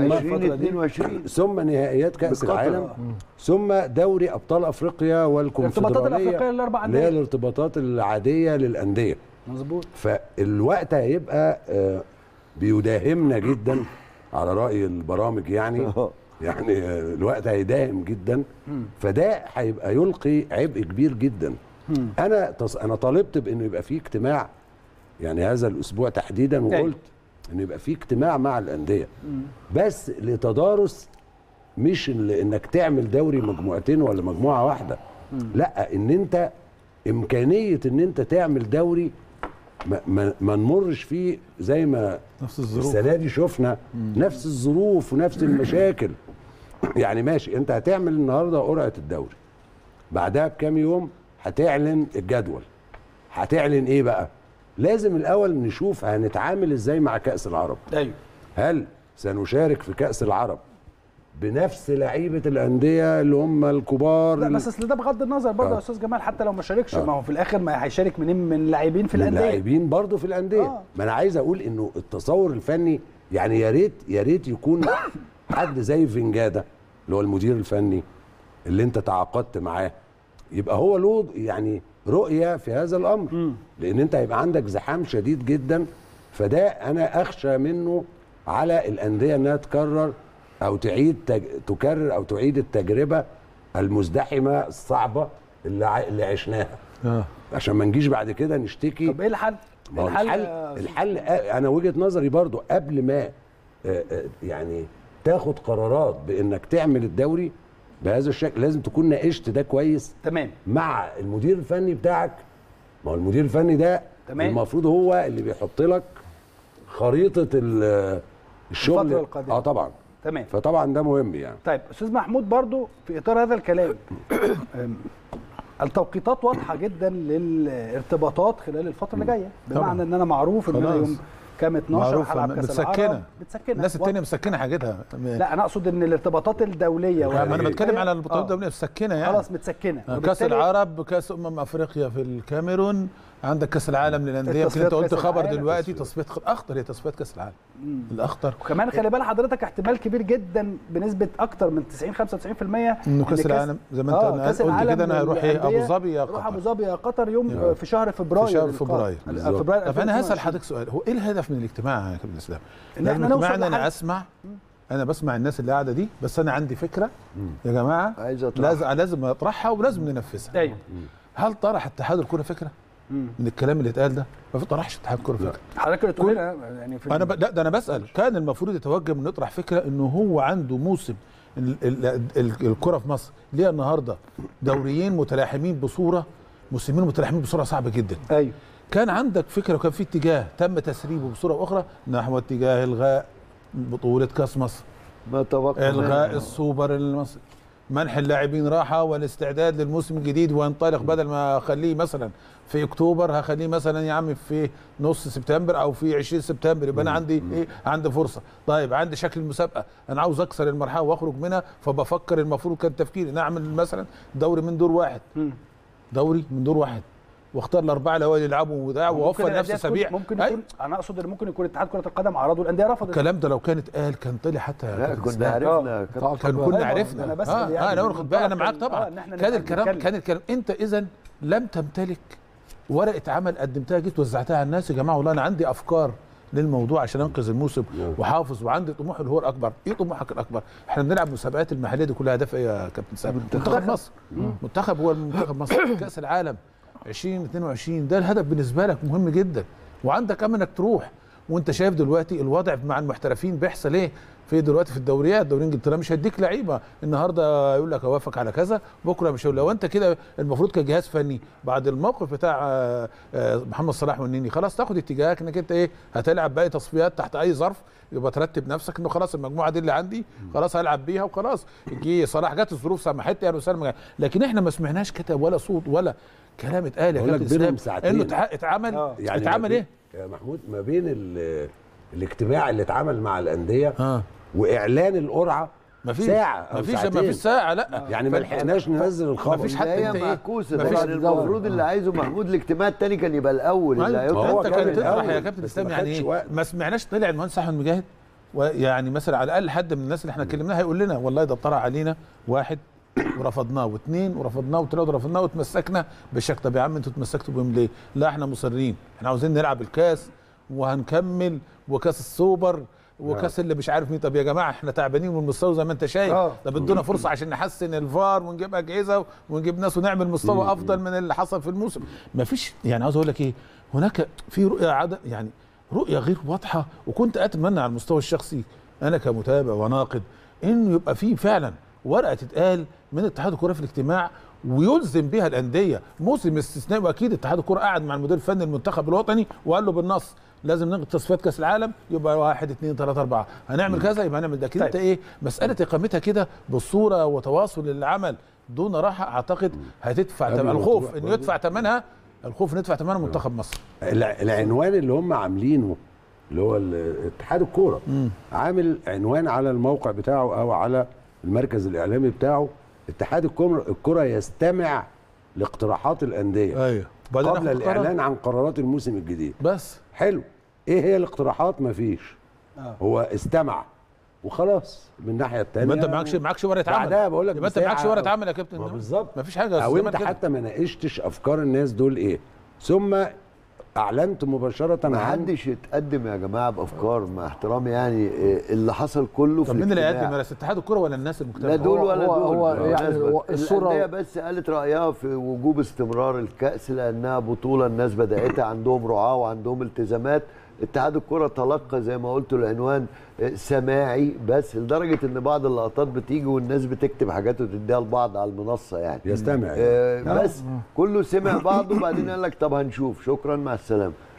2022 ثم نهائيات كاس بقطر. العالم ثم دوري ابطال افريقيا والكونفدراليه الأفريقية الأربع اللي هي أندية. الارتباطات العاديه للانديه مظبوط فالوقت هيبقى آه، بيداهمنا جدا على راي البرامج يعني يعني آه، الوقت هيداهم جدا فده هيبقى يلقي عبء كبير جدا انا تص... انا طالبت بانه يبقى في اجتماع يعني هذا الاسبوع تحديدا أيوة. وقلت انه يبقى في اجتماع مع الانديه بس لتدارس مش ال- انك تعمل دوري مجموعتين ولا مجموعه واحده لا ان انت امكانيه ان انت تعمل دوري ما, ما, ما نمرش فيه زي ما نفس الظروف السنه دي شفنا نفس الظروف ونفس المشاكل يعني ماشي انت هتعمل النهارده قرعه الدوري بعدها بكام يوم هتعلن الجدول هتعلن ايه بقى لازم الاول نشوف هنتعامل ازاي مع كاس العرب ايوه هل سنشارك في كاس العرب بنفس لعيبه الانديه اللي هم الكبار لا بس اصل ده بغض النظر برضه آه. يا استاذ جمال حتى لو ما شاركش ما هو في الاخر ما هيشارك منين من لاعبين في الانديه اللاعبين برضه في الانديه آه. ما انا عايز اقول انه التصور الفني يعني يا ريت يا ريت يكون حد زي فينجادا اللي هو المدير الفني اللي انت تعاقدت معاه يبقى هو له يعني رؤيه في هذا الامر لان انت هيبقى عندك زحام شديد جدا فده انا اخشى منه على الانديه انها تكرر او تعيد تج... تكرر او تعيد التجربه المزدحمه الصعبه اللي, ع... اللي عشناها آه. عشان ما نجيش بعد كده نشتكي طب ايه الحل؟ ما هو الحل آه، الحل انا وجهه نظري برضو قبل ما آه، آه، يعني تاخد قرارات بانك تعمل الدوري بهذا الشكل لازم تكون ناقشت ده كويس تمام مع المدير الفني بتاعك ما هو المدير الفني ده تمام. المفروض هو اللي بيحط لك خريطه ال- الشغل الفترة القادمة. اه طبعا تمام فطبعا ده مهم يعني طيب استاذ محمود برضو في اطار هذا الكلام أم، التوقيتات واضحه جدا للارتباطات خلال الفتره اللي جايه بمعنى طبعاً. ان انا معروف ان انا خلاص. يوم كام 12 معروفة، هلعب كاس متسكنة. العرب بتسكنها الناس التانية مسكنه حاجتها لا انا اقصد ان الارتباطات الدوليه ما انا بتكلم على البطولات آه. الدوليه مسكنه يعني خلاص متسكنه كاس وبالتالي العرب كاس امم افريقيا في الكاميرون عندك كاس العالم للانديه يمكن تصفيات انت قلت كأس خبر العالم. دلوقتي تصفيات خ- اخطر هي تصفيات كاس العالم الاخطر وكمان خلي بال حضرتك احتمال كبير جدا بنسبه اكتر من 90 95% انه كاس إن العالم زي ما آه، انت كأس قلت العالم كده انا هروح ايه ابو للأندية ظبي يا روح ابو قطر ظبي يا قطر يوم في شهر فبراير في شهر القادم. فبراير. بالظبط. فبراير طب انا هسال 2022. حضرتك سؤال هو ايه الهدف من الاجتماع يا كابتن اسلام؟ إن لازم إحنا نوصل الاجتماع ان انا لحل. اسمع انا بسمع الناس اللي قاعده دي بس انا عندي فكره يا جماعه عايز أطرحها. لازم لازم اطرحها ولازم ننفذها ايوه هل طرح اتحاد الكره فكره من الكلام اللي اتقال ده ما في طرحش اتحاد الكره فكره حضرتك اللي تقول لنا يعني في انا ب... لا ده انا بسال كان المفروض يتوجه انه يطرح فكره انه هو عنده موسم ال... ال... ال... الكره في مصر ليها النهارده دوريين متلاحمين بصوره موسمين متلاحمين بصوره صعبه جدا ايوه كان عندك فكره وكان في اتجاه تم تسريبه بصوره اخرى نحو اتجاه الغاء بطوله كاس مصر ما تبقى الغاء منه. السوبر المصري منح اللاعبين راحه والاستعداد للموسم الجديد وينطلق بدل ما اخليه مثلا في اكتوبر هخليه مثلا يا عم في نص سبتمبر او في 20 سبتمبر يبقى انا عندي ايه عندي فرصه طيب عندي شكل المسابقه انا عاوز اكسر المرحله واخرج منها فبفكر المفروض كان تفكيري نعمل مثلا دوري من دور واحد دوري من دور واحد واختار الاربعه الاوائل يلعبوا وبتاع ممكن ووفر الأندية نفس تكون- اسابيع ممكن أي. يكون انا اقصد ان ممكن يكون اتحاد كره القدم عرضه الانديه رفضت الكلام ده لو كان اتقال كان طلع حتى يا لا كابتن كنا إسلام. عرفنا كابتن. كان أيوة، كنا أنا عرفنا بسأل اه, يعني آه انا من واخد بالي انا معاك منطلق طبعا إن إحنا كان نبقى الكلام نتكلم. كان الكلام انت اذا لم تمتلك ورقه عمل قدمتها جيت وزعتها على الناس يا جماعه والله انا عندي افكار للموضوع عشان انقذ الموسم وحافظ وعندي طموح اللي هو الاكبر ايه طموحك الاكبر احنا بنلعب مسابقات المحليه دي كلها هدف ايه يا كابتن سامي منتخب مصر منتخب هو منتخب مصر كاس العالم 2022 ده الهدف بالنسبه لك مهم جدا وعندك امل انك تروح وانت شايف دلوقتي الوضع مع المحترفين بيحصل ايه في دلوقتي في الدوريات دوري انجلترا مش هيديك لعيبه النهارده يقول لك اوافق على كذا بكره مش هيقول لو انت كده المفروض كجهاز فني بعد الموقف بتاع آه، آه، محمد صلاح والنني خلاص تاخد اتجاهك انك انت ايه هتلعب باقي تصفيات تحت اي ظرف يبقى ترتب نفسك انه خلاص المجموعه دي اللي عندي خلاص هلعب بيها وخلاص جه صلاح جت الظروف سمحت يعني وسلم لكن احنا ما سمعناش كتب ولا صوت ولا كلام اتقال يا بقول لك كابتن بينهم اسلام ساعتين. انه اتع- اتعمل آه. يعني اتعمل ما بين- ايه؟ يا محمود ما بين ال- الاجتماع اللي اتعمل مع الانديه اه واعلان القرعه مفيش ساعه أو مفيش ما ساعتين. فيش ساعه لا يعني ما لحقناش ننزل الخبر مفيش لا حتى هي انت ايه معكوسه مفيش طبعا المفروض اللي عايزه محمود الاجتماع الثاني كان يبقى الاول اللي أيوة. هيطلع هو انت كان كان تطرح الأول، يا كابتن بس اسلام ما يعني خدش ايه وقت. ما سمعناش طلع المهندس احمد مجاهد ويعني مثلا على الاقل حد من الناس اللي احنا كلمناها هيقول لنا والله ده طرح علينا واحد ورفضناه واثنين ورفضناه وثلاثه ورفضناه وتمسكنا بالشك طب يا عم انتوا اتمسكتوا بهم ليه؟ لا احنا مصرين احنا عاوزين نلعب الكاس وهنكمل وكاس السوبر وكاس اللي مش عارف مين طب يا جماعه احنا تعبانين من المستوى زي ما انت شايف آه. طب ادونا فرصه عشان نحسن الفار ونجيب اجهزه ونجيب ناس ونعمل مستوى افضل من اللي حصل في الموسم مفيش يعني عاوز اقول لك ايه هناك في رؤيه عدم يعني رؤيه غير واضحه وكنت اتمنى على المستوى الشخصي انا كمتابع وناقد انه يبقى في فعلا ورقه تتقال من اتحاد الكره في الاجتماع ويلزم بها الانديه موسم استثنائي واكيد اتحاد الكره قعد مع المدير الفني المنتخب الوطني وقال له بالنص لازم نلغي تصفيات كاس العالم يبقى واحد اثنين ثلاثه اربعه هنعمل كذا يبقى هنعمل ده كده طيب. انت ايه مساله اقامتها كده بالصوره وتواصل العمل دون راحه اعتقد هتدفع قبل ثمن ما الخوف تروح انه برضه. يدفع ثمنها الخوف ندفع ثمنها منتخب مصر الع- العنوان اللي هم عاملينه اللي هو ال- اتحاد الكوره عامل عنوان على الموقع بتاعه او على المركز الاعلامي بتاعه اتحاد الكوره الكره يستمع لاقتراحات الانديه ايوه قبل الاعلان عن قرارات الموسم الجديد بس حلو ايه هي الاقتراحات مفيش آه. هو استمع وخلاص من الناحيه الثانيه يبقى انت معكش معكش ورقه عمل بعدها بقول لك يبقى انت بساعة معكش ورقه عمل يا كابتن ما بالظبط مفيش حاجه او زي انت ما كده. حتى ما ناقشتش افكار الناس دول ايه ثم اعلنت مباشره ما عن حدش يتقدم يا جماعه بافكار مع احترامي يعني إيه اللي حصل كله في طب مين اللي الاجتماع. يقدم يا رئيس اتحاد الكوره ولا الناس المجتمع لا دول هو- ولا هو- دول هو يعني بالمناسبة. هو الصورة- الأندية بس قالت رأيها في وجوب استمرار الكأس لأنها بطولة الناس بدأتها عندهم رعاة وعندهم التزامات اتحاد الكرة تلقى زي ما قلت العنوان آه، سماعي بس لدرجة ان بعض اللقطات بتيجي والناس بتكتب حاجات وتديها لبعض على المنصة يعني يستمع يعني. آه، بس كله سمع بعضه وبعدين قال لك طب هنشوف شكرا مع السلامة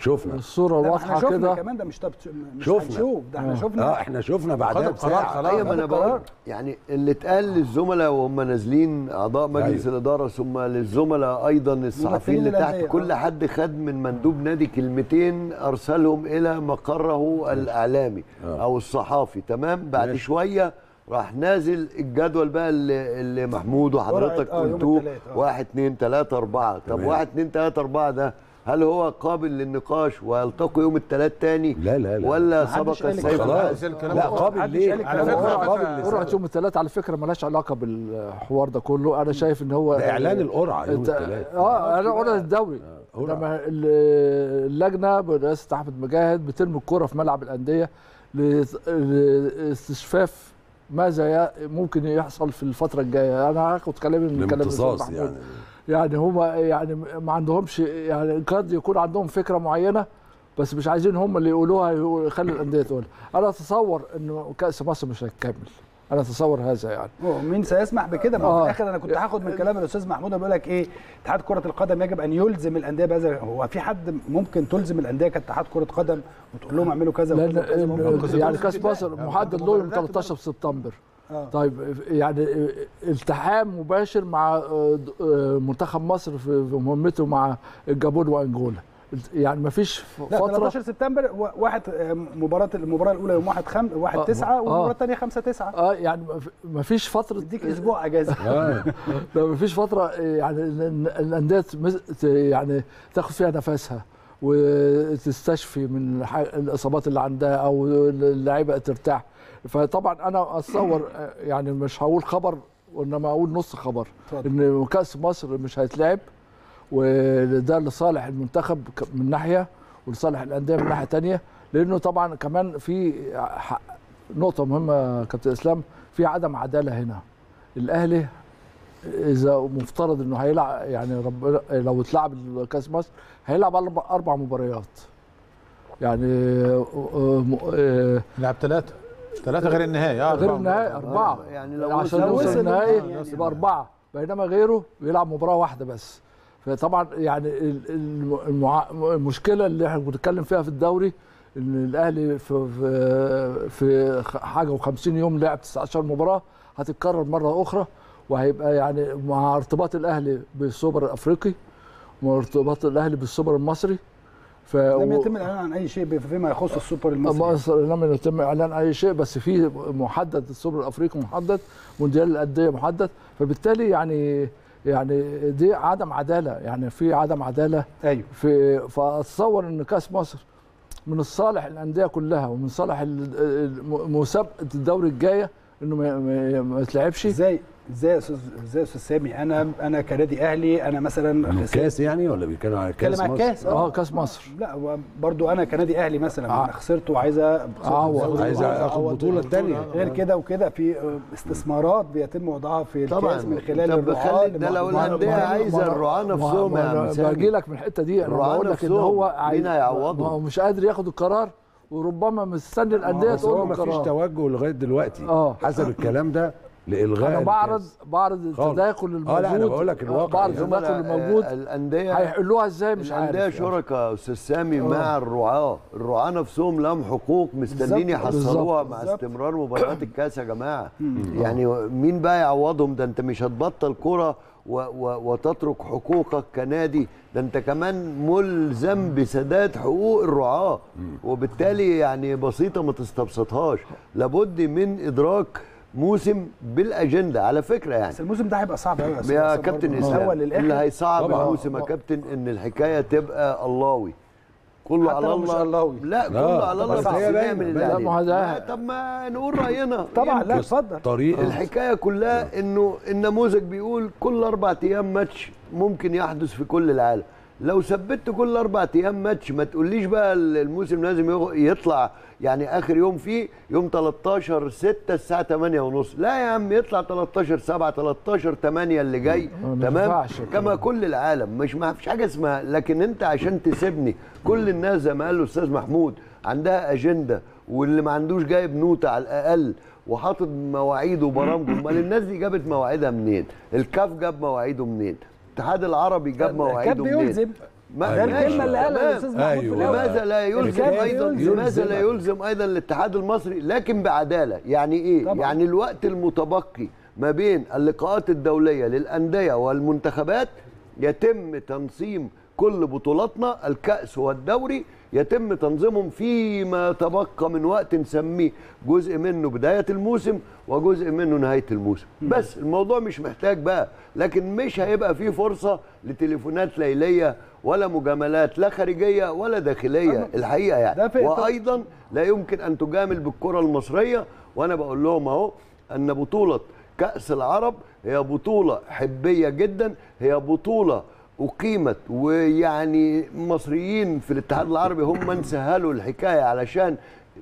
شفنا الصوره ده احنا الواضحه شفنا كده كمان ده مش طب مش شفنا. هنشوف ده احنا آه. شفنا اه احنا شفنا بعدها خدوا قرار بساعه خلاص. ايوه ما انا خد قرار. بقول يعني اللي اتقال للزملاء وهم نازلين اعضاء مجلس أيوة. الاداره ثم للزملاء ايضا الصحفيين اللي تحت الأندية، كل آه. حد خد من مندوب نادي كلمتين ارسلهم الى مقره الاعلامي آه. او الصحافي تمام بعد ماشي. شويه راح نازل الجدول بقى اللي, اللي محمود وحضرتك قرعة، آه، يوم قلتوه التلات، آه. واحد اتنين تلاته اربعه طب تمام. واحد اتنين تلاته اربعه ده هل هو قابل للنقاش ويلتقوا يوم الثلاث تاني لا لا لا ولا محدش سبق قال السيف الكلام ده. خلاص الكلام لا ده. قابل محدش ليه قال الكلام ده. قابل قرعة- قرعه لسبب. يوم الثلاث على فكره مالهاش علاقه بالحوار ده كله انا شايف ان هو ده اعلان القرعه يوم انت- الثلاث اه انا قرعه الدوري قرعة. لما ال- اللجنه برئاسه احمد مجاهد بترمي الكره في ملعب الانديه لاس- لاستشفاف ماذا ي- ممكن يحصل في الفتره الجايه انا هاخد كلامي من كلام الأستاذ الامتصاص محمود. يعني يعني هما يعني ما عندهمش يعني قد يكون عندهم فكره معينه بس مش عايزين هم اللي يقولوها يقولوا- يخلي الانديه تقولها انا اتصور انه كاس مصر مش هيكمل انا اتصور هذا يعني هو مين سيسمح بكده ما هو في آه. الاخر انا كنت هاخد من كلام الاستاذ محمود بيقول لك ايه اتحاد كره القدم يجب ان يلزم الانديه بهذا هو في حد ممكن تلزم الانديه كاتحاد كره قدم وتقول لهم اعملوا كذا وكذا وكذا لان وكذا؟ يعني كاس مصر محدد له يوم 13 سبتمبر آه. طيب يعني التحام مباشر مع منتخب مصر في في مهمته مع الجابون وانجولا يعني ما فيش لا فتره 13 سبتمبر و- واحد آه، مباراه المباراه الاولى يوم 1 خم... 1 آه، 9 آه. والمباراه الثانيه 5 9 اه يعني ما فيش فتره اديك اسبوع اجازه آه. لو ما فيش فتره يعني ال- الانديه تمز- ت- يعني تاخد فيها نفسها وتستشفي من ح- الاصابات اللي عندها او اللعيبه ترتاح فطبعا انا اتصور آه، يعني مش هقول خبر وانما اقول نص خبر اتفضل. ان كاس مصر مش هيتلعب وده لصالح المنتخب ك- من ناحيه ولصالح الانديه من ناحيه تانية لانه طبعا كمان في ح- نقطه مهمه يا كابتن اسلام في عدم عداله هنا الاهلي اذا مفترض انه هيلعب يعني رب لو اتلعب كاس مصر هيلعب اربع اربع مباريات يعني آه، آه، آه، لعب ثلاثة ثلاثة غير النهائي اه غير أربعة. النهائي اربعه يعني لو عشان وصل- يوصل وصل النهائي يعني يبقى اربعه بينما غيره بيلعب مباراه واحده بس فطبعا يعني ال- الم- المع... المشكله اللي احنا بنتكلم فيها في الدوري ان الاهلي في في, في حاجه و50 يوم لعب 19 مباراه هتتكرر مره اخرى وهيبقى يعني مع ارتباط الاهلي بالسوبر الافريقي وارتباط الاهلي بالسوبر المصري ف لم يتم الاعلان عن اي شيء فيما يخص السوبر المصري مصر لم يتم اعلان اي شيء بس في محدد السوبر الافريقي محدد مونديال الانديه محدد فبالتالي يعني يعني دي عدم عداله يعني في عدم عداله ايوه في فاتصور ان كاس مصر من الصالح الانديه كلها ومن صالح ال- ال- مسابقه الدوري الجايه انه ما- ما ما يتلعبش ازاي ازاي يا استاذ ازاي يا استاذ سامي انا انا كنادي اهلي انا مثلا خسرت- كاس يعني ولا بيتكلموا على بتكلم كاس عن مصر؟ الكاس اه كاس مصر لا برضو انا كنادي اهلي مثلا آه. انا خسرت وعايز أعوض. عايز اخد بطوله تانية غير كده وكده في آه، استثمارات بيتم وضعها في طبعا الكاس من خلال طب الرعاة خلي ده لو لمعظم- الانديه عايزه الرعاه نفسهم يا عم سامي. باجي لك من الحته دي انا الرعاة بقول لك ان نفسهم، هو مين عايز- هيعوضهم؟ ما هو مش قادر ياخد القرار وربما مستني الانديه بس تقول هو له ما فيش القرار توجه لغايه دلوقتي آه. حسب الكلام ده لالغاء انا بعرض الكاس. بعرض خالص. التداخل الموجود آه، لا، أنا بقول لك آه، الواقع بعرض يعني. التداخل الموجود الانديه هيحلوها ازاي مش الانديه عارف يعني. شركاء يا استاذ سامي مع الرعاه الرعاه نفسهم لهم حقوق مستنيين بالظبط، يحصلوها بالظبط، مع بالظبط. استمرار مباريات الكاس يا جماعه يعني مين بقى يعوضهم ده انت مش هتبطل كره و و وتترك حقوقك كنادي ده انت كمان ملزم بسداد حقوق الرعاه وبالتالي يعني بسيطه ما تستبسطهاش لابد من ادراك موسم بالاجنده على فكره يعني بس الموسم ده هيبقى صعب قوي يا كابتن اسلام الاول اللي للاخر هيصعب طبعا. الموسم يا كابتن ان الحكايه تبقى اللهوي كله حتى على لو مش الله اللهوي. لا كله لا، على الله بس بس هي باينة، نعمل اللي باينة. لا، ما هو علينا ده- لا، طب ما نقول راينا طبعا لا يمكن. اتفضل طريقه الحكايه كلها انه النموذج بيقول كل اربع ايام ماتش ممكن يحدث في كل العالم لو ثبت كل اربع ايام ماتش ما تقوليش بقى الموسم لازم يغ- يطلع يعني اخر يوم فيه يوم 13 6 الساعه 8 ونص لا يا عم يطلع 13 7 13 8 اللي جاي ما تمام ينفعش كده. كما كل العالم مش ما فيش حاجه اسمها لكن انت عشان تسيبني كل الناس زي ما قال الاستاذ محمود عندها اجنده واللي ما عندوش جايب نوته على الاقل وحاطط مواعيد وبرامجه امال الناس دي جابت مواعيدها منين الكاف جاب مواعيده منين الاتحاد العربي جاب كان مواعيده منين بيلزم ما- ده ماشي، الكلمه اللي قالها تمام. الاستاذ محمود في أيوة. الاول لماذا لا يلزم الكاف ايضا يلزم. لماذا لا يلزم ايضا الاتحاد المصري لكن بعداله يعني ايه طبعاً. يعني الوقت المتبقي ما بين اللقاءات الدوليه للانديه والمنتخبات يتم تنظيم كل بطولاتنا الكاس والدوري يتم تنظيمهم فيما تبقى من وقت نسميه جزء منه بدايه الموسم وجزء منه نهايه الموسم بس الموضوع مش محتاج بقى لكن مش هيبقى فيه فرصه لتليفونات ليليه ولا مجاملات لا خارجيه ولا داخليه الحقيقه ده يعني في إطار- وايضا لا يمكن ان تجامل بالكره المصريه وانا بقول لهم اهو ان بطوله كاس العرب هي بطوله حبيه جدا هي بطوله اقيمت ويعني مصريين في الاتحاد العربي هم من سهلوا الحكايه علشان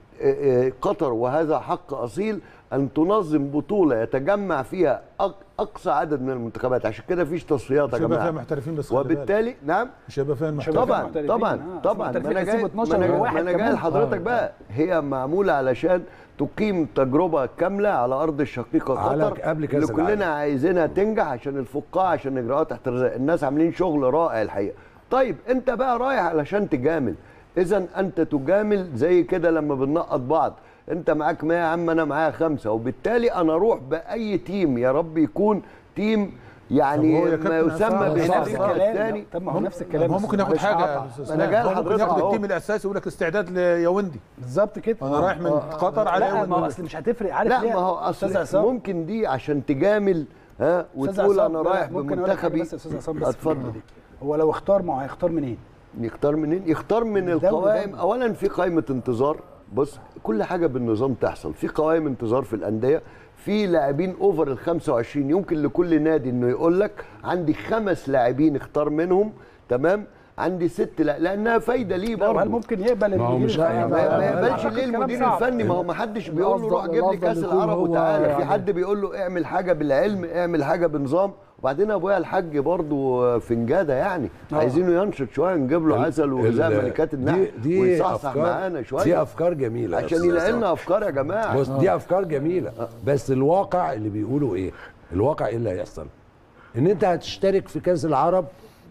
آه، آه، قطر وهذا حق اصيل ان تنظم بطوله يتجمع فيها أق- اقصى عدد من المنتخبات عشان كده مفيش تصفيات يا مش هيبقى فيها جماعه محترفين بس خلي بالك. وبالتالي نعم مش هيبقى فيها هيبقى محترفين طبعا محترفين. طبعا آه، طبعا محترفين ما انا جاي هيسيبوا 12 ما أنا- وواحد ما انا كمان. جاي لحضرتك بقى هي معموله علشان تقيم تجربه كامله على ارض الشقيقه على قطر قبل كأس اللي كلنا العالم. عايزينها تنجح عشان الفقاعه عشان اجراءات احترازيه الناس عاملين شغل رائع الحقيقه طيب انت بقى رايح علشان تجامل اذا انت تجامل زي كده لما بننقط بعض انت معاك 100 يا عم انا معايا خمسه وبالتالي انا اروح باي تيم يا رب يكون تيم يعني طب هو يا ما كابتن يسمى عصام، نفس صعب، بامريكا صعب. الكلام. الثاني طب ما هو نفس الكلام ما هو ممكن ياخد معلش حاجه هقطع. يا أستاذ ما أنا سلام. جاي هو ممكن لحضرتك ياخد أهو. التيم الاساسي يقول لك استعداد لياوندي بالظبط كده انا رايح من قطر على لا ما هو ياوندي اصل مش هتفرق عارف لا ليه ما هو أستاذ اصل عصام؟ ممكن دي عشان تجامل ها أستاذ وتقول عصام، انا لا، رايح ممكن أقول لك حاجة بمنتخبي بس يا استاذ عصام بس في اتفضل. النقطة دي. هو لو اختار ما هو هيختار منين؟ يختار منين يختار من الدوري القوائم برضه. اولا في قائمه انتظار بص كل حاجه بالنظام تحصل في قوائم انتظار في الانديه في لاعبين اوفر ال 25 يمكن لكل نادي انه يقول لك عندي خمس لاعبين اختار منهم تمام عندي ست لا لانها فايده ليه لا، وهل برضه ممكن يقبل ما هو المدير مش الفني؟ هيقبل. ما, ما لا، يقبلش أعتقد ليه كلام المدير صعب. الفني ما هو ما حدش بيقول له الأفضل- روح جيب لي الأفضل كاس يكون العرب هو وتعالى في يعني- حد بيقول له اعمل حاجه بالعلم اعمل حاجه بنظام وبعدين ابويا الحاج برضه فنجاده يعني آه. عايزينه ينشط شويه نجيب له عسل وغذاء ال- ملكات النحل دي دي ويصحصح افكار معانا دي شويه افكار جميله يا عشان أستاذ يلاقي عصام. لنا افكار يا جماعه بص دي افكار جميله بس الواقع اللي بيقولوا ايه الواقع ايه اللي هيحصل ان انت هتشترك في كاس العرب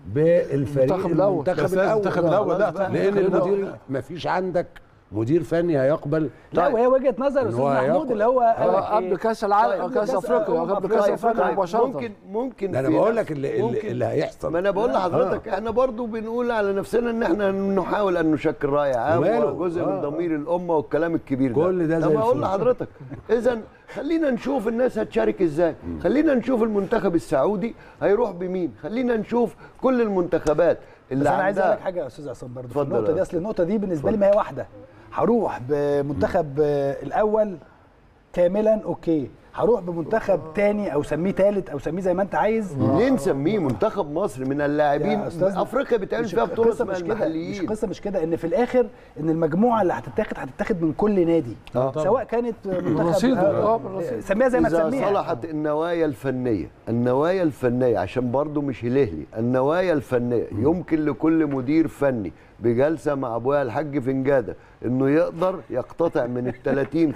بالفريق المنتخب الأول. المنتخب بس الاول المنتخب الاول لا خلاص بقى. لان المنتخب المدير ما فيش عندك مدير فني هيقبل لا وهي وجهه نظر إن استاذ هو محمود هياخد- اللي هو قال لك قبل إيه؟ كاس العالم طيب، كاس كأس افريقيا أمم قبل أفريقيا. كاس افريقيا طيب مباشره ممكن ممكن ده انا في بقول ناس- لك اللي, اللي, ممكن- اللي هيحصل ما انا بقول لحضرتك احنا برضو بنقول على نفسنا ان احنا نحاول ان نشكل راي عام وماله؟ وجزء من آه. ضمير الامه والكلام الكبير ده كل ده زي طب اقول الفل. لحضرتك اذا خلينا نشوف الناس هتشارك ازاي خلينا نشوف المنتخب السعودي هيروح بمين خلينا نشوف كل المنتخبات اللي بس انا عايز اقول لك عندها حاجه يا استاذ عصام برضه في اتفضل النقطه يا دي اصل النقطه دي بالنسبه لي ما هي واحده هروح بمنتخب آه، الاول كاملا اوكي هروح بمنتخب تاني او سميه تالت او سميه زي ما انت عايز ليه نسميه منتخب مصر من اللاعبين يا أستاذ، افريقيا بتعمل مش فيها بطوله القصه اسمها مش كده مش المحليين قصه مش كده ان في الاخر ان المجموعه اللي هتتاخد هتتاخد من كل نادي آه. سواء كانت منتخب رصيد، آه، آه، بالرصيد. سميها زي ما إذا تسميها صلحت النوايا الفنية النوايا الفنية عشان برضو مش هلهلي النوايا الفنية يمكن لكل مدير فني بجلسة مع أبويا الحاج فنجادة إنه يقدر يقتطع من ال 30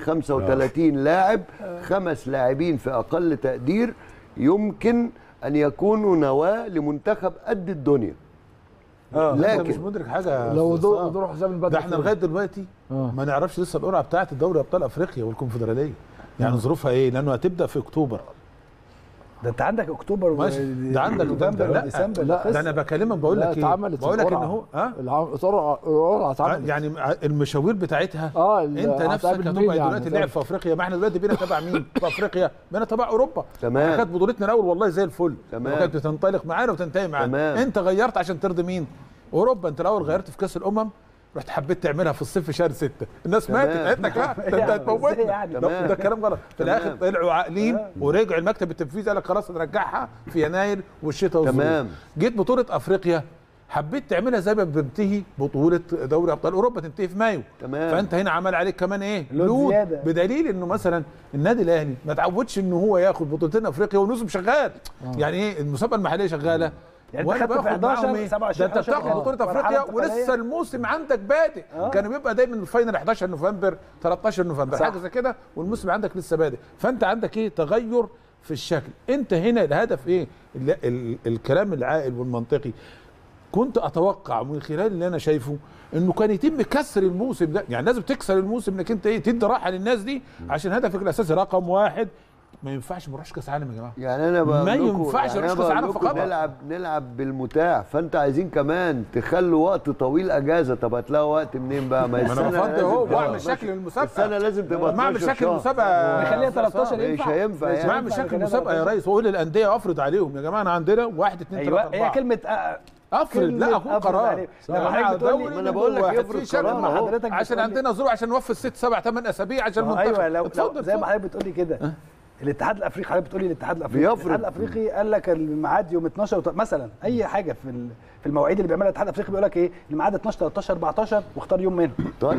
35 لاعب خمس لاعبين في أقل تقدير يمكن أن يكونوا نواة لمنتخب قد الدنيا اه لكن- لكن مش مدرك حاجه لو يا أستاذ دو- عصام. دروح حسام البدري ده احنا فين؟ لغايه دلوقتي آه. ما نعرفش لسه القرعه بتاعه الدوري ابطال افريقيا والكونفدراليه يعني ظروفها ايه لانه هتبدا في اكتوبر ده انت عندك اكتوبر و- ماشي ده عندك ده نوفمبر لا وديسمبر لا، ده انا بكلمك بقول لا، لك ايه اتعملت بقول لك ان القرعة. هو ها العم- القرعه القرعه اتعملت يعني المشاوير بتاعتها اه ال- انت نفسك هتقابل هتبقى مين دلوقتي يعني؟ لاعب في افريقيا ما احنا دلوقتي بينا تبع مين في افريقيا بينا تبع اوروبا تمام. احنا كانت بطولتنا الاول والله زي الفل تمام. وكانت بتنطلق معانا وتنتهي معانا تمام. انت غيرت عشان ترضي مين اوروبا انت الاول غيرت في كاس الامم رحت حبيت تعملها في الصيف في شهر ستة الناس تمام. ماتت قالت لك لا ده انت يعني هتموتنا إزاي يعني؟ ده, تمام. ده كلام غلط في تمام. الاخر طلعوا عاقلين ورجعوا المكتب التنفيذي قال لك خلاص نرجعها في يناير والشتاء والظروف تمام. جيت بطوله افريقيا حبيت تعملها زي ما بتنتهي بطوله دوري ابطال اوروبا تنتهي في مايو تمام. فانت هنا عمل عليك كمان ايه لود لود زيادة. بدليل انه مثلا النادي الاهلي ما تعودش ان هو ياخد بطولتين افريقيا والموسم شغال يعني ايه المسابقه المحليه شغاله يعني وانا أنت خدت في باخد 11 معاهم ايه 27 ده انت بتاخد 11 بطوله مرحلة افريقيا انتقالية. ولسه الموسم عندك بادئ كان بيبقى دايما الفاينل 11 نوفمبر 13 نوفمبر صح. حاجه زي كده والموسم عندك لسه بادئ فانت عندك ايه تغير في الشكل انت هنا الهدف ايه ال ال الكلام العاقل والمنطقي كنت اتوقع من خلال اللي انا شايفه انه كان يتم كسر الموسم ده يعني لازم تكسر الموسم انك انت ايه تدي راحه للناس دي عشان هدفك الاساسي رقم واحد ما ينفعش ما نروحش كاس عالم يا جماعه يعني انا بقول ما لكم- ينفعش يعني نروح أنا كأس بقول عالم لكم في قطر. نلعب نلعب بالمتاح فانت عايزين كمان تخلوا وقت طويل اجازه طب هتلاقوا وقت منين بقى ما ما انا السنة بفضل لازم اهو تبقى- واعمل شكل المسابقه السنه لازم تبقى ما اعمل 12 شكل شهر. المسابقه نخليها 13 مش ينفع هينفع يعني. ما اعمل شكل المسابقه يا ريس واقول للانديه وافرض عليهم يا جماعه انا عندنا واحد اثنين ثلاثه ايوه هي اربعه كلمه آه، افرض لا كلمة اكون أفرض قرار عليه. لما لما حضرتك بتقول لي- ما أنا بقول لك يفرض قرار لما أهو. حضرتك عشان بتقول لي- عندنا ظروف عشان نوفر ست سبع ثمان اسابيع عشان ما هو المنتخب ايوه لو, لو اتفضل زي ما اتفضل. حضرتك بتقول لي كده الاتحاد الافريقي حضرتك بتقول لي الاتحاد الافريقي بيفرض. الاتحاد الافريقي قال لك الميعاد يوم 12 وط- مثلا اي حاجه في ال- في المواعيد اللي بيعملها الاتحاد الافريقي بيقول لك ايه الميعاد 12 13 14 واختار يوم منهم طيب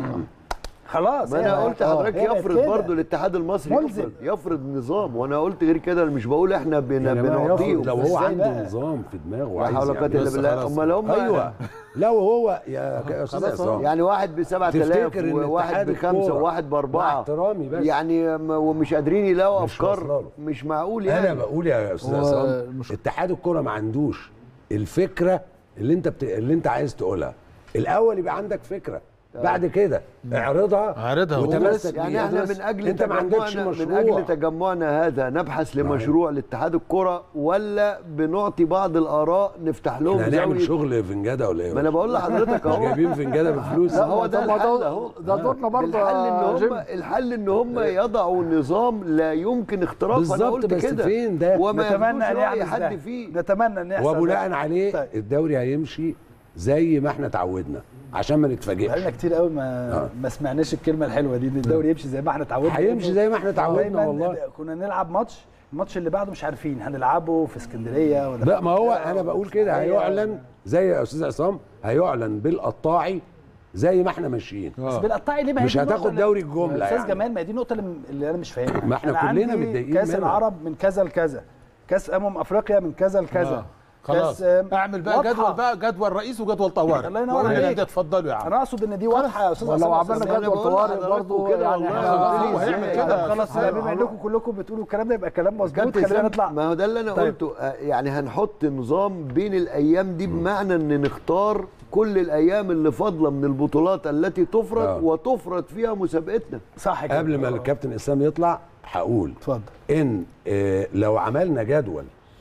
خلاص ما هي انا بقت- قلت آه، حضرتك هي بقت يفرض كده. برضه الاتحاد المصري ملزم. يفرض, يفرض نظام وانا قلت غير كده أنا مش بقول احنا بن- يعني ما بنعطيه يفرض لو هو إزاي عنده بقى؟ نظام في دماغه لا وعايز حول ولا قوه يعمله. الا بس بالله خلاص. امال هم ايوه لو هو يا يا استاذ خلاص عصام يعني واحد ب 7000 تفتكر إن وواحد اتحاد بخمسه الكورة وواحد مع باربعه احترامي بس يعني م- ومش قادرين يلاقوا مش افكار واصلة له. مش معقول يعني انا بقول يا استاذ هو عصام المش- اتحاد الكوره ما عندوش الفكره اللي انت بت... اللي انت عايز تقولها الاول يبقى عندك فكره بعد كده اعرضها اعرضها. وتمسك يعني بيها. احنا بس من اجل انت ما عندكش تجمعنا مشروع من اجل تجمعنا هذا نبحث لمشروع لاتحاد الكره ولا بنعطي بعض الاراء نفتح لهم احنا هنعمل زاويه شغل فنجاده ولا ايه ما انا بقول لحضرتك مش اهو جايبين فنجاده بفلوس لا هو ده طب ما الحل اهو ده دورنا برضه الحل ان يا هم جيم. الحل ان هم يضعوا نظام لا يمكن اختراقه انا بالظبط، قلت بس كده فين ده؟ وما نتمنى ياخدوش ان راي يحدث حد ده. فيه نتمنى ان يحصل وبناء ده. عليه طيب. الدوري هيمشي زي ما احنا اتعودنا عشان ما نتفاجئش بقالنا كتير قوي ما ما سمعناش الكلمه الحلوه دي ان الدوري يمشي زي ما احنا اتعودنا هيمشي زي ما احنا اتعودنا دايماً والله. كنا نلعب ماتش الماتش اللي بعده مش عارفين هنلعبه في اسكندريه ولا لا ما هو في انا بقول كده اسماعيلية هيعلن زي يا استاذ عصام هيعلن بالقطاعي زي ما احنا ماشيين بس بالقطاعي ليه ما هي مش دي النقطة هتاخد اللي- دوري الجملة استاذ يعني. جمال ما هي دي النقطه اللي, اللي انا مش فاهمها ما احنا أنا كلنا عندي متضايقين كاس منها. العرب من كذا لكذا كاس امم افريقيا من كذا لكذا آه. خلاص كاس، آم، اعمل بقى واضحة. جدول بقى جدول رئيس وجدول طوارئ الله ينور وقول عليك. للأندية اتفضلوا يا عم انا اقصد ان دي واضحه يا استاذ ولو عصام عملنا أستاذ أنا جدول بقول طوارئ لحضراتكم برضه كده يعني والله. احنا آه، هو هيعمل كده خلاص هيعمل بما كده. انكم كلكم بتقولوا الكلام ده يبقى كلام مظبوط كابتن خلينا سام، نطلع ما هو ده اللي انا طيب. قلته آه، يعني هنحط نظام بين الايام دي بمعنى ان نختار كل الايام اللي فاضله من البطولات التي تفرض آه. وتفرض فيها مسابقتنا صح كده قبل ما الكابتن اسلام يطلع هقول اتفضل ان آه، لو عملنا جدول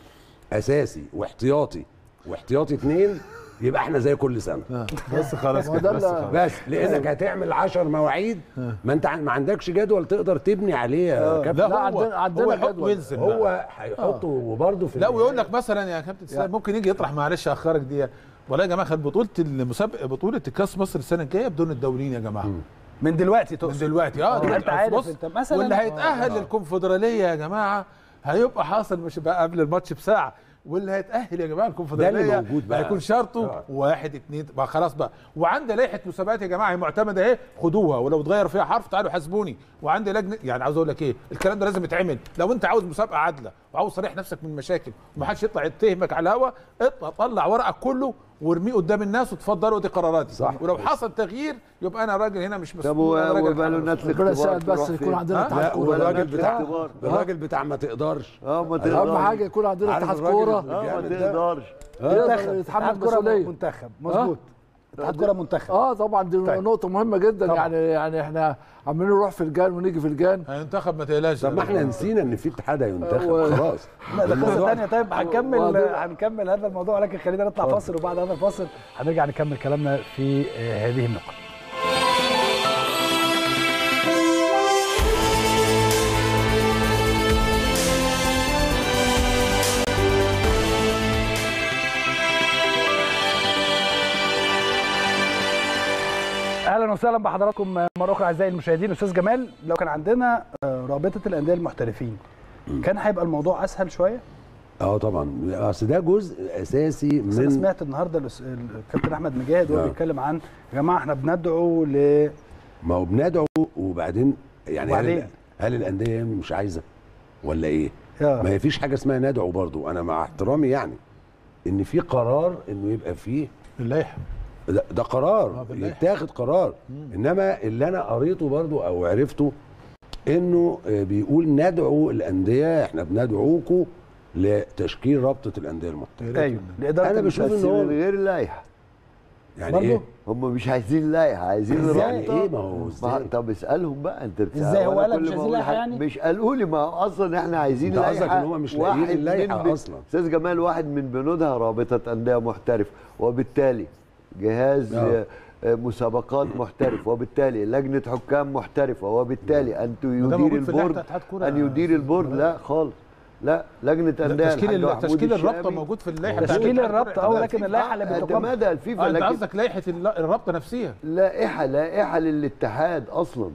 اساسي واحتياطي واحتياطي اثنين يبقى احنا زي كل سنه بس خلاص ما ده كده بس اللي- خلاص. بس لانك هتعمل 10 مواعيد ما انت عن- ما عندكش جدول تقدر تبني عليه يا كابتن لا لا، هو عندنا- عندنا هو يحط جدول. وينزل بقى. هو هيحطه وبرده في لا النهاية. ويقول لك مثلا يا كابتن اسلام ممكن يجي يطرح معلش اخرك دي والله يا جماعه خد بطوله المسابقه بطوله الكاس مصر السنه الجايه بدون الدوليين يا جماعه من دلوقتي من تقصد دلوقتي اه آه، دلوقتي أنت عارف بص، أنت مثلاً- واللي هيتاهل للكونفدراليه يا جماعه هيبقى حاصل مش بقى قبل الماتش بساعه واللي هيتاهل يا جماعه الكونفدراليه موجود بقى. هيكون شرطه آه. واحد اتنين بقى خلاص بقى وعندي لائحه مسابقات يا جماعه هي معتمده اهي خدوها ولو اتغير فيها حرف تعالوا حاسبوني وعندي لجنه يعني عاوز اقول لك ايه الكلام ده لازم يتعمل لو انت عاوز مسابقه عادله وعاوز صريح نفسك من المشاكل ومحدش يطلع يتهمك على الهوا اطلع طلع ورقك كله وارميه قدام الناس وتفضلوا دي قراراتي صح. ولو حصل تغيير يبقى انا راجل هنا مش طب مسؤول أنا راجل وبالونات مسؤول. ربنا الاختبار يساعد بس تروح يكون فين؟ عندنا ها؟ اتحاد لا كوره والراجل وبنات بتاع الاختبار. الراجل بتاع ما تقدرش اه ما اهم تقدرش حاجه يكون عندنا عارف اتحاد الراجل كوره اه ما الجامد ده؟ تقدرش يقدر منتخب يتحمل اتحاد كرة المسؤوليه منتخب مظبوط اتحاد كرة منتخب اه طبعا دي طيب. نقطه مهمه جدا طبعاً. يعني يعني احنا عمالين نروح في الجان ونيجي في الجان هينتخب ما تقلقش طب ما احنا نسينا ان في اتحاد هينتخب هو- خلاص لا ده قصه الموضوع- ثانيه طيب هنكمل وبعدين- هنكمل هذا الموضوع ولكن خلينا نطلع فاصل وبعد هذا الفاصل هنرجع نكمل كلامنا في آه، هذه النقط اهلا وسهلا بحضراتكم مره اخرى اعزائي المشاهدين استاذ جمال لو كان عندنا آه، رابطه الانديه المحترفين كان هيبقى الموضوع اسهل شويه اه طبعا اصل ده جزء اساسي بس انا من سمعت النهارده الأس- الكابتن احمد مجاهد وهو آه. بيتكلم عن يا جماعه احنا بندعو ل ما هو بندعو وبعدين يعني وبعدين؟ هل, هل الانديه مش عايزه ولا ايه؟ آه. ما هي فيش حاجه اسمها ندعو برضو انا مع احترامي يعني ان في قرار انه يبقى فيه اللائحه ده, ده قرار آه، باللائحة. يتاخد قرار انما اللي انا قريته برضو او عرفته انه آه، بيقول ندعو الانديه احنا بندعوكم لتشكيل رابطه الانديه المحترفه ايوه لاداره انا بشوف بس ان هو من غير لائحه يعني برضو؟ ايه هم مش عايزين لايحه عايزين إزاي؟ رابطه إيه ما هو إزاي؟ ما- طب اسالهم بقى انت بتسأل إزاي؟ هو وأنا قال لك كل مش ما عايزين أقول لايحة حاجة- يعني؟ مش قالوا لي ما هو اصلا احنا عايزين أنت قصدك لايحه إن هم مش لاقيين واحد اللايحة من- أصلاً. استاذ جمال واحد من بنودها رابطه انديه محترف وبالتالي جهاز آه. آه، آه، مسابقات محترف وبالتالي لجنه حكام محترفه وبالتالي ان ده يدير موجود في البورد لائحة اتحاد كرة ان يا يدير البورد لا خالص لا لجنه لا، انديه تشكيل الحاج ال- محمود تشكيل الرابطه الشامي. موجود في اللائحه بتاعت تشكيل اتحاد الرابطه كرة اه اتحاد لكن الفيفا. اللائحه اللي بتقام اعتمادها الفيفا آه، انت لكن قصدك لائحه الل- الرابطه نفسها لائحه لائحه للاتحاد اصلا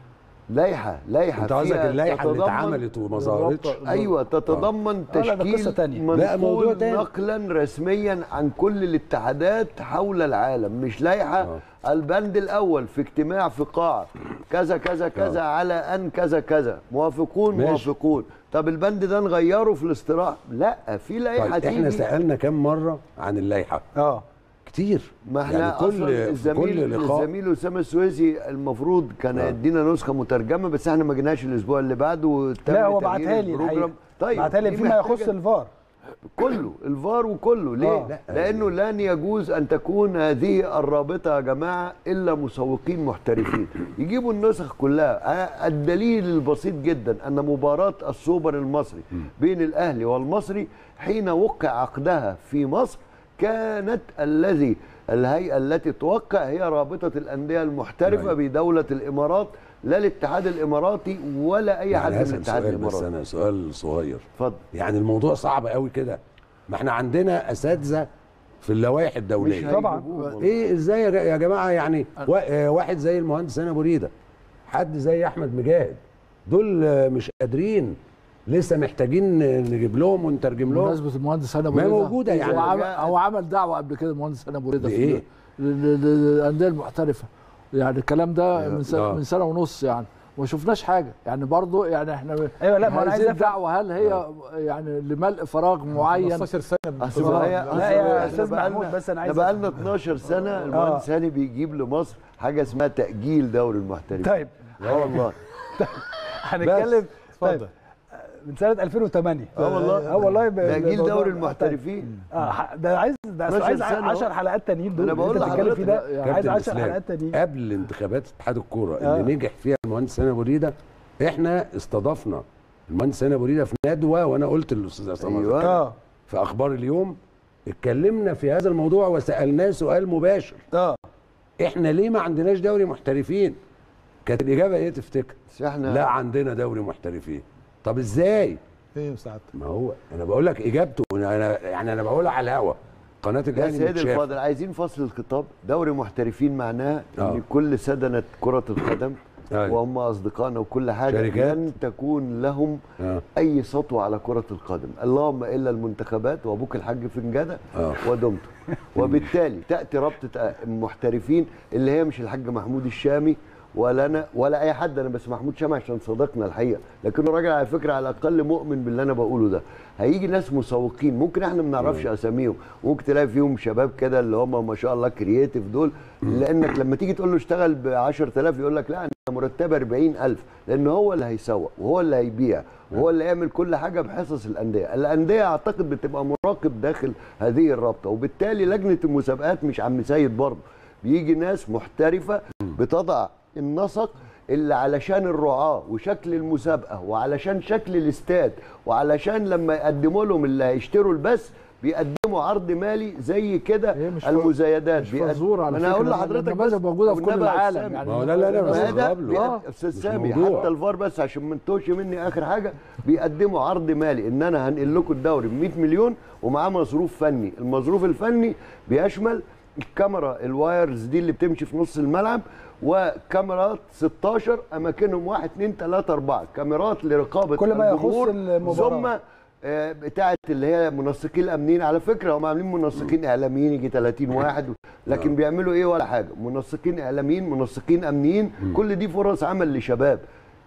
لائحه لائحه انت قصدك فيها اللائحه اللي تتضمن- اتعملت وما ظهرتش ايوه تتضمن آه، لا، ده قصة تشكيل تانية. لا، موضوع منقول تاني. نقلا رسميا عن كل الاتحادات حول العالم مش لائحه آه. البند الاول في اجتماع في قاعه كذا كذا كذا على ان كذا كذا موافقون ماشي. موافقون طب البند ده نغيره في الاستراحه لا في لائحه طيب احنا تيجي سالنا كم مره عن اللائحه اه كتير ما احنا يعني يعني كل اصلا في كل الزميل لقاء الزميل اسامه السويسي المفروض كان آه. يدينا نسخه مترجمه بس احنا ما جيناش الاسبوع اللي بعده وتم لا هو تغيير بعتها لي البروجرام. الحقيقه طيب بعتها لي دي فيما محتاجة يخص الفار كله الفار وكله ليه؟ آه. لا. لانه لن يجوز ان تكون هذه الرابطه يا جماعه الا مسوقين محترفين يجيبوا النسخ كلها آه، الدليل البسيط جدا ان مباراه السوبر المصري بين الاهلي والمصري حين وقع عقدها في مصر كانت الذي الهيئه التي توقع هي رابطه الانديه المحترفه أيوة. بدوله الامارات لا الاتحاد الاماراتي ولا اي حد يعني من هسأل الاتحاد سؤال بس الاماراتي انا سؤال صغير اتفضل يعني الموضوع صعب قوي كده ما احنا عندنا اساتذه في اللوائح مش الدوليه طبعاً. هيجيبوه والله. ايه ازاي يا جا- يا جماعه يعني وا- آه، واحد زي المهندس هنا بريده حد زي احمد مجاهد دول آه، مش قادرين لسه محتاجين نجيب لهم ونترجم لهم بمناسبه المهندس هنا ما بريدة موجودة يعني. هو عمل, هو عمل دعوه قبل كده المهندس هنا بريده في لإيه؟ ل- ل- للانديه المحترفه يعني الكلام ده من سنه, آه. من سنه ونص يعني ما شفناش حاجه يعني برضه يعني احنا أيوة، لا، ما أنا عايز هذه أفهم. الدعوه هل هي يعني لملء فراغ معين 15 سنه اصل بتبقى- ما هي لا يا إحنا أستاذ بقالنا- محمود، بس أنا عايز احنا بقالنا 12 سنه المهندس هاني بيجيب لمصر حاجه اسمها تاجيل دوري المحترفين طيب اه والله هنتكلم طيب اتفضل من سنه 2008 اه والله اه والله ب- تاجيل الموضوع- دوري طيب. المحترفين اه ح- ده عايز ده 12 عايز سنة 10 أهو. حلقات تانيين دول أنا بقول اللي انت بتتكلم فيه ده لحضرتك، عايز كابتن 10 إسلام، حلقات تانيين قبل انتخابات اتحاد الكوره آه. اللي نجح فيها المهندس هنا بريده احنا استضفنا المهندس هنا بريده في ندوه وانا قلت للاستاذ عصام أيوة. أيوة. اه في اخبار اليوم اتكلمنا في هذا الموضوع وسالناه سؤال مباشر اه احنا ليه ما عندناش دوري محترفين كانت الاجابه ايه تفتكر بس احنا لا عندنا دوري محترفين طب ازاي ايه ساعات ما هو انا بقول لك اجابته انا يعني انا بقولها على الهوا قناه يا الاهلي سيدي متشافة. الفاضل عايزين فصل الخطاب دوري محترفين معناه آه. ان كل سدنه كره القدم أيوة. وهم اصدقائنا وكل حاجه شركات. لن تكون لهم آه. اي سطوه على كره القدم اللهم الا المنتخبات وابوك الحاج فنجاده آه. ودمته وبالتالي تاتي رابطه المحترفين اللي هي مش الحاج محمود الشامي ولا انا ولا اي حد انا بس محمود شامي عشان صديقنا الحقيقه لكنه راجل على فكره على الاقل مؤمن باللي انا بقوله ده هيجي ناس مسوقين ممكن احنا ما نعرفش اساميهم ممكن تلاقي فيهم شباب كده اللي هم ما شاء الله كرييتيف دول لانك لما تيجي تقول له اشتغل ب 10000 يقول لك لا انا مرتبه 40000 لان هو اللي هيسوق وهو اللي هيبيع وهو اللي يعمل كل حاجه بحصص الانديه الانديه اعتقد بتبقى مراقب داخل هذه الرابطه وبالتالي لجنه المسابقات مش عم سيد برضه بيجي ناس محترفه بتضع النسق اللي علشان الرعاة وشكل المسابقة وعلشان شكل الاستاد وعلشان لما يقدموا لهم اللي هيشتروا البث بيقدموا عرض مالي زي كده هي مش ف- المزايدات مش بيقد- فزورة على ما انا فكرة، هقول لأن لحضرتك النماذج بس موجودة في كل والنبي يا العالم أسامي. يعني ما هو لا لا لا بس ما ده استغرب له. آه. بيقد- استاذ مش سامي موضوع. حتى الفار بس عشان ما انتوش مني اخر حاجه بيقدموا عرض مالي ان انا هنقل لكم الدوري ب 100 مليون ومعاه مصروف فني المصروف الفني بيشمل الكاميرا الوايرز دي اللي بتمشي في نص الملعب وكاميرات 16 اماكنهم 1 2 3 4 كاميرات لرقابه كل ما يخص الجمهور المباراة. ثم آه، بتاعه اللي هي منسقين الامنيين على فكره هم عاملين منسقين اعلاميين يجي 30 واحد لكن بيعملوا ايه ولا حاجه منسقين اعلاميين منسقين امنيين كل دي فرص عمل لشباب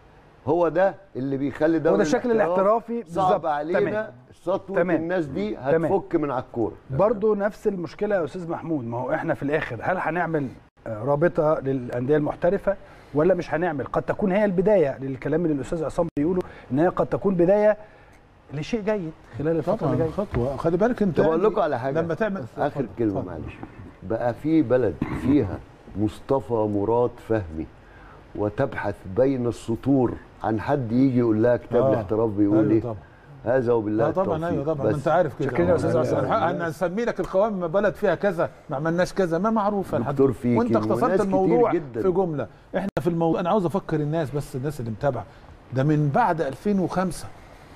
هو ده اللي بيخلي دوري هو ده الشكل الاحتراف الاحترافي بالظبط. صعب علينا تمام. سطوه تمام. الناس دي تمام. هتفك من على الكوره برضه نفس المشكله يا استاذ محمود ما هو احنا في الاخر هل هنعمل آه، رابطه للانديه المحترفه ولا مش هنعمل قد تكون هي البدايه للكلام اللي الاستاذ عصام بيقوله ان هي قد تكون بدايه لشيء جايه خلال الفتره اللي طبعا جايه خطوه خلي بالك انت طب اقول لكم على حاجه لما تعمل اخر اتفضل، كلمه اتفضل. معلش بقى في بلد فيها مصطفى مراد فهمي وتبحث بين السطور عن حد يجي يقول لها كتاب آه. الاحتراف بيقول أيوة ايه طبعا. هذا وبالله اه طبعا التوفيق. ايوه طبعا بس انت عارف كده شكرا يا أستاذ يعني عصام. انا هسمي لك القوام بلد فيها كذا ما عملناش كذا ما معروفه لحد دكتور فيكي وانت اختصرت وناس كتير الموضوع جداً. في جمله احنا في الموضوع انا عاوز افكر الناس بس الناس اللي متابعه ده من بعد 2005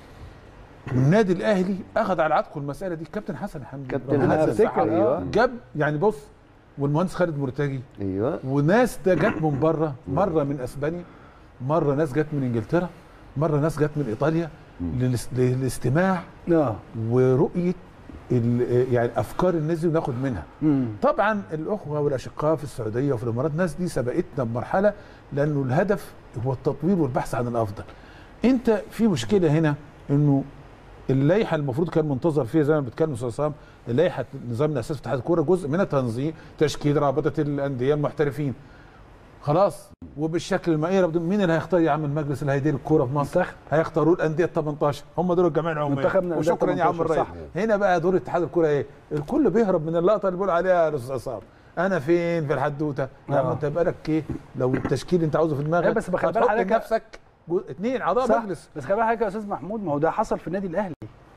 والنادي الاهلي اخذ على عاتقه المساله دي كابتن حسن حمدي كابتن ربنا حسن يفتح عليه. ايوه جاب يعني بص والمهندس خالد مرتجي ايوه وناس ده جت من بره مره من اسبانيا مره ناس جت من انجلترا مره ناس جت من ايطاليا للاس- للاستماع اه ورؤيه ال- يعني افكار الناس دي وناخد منها طبعا الاخوه والاشقاء في السعوديه وفي الامارات الناس دي سبقتنا بمرحله لانه الهدف هو التطوير والبحث عن الافضل انت في مشكله هنا انه اللائحه المفروض كان منتظر فيها زي ما بيتكلم استاذ عصام اللائحه نظام الاساس في اتحاد الكوره جزء منها تنظيم تشكيل رابطه الانديه المحترفين خلاص وبالشكل المائي مين اللي هيختار يا عم المجلس اللي هيدير الكوره في مصر؟ منتخب. هيختاروه الانديه ال 18 هم دول الجمعيه العموميه منتخب من الأندية وشكرا يا عم 18 الرئيس صح. هنا بقى دور اتحاد الكوره ايه؟ الكل بيهرب من اللقطه اللي بيقول عليها الاستاذ عصام انا فين في الحدوته؟ يا عم آه. انت بقالك ايه؟ لو التشكيل انت عاوزه في دماغك إيه بس بخلي بالك هتحط حضرتك- لنفسك جو- اثنين اعضاء صح مجلس بس خلي بالك يا استاذ محمود ما هو ده حصل في النادي الاهلي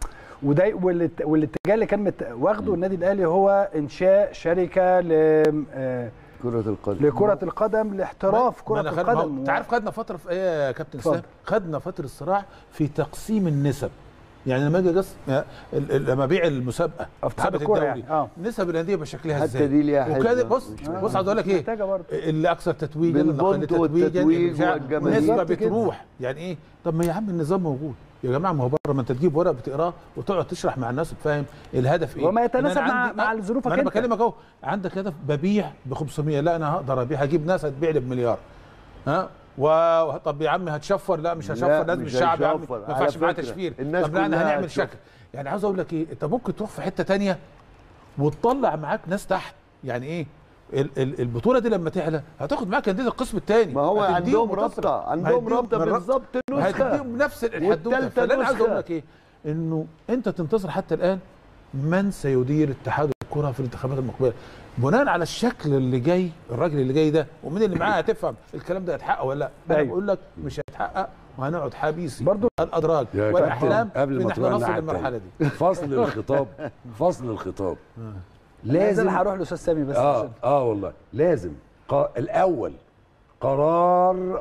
وده والات- والاتجاه اللي كان مت... واخده النادي الاهلي هو انشاء شركه ل... آه، كرة القدم لكره القدم لاحتراف ما كره أنا خد- ما هو- القدم انت عارف خدنا فتره في ايه يا كابتن اتفضل. اسلام؟ خدنا فتره صراع في تقسيم النسب يعني لما اجي أقص- ال- ال- لما ابيع المسابقه أو في اتحاد مسابقة الكورة الدوري، يعني، آه. نسب الانديه بشكلها حتى ازاي دي ليها وكده حسبة. بص مش بص عاوز اقول لك ايه محتاجة برضه. اللي اكثر تتويجا اللي اقل بالبونت تتويجا والتتويج البتاع، والجماهير. النسبه بالظبط كده. بتروح يعني ايه طب ما يا عم النظام موجود يا جماعه ما هو بره ما انت تجيب ورقه بتقراه وتقعد تشرح مع الناس وتفهم الهدف ايه وما يتناسب إن أنا مع- عندي- مع آه، ظروفك ما انا أنت. بكلمك اهو عندك هدف ببيع ب 500 لا انا هقدر ابيع هجيب ناس هتبيع لي بمليار ها و طب يا عم هتشفر لا مش هشفر لا، لازم مش الشعب يا عم هيشفر. ما على ينفعش معاه فكرة، تشفير الناس طب لا انا كلها هنعمل هتشوف. شكل يعني عاوز اقول لك ايه انت ممكن تروح في حته تانية وتطلع معاك ناس تحت يعني ايه ال- ال- البطوله دي لما تعلى هتاخد معاك انديه القسم الثاني ما هو عندهم هتديهم رابطه منتصر. عندهم هيديهم رابطه من رابطة. بالظبط نسخه هتديهم نفس الحدوته والتالتة فاللي انا عاوز نسخة. اقول لك ايه انه انت تنتظر حتى الان من سيدير اتحاد الكره في الانتخابات المقبله بناء على الشكل اللي جاي الراجل اللي جاي ده ومين اللي معاه هتفهم الكلام ده هيتحقق ولا لا انا أيوة. بقول لك مش هيتحقق وهنقعد حبيسي برضو الادراج يا والاحلام كابتن، قبل ان ما احنا تروح نصل الناحية للمرحله التانية. دي فصل الخطاب فصل الخطاب لازم لازم هروح لاستاذ سامي بس اه عشان- اه والله لازم ق... الاول قرار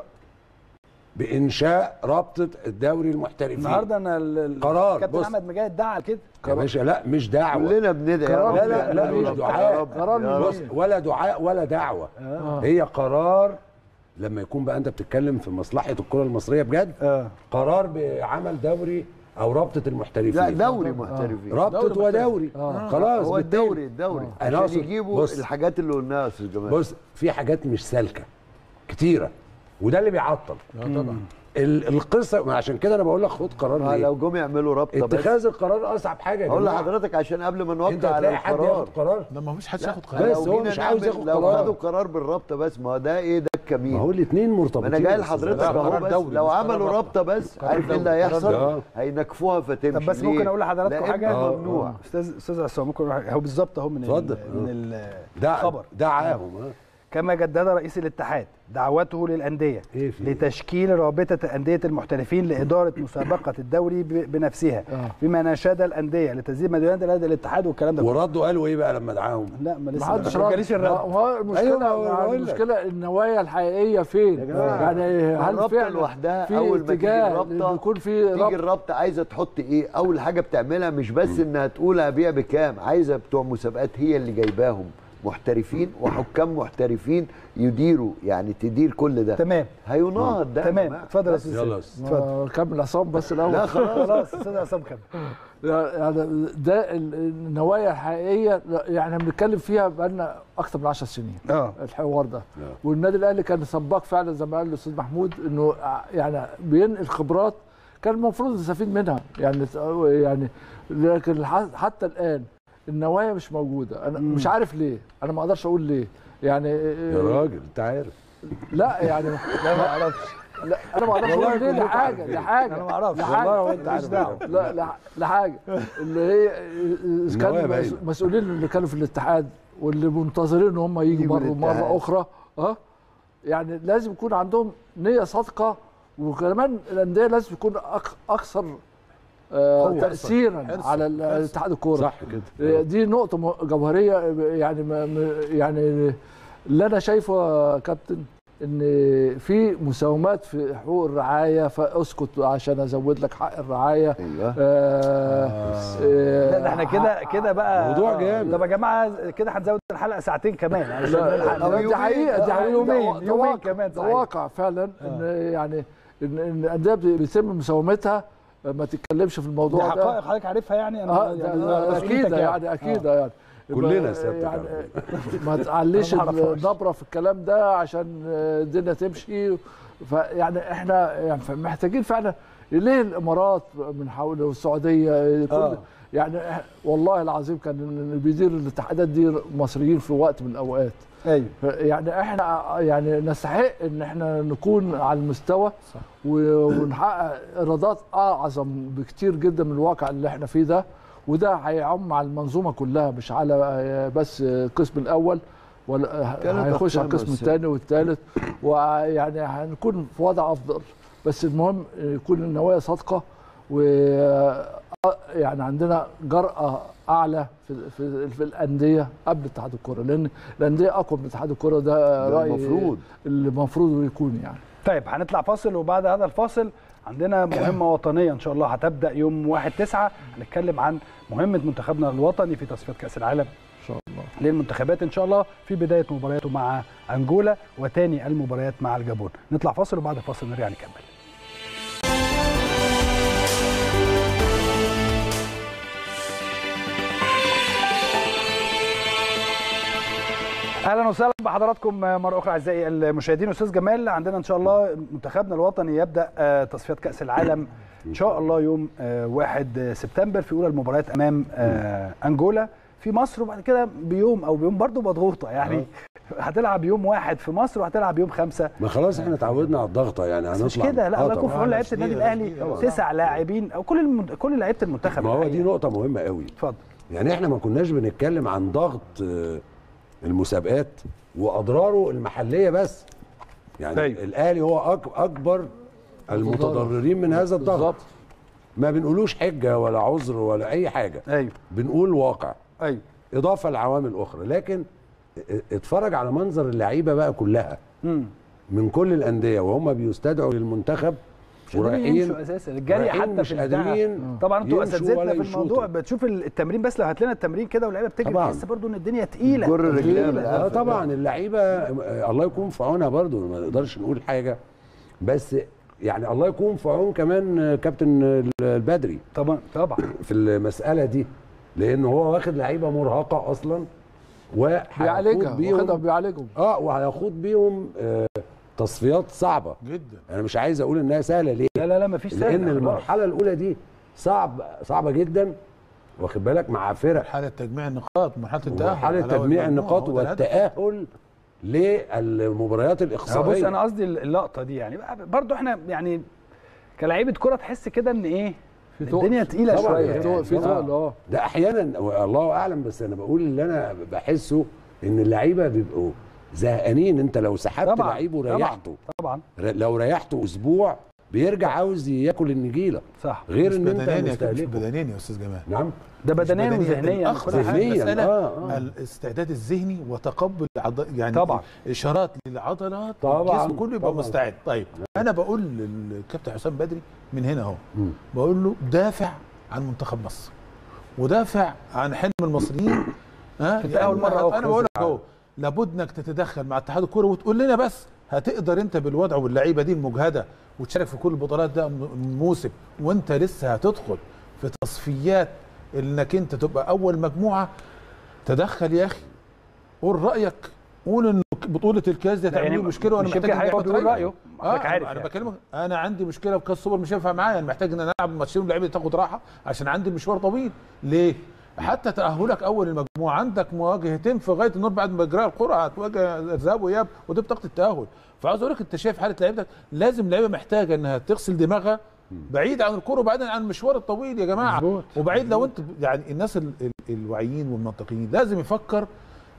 بانشاء رابطه الدوري المحترفين النهارده انا ال- ال- قرار، كابتن بص. احمد مجاهد دعا كده يا باشا لا مش دعوه كلنا بندعي يا رب لا لا لا يعملوا مش رب. دعاء يا رب. قرار يا من رب. بص ولا دعاء ولا دعوه هي قرار لما يكون بقى انت بتتكلم في مصلحه الكره المصريه بجد اه قرار بعمل دوري او رابطه المحترفين لا دوري محترفين رابطه دوري ودوري خلاص هو بالتالي. الدوري الدوري أنا عشان أقصد- يجيبوا بص. الحاجات اللي قلناها يا استاذ جمال بص في حاجات مش سالكه كتيره وده اللي بيعطل اه طبعا ال- القصه ما عشان كده انا بقول لك خد قرار ما ليه لو جم يعملوا رابطه بس اتخاذ القرار اصعب حاجه يا اقول جماعه لحضرتك عشان قبل ما انت نوقع على هتلاقي حد القرار ياخد قرار ده ما فيش حد ياخد بس قرار هو لو جينا مش عاوز نعمل- ياخد لو قرار. خدوا قرار بالرابطه بس ما هو ده ايه ده الكمين ما هو الاثنين ما مرتبطين انا جاي يا لحضرتك لا، اهو قرار بس دولي لو مش قرار عملوا رابطة. رابطه بس قرار عارف ايه اللي دولي. هيحصل قرار هينكفوها فتمشي طب بس ممكن ليه؟ اقول لحضراتكم لأن حاجه آه، ممنوع استاذ استاذ عصام ممكن أقول حاجة؟ هو بالظبط اهو من ال- اتفضل. من ال- ده الخبر دعاهم ها كما جدد رئيس الاتحاد دعوته للأندية إيه في؟ لتشكيل رابطة أندية المحترفين لإدارة مسابقة الدوري ب- بنفسها آه. فيما نشاد الأندية لتسديد مديونات الأهلي الاتحاد والكلام ده كله. وردوا قالوا ايه بقى لما دعاهم لا ما ما لسه حدش ما رد جاليش الرد هو المشكله أيوة، ما هو يعني بقول لك. المشكله النوايا الحقيقيه فين يا جماعة، يعني هل الرابطة فعلا لوحدها في أول ما تيجي اتجاه الرابطة إن يكون في تيجي ربط الرابطه عايزه تحط ايه اول حاجه بتعملها مش بس انها تقول هبيع بكام عايزه بتوع مسابقات هي اللي جايباهم محترفين وحكام محترفين يديروا يعني تدير كل ده تمام هيناهض ده يا تمام جماعة. اتفضل يا استاذ يلا سيد. آه، كمل عصام بس الاول لا خلاص خلاص استاذ عصام كمل يعني ده ال- النوايا الحقيقيه يعني بنتكلم فيها بقالنا اكثر من 10 سنين اه الحوار ده والنادي الاهلي كان سباق فعلا زي ما قال الاستاذ محمود انه يعني بينقل خبرات كان المفروض يستفيد منها يعني يعني لكن ح- حتى الان النوايا مش موجوده انا مش عارف ليه انا ما اقدرش اقول ليه يعني يا راجل انت عارف لا يعني لا ما اعرفش لا انا ما اقدرش اقول ليه لحاجه لحاجه انا ما اعرفش لحاجة. والله وانت عارف دعوه لا لا لحاجه اللي هي إذا النوايا كان باينة. مسؤولين اللي كانوا في الاتحاد واللي منتظرين ان هم يجوا يجوا مره الاتحاد. مره اخرى اه يعني لازم يكون عندهم نيه صادقه وكمان الانديه لازم يكون أك- اكثر آه قوة. تاثيرا حرصاً. على ال- حرصاً. اتحاد الكوره صح كده دي نقطة م- جوهرية يعني ما- م- يعني اللي أنا شايفه يا كابتن إن في مساومات في حقوق الرعاية فاسكت عشان أزود لك حق الرعاية ايوه آه آه لا ده احنا كده كده بقى موضوع جامد. طب يا جماعه كده هنزود الحلقه ساعتين كمان عشان لا نلحق لا، أو دي يومين. حقيقة دي أو حقيقة يومين ده- ده يومين واقع- كمان ده صحيح. واقع فعلا إن يعني إن إن الأندية بيتم مساومتها ما تتكلمش في دي الموضوع ده حقائق حضرتك عارفها يعني انا اه ده- ده مسؤوليتك اكيد يعني اكيد يعني كلنا يبقى سيادتك يعني عارفين. ما تعليش أنا ما أعرفهاش. النبره في الكلام ده عشان الدنيا تمشي فيعني احنا يعني محتاجين فعلا ليه الامارات من حول والسعوديه كل آه. يعني إح- والله العظيم كان اللي بيدير الاتحادات دي مصريين في وقت من الاوقات ايوه يعني احنا يعني نستحق ان احنا نكون على المستوى و- ونحقق ايرادات اعظم بكتير جدا من الواقع اللي احنا فيه ده وده هيعم على المنظومه كلها مش على بس القسم الاول ولا كانت هيخش على أقسام القسم بس. الثاني والثالث ويعني هنكون في وضع افضل بس المهم يكون النوايا صادقه و يعني عندنا جرأة أعلى في في, في الأندية قبل اتحاد الكرة لأن الأندية أقوى من اتحاد الكرة ده ده رأيي المفروض. اللي المفروض يكون يعني طيب هنطلع فاصل وبعد هذا الفاصل عندنا مهمة وطنية إن شاء الله هتبدأ يوم 1 9 هنتكلم عن مهمة منتخبنا الوطني في تصفيات كأس العالم إن شاء الله للمنتخبات إن شاء الله في بداية مبارياته مع أنجولا وتاني المباريات مع الجابون نطلع فاصل وبعد الفاصل نرجع نكمل اهلا وسهلا بحضراتكم مره اخرى اعزائي المشاهدين استاذ جمال عندنا ان شاء الله منتخبنا الوطني يبدا آه، تصفيات كاس العالم ان شاء الله يوم آه، 1 سبتمبر في اولى المباريات امام آه، انجولا في مصر وبعد كده بيوم او بيوم برضه مضغوطه يعني هتلعب يوم واحد في مصر وهتلعب يوم خمسة ما خلاص احنا اتعودنا على الضغطه يعني بس هنطلع مش كده لا آه الله يكون في طبعاً. عون لا، لعيبه شديدة، النادي الاهلي شديدة. تسع لاعبين او كل الم... كل لعيبه المنتخب ما هو دي الحقيقة. نقطه مهمه قوي اتفضل يعني احنا ما كناش بنتكلم عن ضغط آه، المسابقات واضراره المحليه بس يعني أيوة. الاهلي هو أك- اكبر المتضررين من هذا الضغط بالظبط ما بنقولوش حجه ولا عذر ولا اي حاجه ايوه بنقول واقع ايوه اضافه لعوامل اخرى لكن ا- اتفرج على منظر اللعيبه بقى كلها امم من كل الانديه وهم بيستدعوا للمنتخب مش قادرين يمشوا اساسا الجري رايحين حتى مش في البتاع. قادرين طبعا انتوا يمشوا اساتذتنا ولا في الموضوع يشوطوا. بتشوف التمرين بس لو هات لنا التمرين كده واللعيبه بتجري طبعاً. تحس برضو ان الدنيا تقيله جر رجليها تقيلة. اه طبعا اللعيبه آه، الله يكون في عونها برضو ما نقدرش نقول حاجه بس يعني الله يكون في عون كمان آه، كابتن البدري طبعا طبعا في المساله دي لان هو واخد لعيبه مرهقه اصلا وهيخوض بيعالجها واخدها بيهم بيعالجهم اه وهيخوض بيهم آه تصفيات صعبه جدا انا مش عايز اقول انها سهله ليه لا لا لا مفيش سهل لان خلاص. المرحله الاولى دي صعب صعبه جدا واخد بالك مع فرق مرحله تجميع النقاط مرحله التاهل مرحله على أول تجميع مجموعة، النقاط هو ده الهدف. والتاهل للمباريات هو الاقصائيه بص انا قصدي اللقطه دي يعني بقى- برضو احنا يعني كلاعيبه كره تحس كده ان ايه في تقل. الدنيا تقيله طبعاً شويه يعني. في تقل- في طبعاً. تقل اه ده احيانا الله اعلم بس انا بقول اللي انا بحسه ان اللعيبه بيبقوا زهقانين انت لو سحبت طبعاً، لعيب طبعاً. وريحته طبعا ر- لو ريحته اسبوع بيرجع عاوز ياكل النجيله صح غير مش ان انت بدنيا يا كابتن، مش مستهلكه بدنيا يا استاذ جمال نعم ده مش بدنيا وذهنيا الأخطر كل حاجة. ذهنياً، المسألة آه، آه. الاستعداد الذهني وتقبل العض... يعني طبعاً. اشارات للعضلات طبعاً، الجسم كله يبقى طبعاً. مستعد طيب انا بقول للكابتن حسام بدري من هنا اهو مم. بقول له دافع عن منتخب مصر ودافع عن حلم المصريين ها في التأهل لأن مرة أخرى. انا بقول لك اهو لابد انك تتدخل مع اتحاد الكوره وتقول لنا بس هتقدر انت بالوضع واللعيبه دي المجهده وتشارك في كل البطولات ده الموسم وانت لسه هتدخل في تصفيات انك انت تبقى اول مجموعه تدخل يا اخي قول رايك قول ان بطوله الكاس دي لا هتعمل يعني لي مشكله وانا مش محتاج يمكن إني هيقعد آخد يقول رأيك. رأيه. اه حضرتك عارف انا يعني. بكلمك انا عندي مشكله في كاس السوبر مش هينفع معايا انا محتاج ان انا العب ماتشين واللعيبه تاخد راحه عشان عندي المشوار طويل ليه؟ حتى تاهلك اول المجموعه عندك مواجهتين في غايه النور بعد ما اجراء القرعه هتواجه ذهاب واياب ودي بطاقه التاهل فعاوز اقول لك انت شايف حاله لعيبتك لازم لعيبه محتاجه انها تغسل دماغها بعيد عن الكوره وبعيدا عن المشوار الطويل يا جماعه مظبوط. وبعيد لو انت يعني الناس ال- ال- الواعيين والمنطقيين لازم يفكر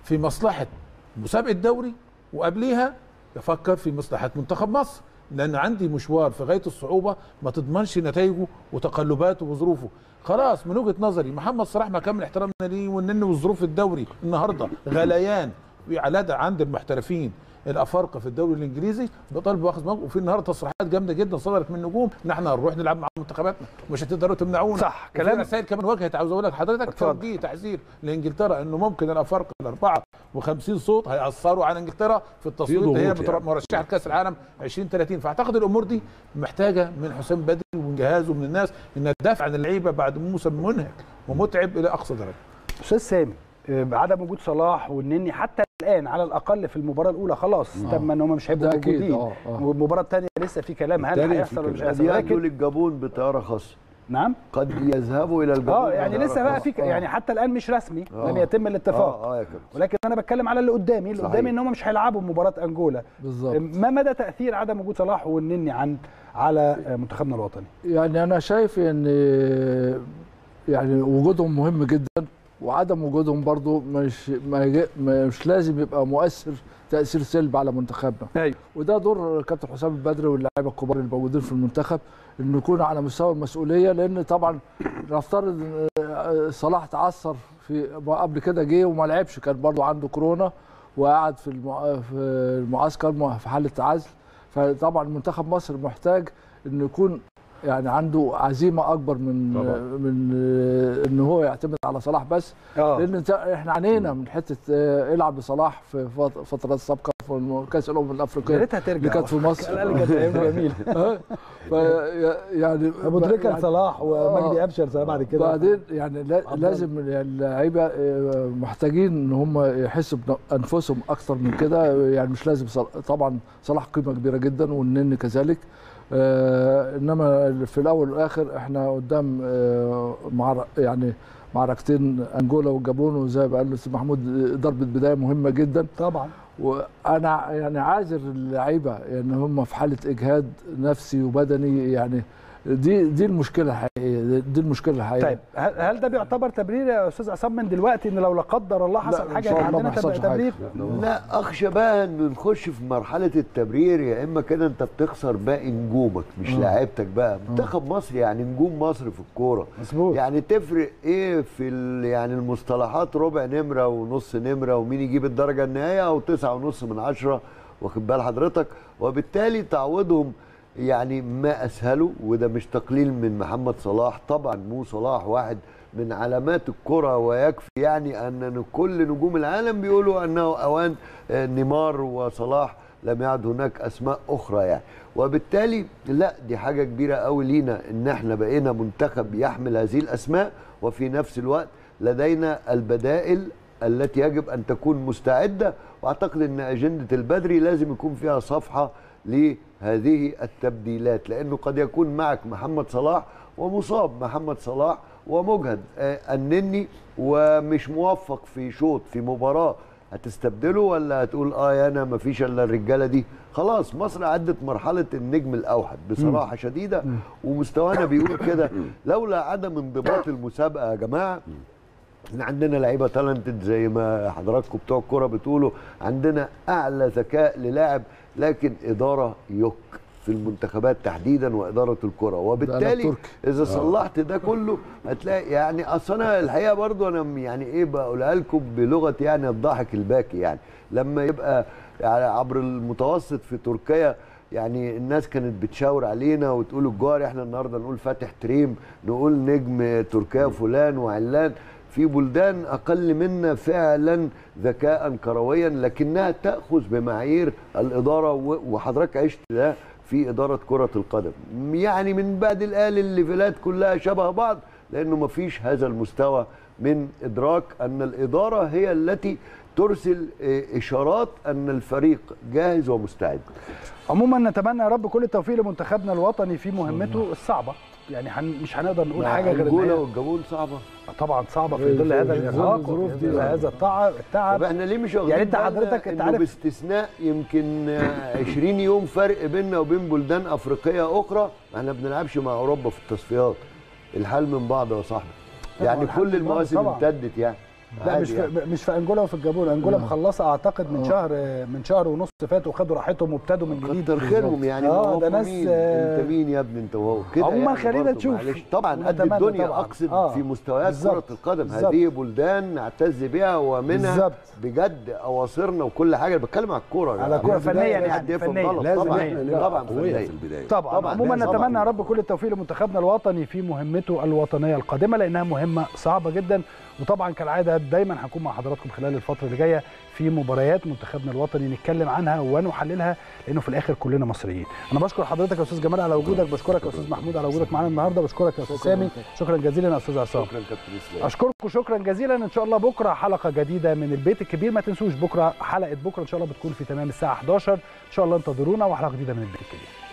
في مصلحه مسابقه الدوري وقبليها يفكر في مصلحه منتخب مصر لان عندي مشوار في غايه الصعوبه ما تضمنش نتائجه وتقلباته وظروفه خلاص من وجهه نظري محمد صلاح ما كامل احترامنا ليه والنن وظروف الدوري النهارده غليان على ده عند المحترفين الافارقه في الدوري الانجليزي بيطالب باخذ موقف وفي النهارده تصريحات جامده جدا صدرت من نجوم ان احنا هنروح نلعب مع منتخباتنا مش هتقدروا تمنعونا صح، وفي كلام- رسائل كمان وجهت عاوز اقول لك حضرتك اتفضل. توجيه تحذير لانجلترا انه ممكن الافارقه الاربعه و50 صوت هيأثروا على انجلترا في التصويت ضغوط هي يعني. بتر- مرشحه لكاس العالم 2030 فاعتقد الامور دي محتاجه من حسام بدري ومن جهازه ومن الناس انها تدافع عن اللعيبه بعد موسم منهك ومتعب الى اقصى درجه استاذ سامي آه، بعدم وجود صلاح والنني حتى الان على الاقل في المباراه الاولى خلاص تم ان هم مش هيبقوا ده أكيد، موجودين آه، آه. والمباراه الثانيه لسه في كلام هل التانية في هيحصل ولا مش كلام. هيحصل يأتوا ولكن للجابون بطياره خاصه نعم قد يذهبوا الى الجابون اه يعني بطيارة لسه بقى خاصة. في يعني حتى الان مش رسمي آه. لم يتم الاتفاق اه اه يا كابتن ولكن انا بتكلم على اللي قدامي اللي صحيح. قدامي ان هم مش هيلعبوا مباراه انجولا بالظبط ما مدى تاثير عدم وجود صلاح والنني عن على منتخبنا الوطني يعني انا شايف ان يعني وجودهم مهم جدا وعدم وجودهم برضو مش ما يجي- مش لازم يبقى مؤثر تاثير سلبي على منتخبنا ايوه وده دور كابتن حسام البدري واللاعيبه الكبار اللي موجودين في المنتخب انه يكون على مستوى المسؤوليه لان طبعا نفترض ان آه، صلاح تعثر في قبل كده جه وما لعبش كان برضو عنده كورونا وقعد في المع- في المعسكر م- في حاله عزل فطبعا منتخب مصر محتاج انه يكون يعني عنده عزيمه اكبر من طبعا. من آه، ان هو يعتمد على صلاح بس اه لان انت- احنا عانينا من حته آه، العب لصلاح في فت- فترات سابقه في الم- كاس الامم يا الافريقيه ريتها ترجع اللي كانت في مصر على الاقل كانت ايام جميله آه، ف- يعني ابو تريكه يعني- صلاح ومجدي آه. ابشر سلام بعد كده بعدين يعني لا- عبد لازم اللعيبه آه، محتاجين ان هم يحسوا بانفسهم اكثر من كده يعني مش لازم صل- طبعا صلاح قيمه كبيره جدا والنني كذلك آه، انما في الاول والاخر احنا قدام آه، معر- يعني معركتين انجولا والجابون وزي ما قال الاستاذ محمود آه، ضربه بدايه مهمه جدا طبعا وانا يعني عاذر اللعيبه يعني هم في حاله اجهاد نفسي وبدني يعني دي دي المشكله الحقيقيه دي المشكله الحقيقيه طيب هل هل ده بيعتبر تبرير يا استاذ عصام من دلوقتي ان لو لا قدر الله لا، حصل إن حاجه شاء يبقى الله ما عندنا تب- يحصلش حاجة. تبرير لا اخشى بقى ان نخش في مرحله التبرير يا اما كده انت بتخسر باقي نجومك مش آه. لاعيبتك بقى منتخب مصر يعني نجوم مصر في الكوره مظبوط يعني تفرق ايه في ال- يعني المصطلحات ربع نمره ونص نمره ومين يجيب الدرجه النهائيه او تسعة ونص من عشرة واخد بال حضرتك وبالتالي تعويضهم يعني ما اسهله وده مش تقليل من محمد صلاح طبعا مو صلاح واحد من علامات الكره ويكفي يعني ان كل نجوم العالم بيقولوا انه اوان آه، نيمار وصلاح لم يعد هناك اسماء اخرى يعني وبالتالي لا دي حاجه كبيره قوي لينا ان احنا بقينا منتخب يحمل هذه الاسماء وفي نفس الوقت لدينا البدائل التي يجب ان تكون مستعده واعتقد ان اجنده البدري لازم يكون فيها صفحه لهذه التبديلات لانه قد يكون معك محمد صلاح ومصاب محمد صلاح ومجهد آه، النني ومش موفق في شوط في مباراه هتستبدله ولا هتقول اه يا انا ما فيش الا الرجاله دي خلاص مصر عدت مرحله النجم الاوحد بصراحه شديده ومستوانا بيقول كده لولا عدم انضباط المسابقه يا جماعه احنا عندنا لعيبه تالنتد زي ما حضراتكم بتوع الكوره بتقولوا عندنا اعلى ذكاء للاعب لكن اداره يك في المنتخبات تحديدا واداره الكره وبالتالي تركي. اذا صلحت ده كله هتلاقي يعني اصل انا الحقيقه برضو انا يعني ايه بقولها لكم بلغه يعني الضاحك الباكي يعني لما يبقى يعني عبر المتوسط في تركيا يعني الناس كانت بتشاور علينا وتقول الجار احنا النهارده نقول فاتح تريم نقول نجم تركيا فلان وعلان في بلدان اقل منا فعلا ذكاء كرويا لكنها تاخذ بمعايير الاداره و- وحضرتك عشت ده في اداره كره القدم يعني من بعد الآل الليفلات كلها شبه بعض لانه ما فيش هذا المستوى من ادراك ان الاداره هي التي ترسل إيه، اشارات ان الفريق جاهز ومستعد عموما نتمنى يا رب كل التوفيق لمنتخبنا الوطني في مهمته الصعبه يعني هن مش هنقدر نقول حاجه غير ان الجوله هي والجابون صعبه طبعا صعبه في ظل هذا الارهاق الظروف وفي دي. ظل هذا التعب طب التعب احنا ليه مش واخدين يعني انت بالنا حضرتك انت إنه عارف باستثناء يمكن آه، 20 يوم فرق بيننا وبين بلدان افريقيه اخرى احنا ما بنلعبش مع اوروبا في التصفيات الحال من بعض يا صاحبي لا، هو يعني الحال كل من بعض المواسم طبعا. امتدت يعني لا عادي مش في يعني. مش في انجولا وفي الجابون انجولا مخلصه اعتقد من شهر من شهر ونص فات وخدوا راحتهم وابتدوا من جديد كتر خيرهم يعني اه هو ده ناس مين آه، انت مين يا ابني انت وهو كده عموما يعني خلينا برضه نشوف. معلش. طبعا قد نتمنى الدنيا طبعاً. اقصد آه. في مستويات بالظبط. كره القدم بالظبط. هذه بلدان نعتز بها ومنها بالظبط. بجد اواصرنا وكل حاجه بتكلم على الكوره على كرة فنيا يعني، حد يفهم فنيا. غلط. لازم طبعا احنا نبقى طبعا قويه فنيا. في البدايه طبعا, طبعاً، عموما لازم. نتمنى يا رب كل التوفيق لمنتخبنا الوطني في مهمته الوطنيه القادمه لانها مهمه صعبه جدا وطبعا كالعاده دايما هكون مع حضراتكم خلال الفتره اللي جايه في مباريات منتخبنا الوطني نتكلم عنها ونحللها لانه في الاخر كلنا مصريين انا بشكر حضرتك يا استاذ جمال على وجودك بشكرك يا استاذ محمود على وجودك معانا النهارده بشكرك يا استاذ سامي شكرا جزيلا يا استاذ عصام شكرا كابتن اسلام اشكركم شكرا جزيلا ان شاء الله بكره حلقه جديده من البيت الكبير ما تنسوش بكره حلقه بكره ان شاء الله بتكون في تمام الساعه 11 ان شاء الله انتظرونا وحلقه جديده من البيت الكبير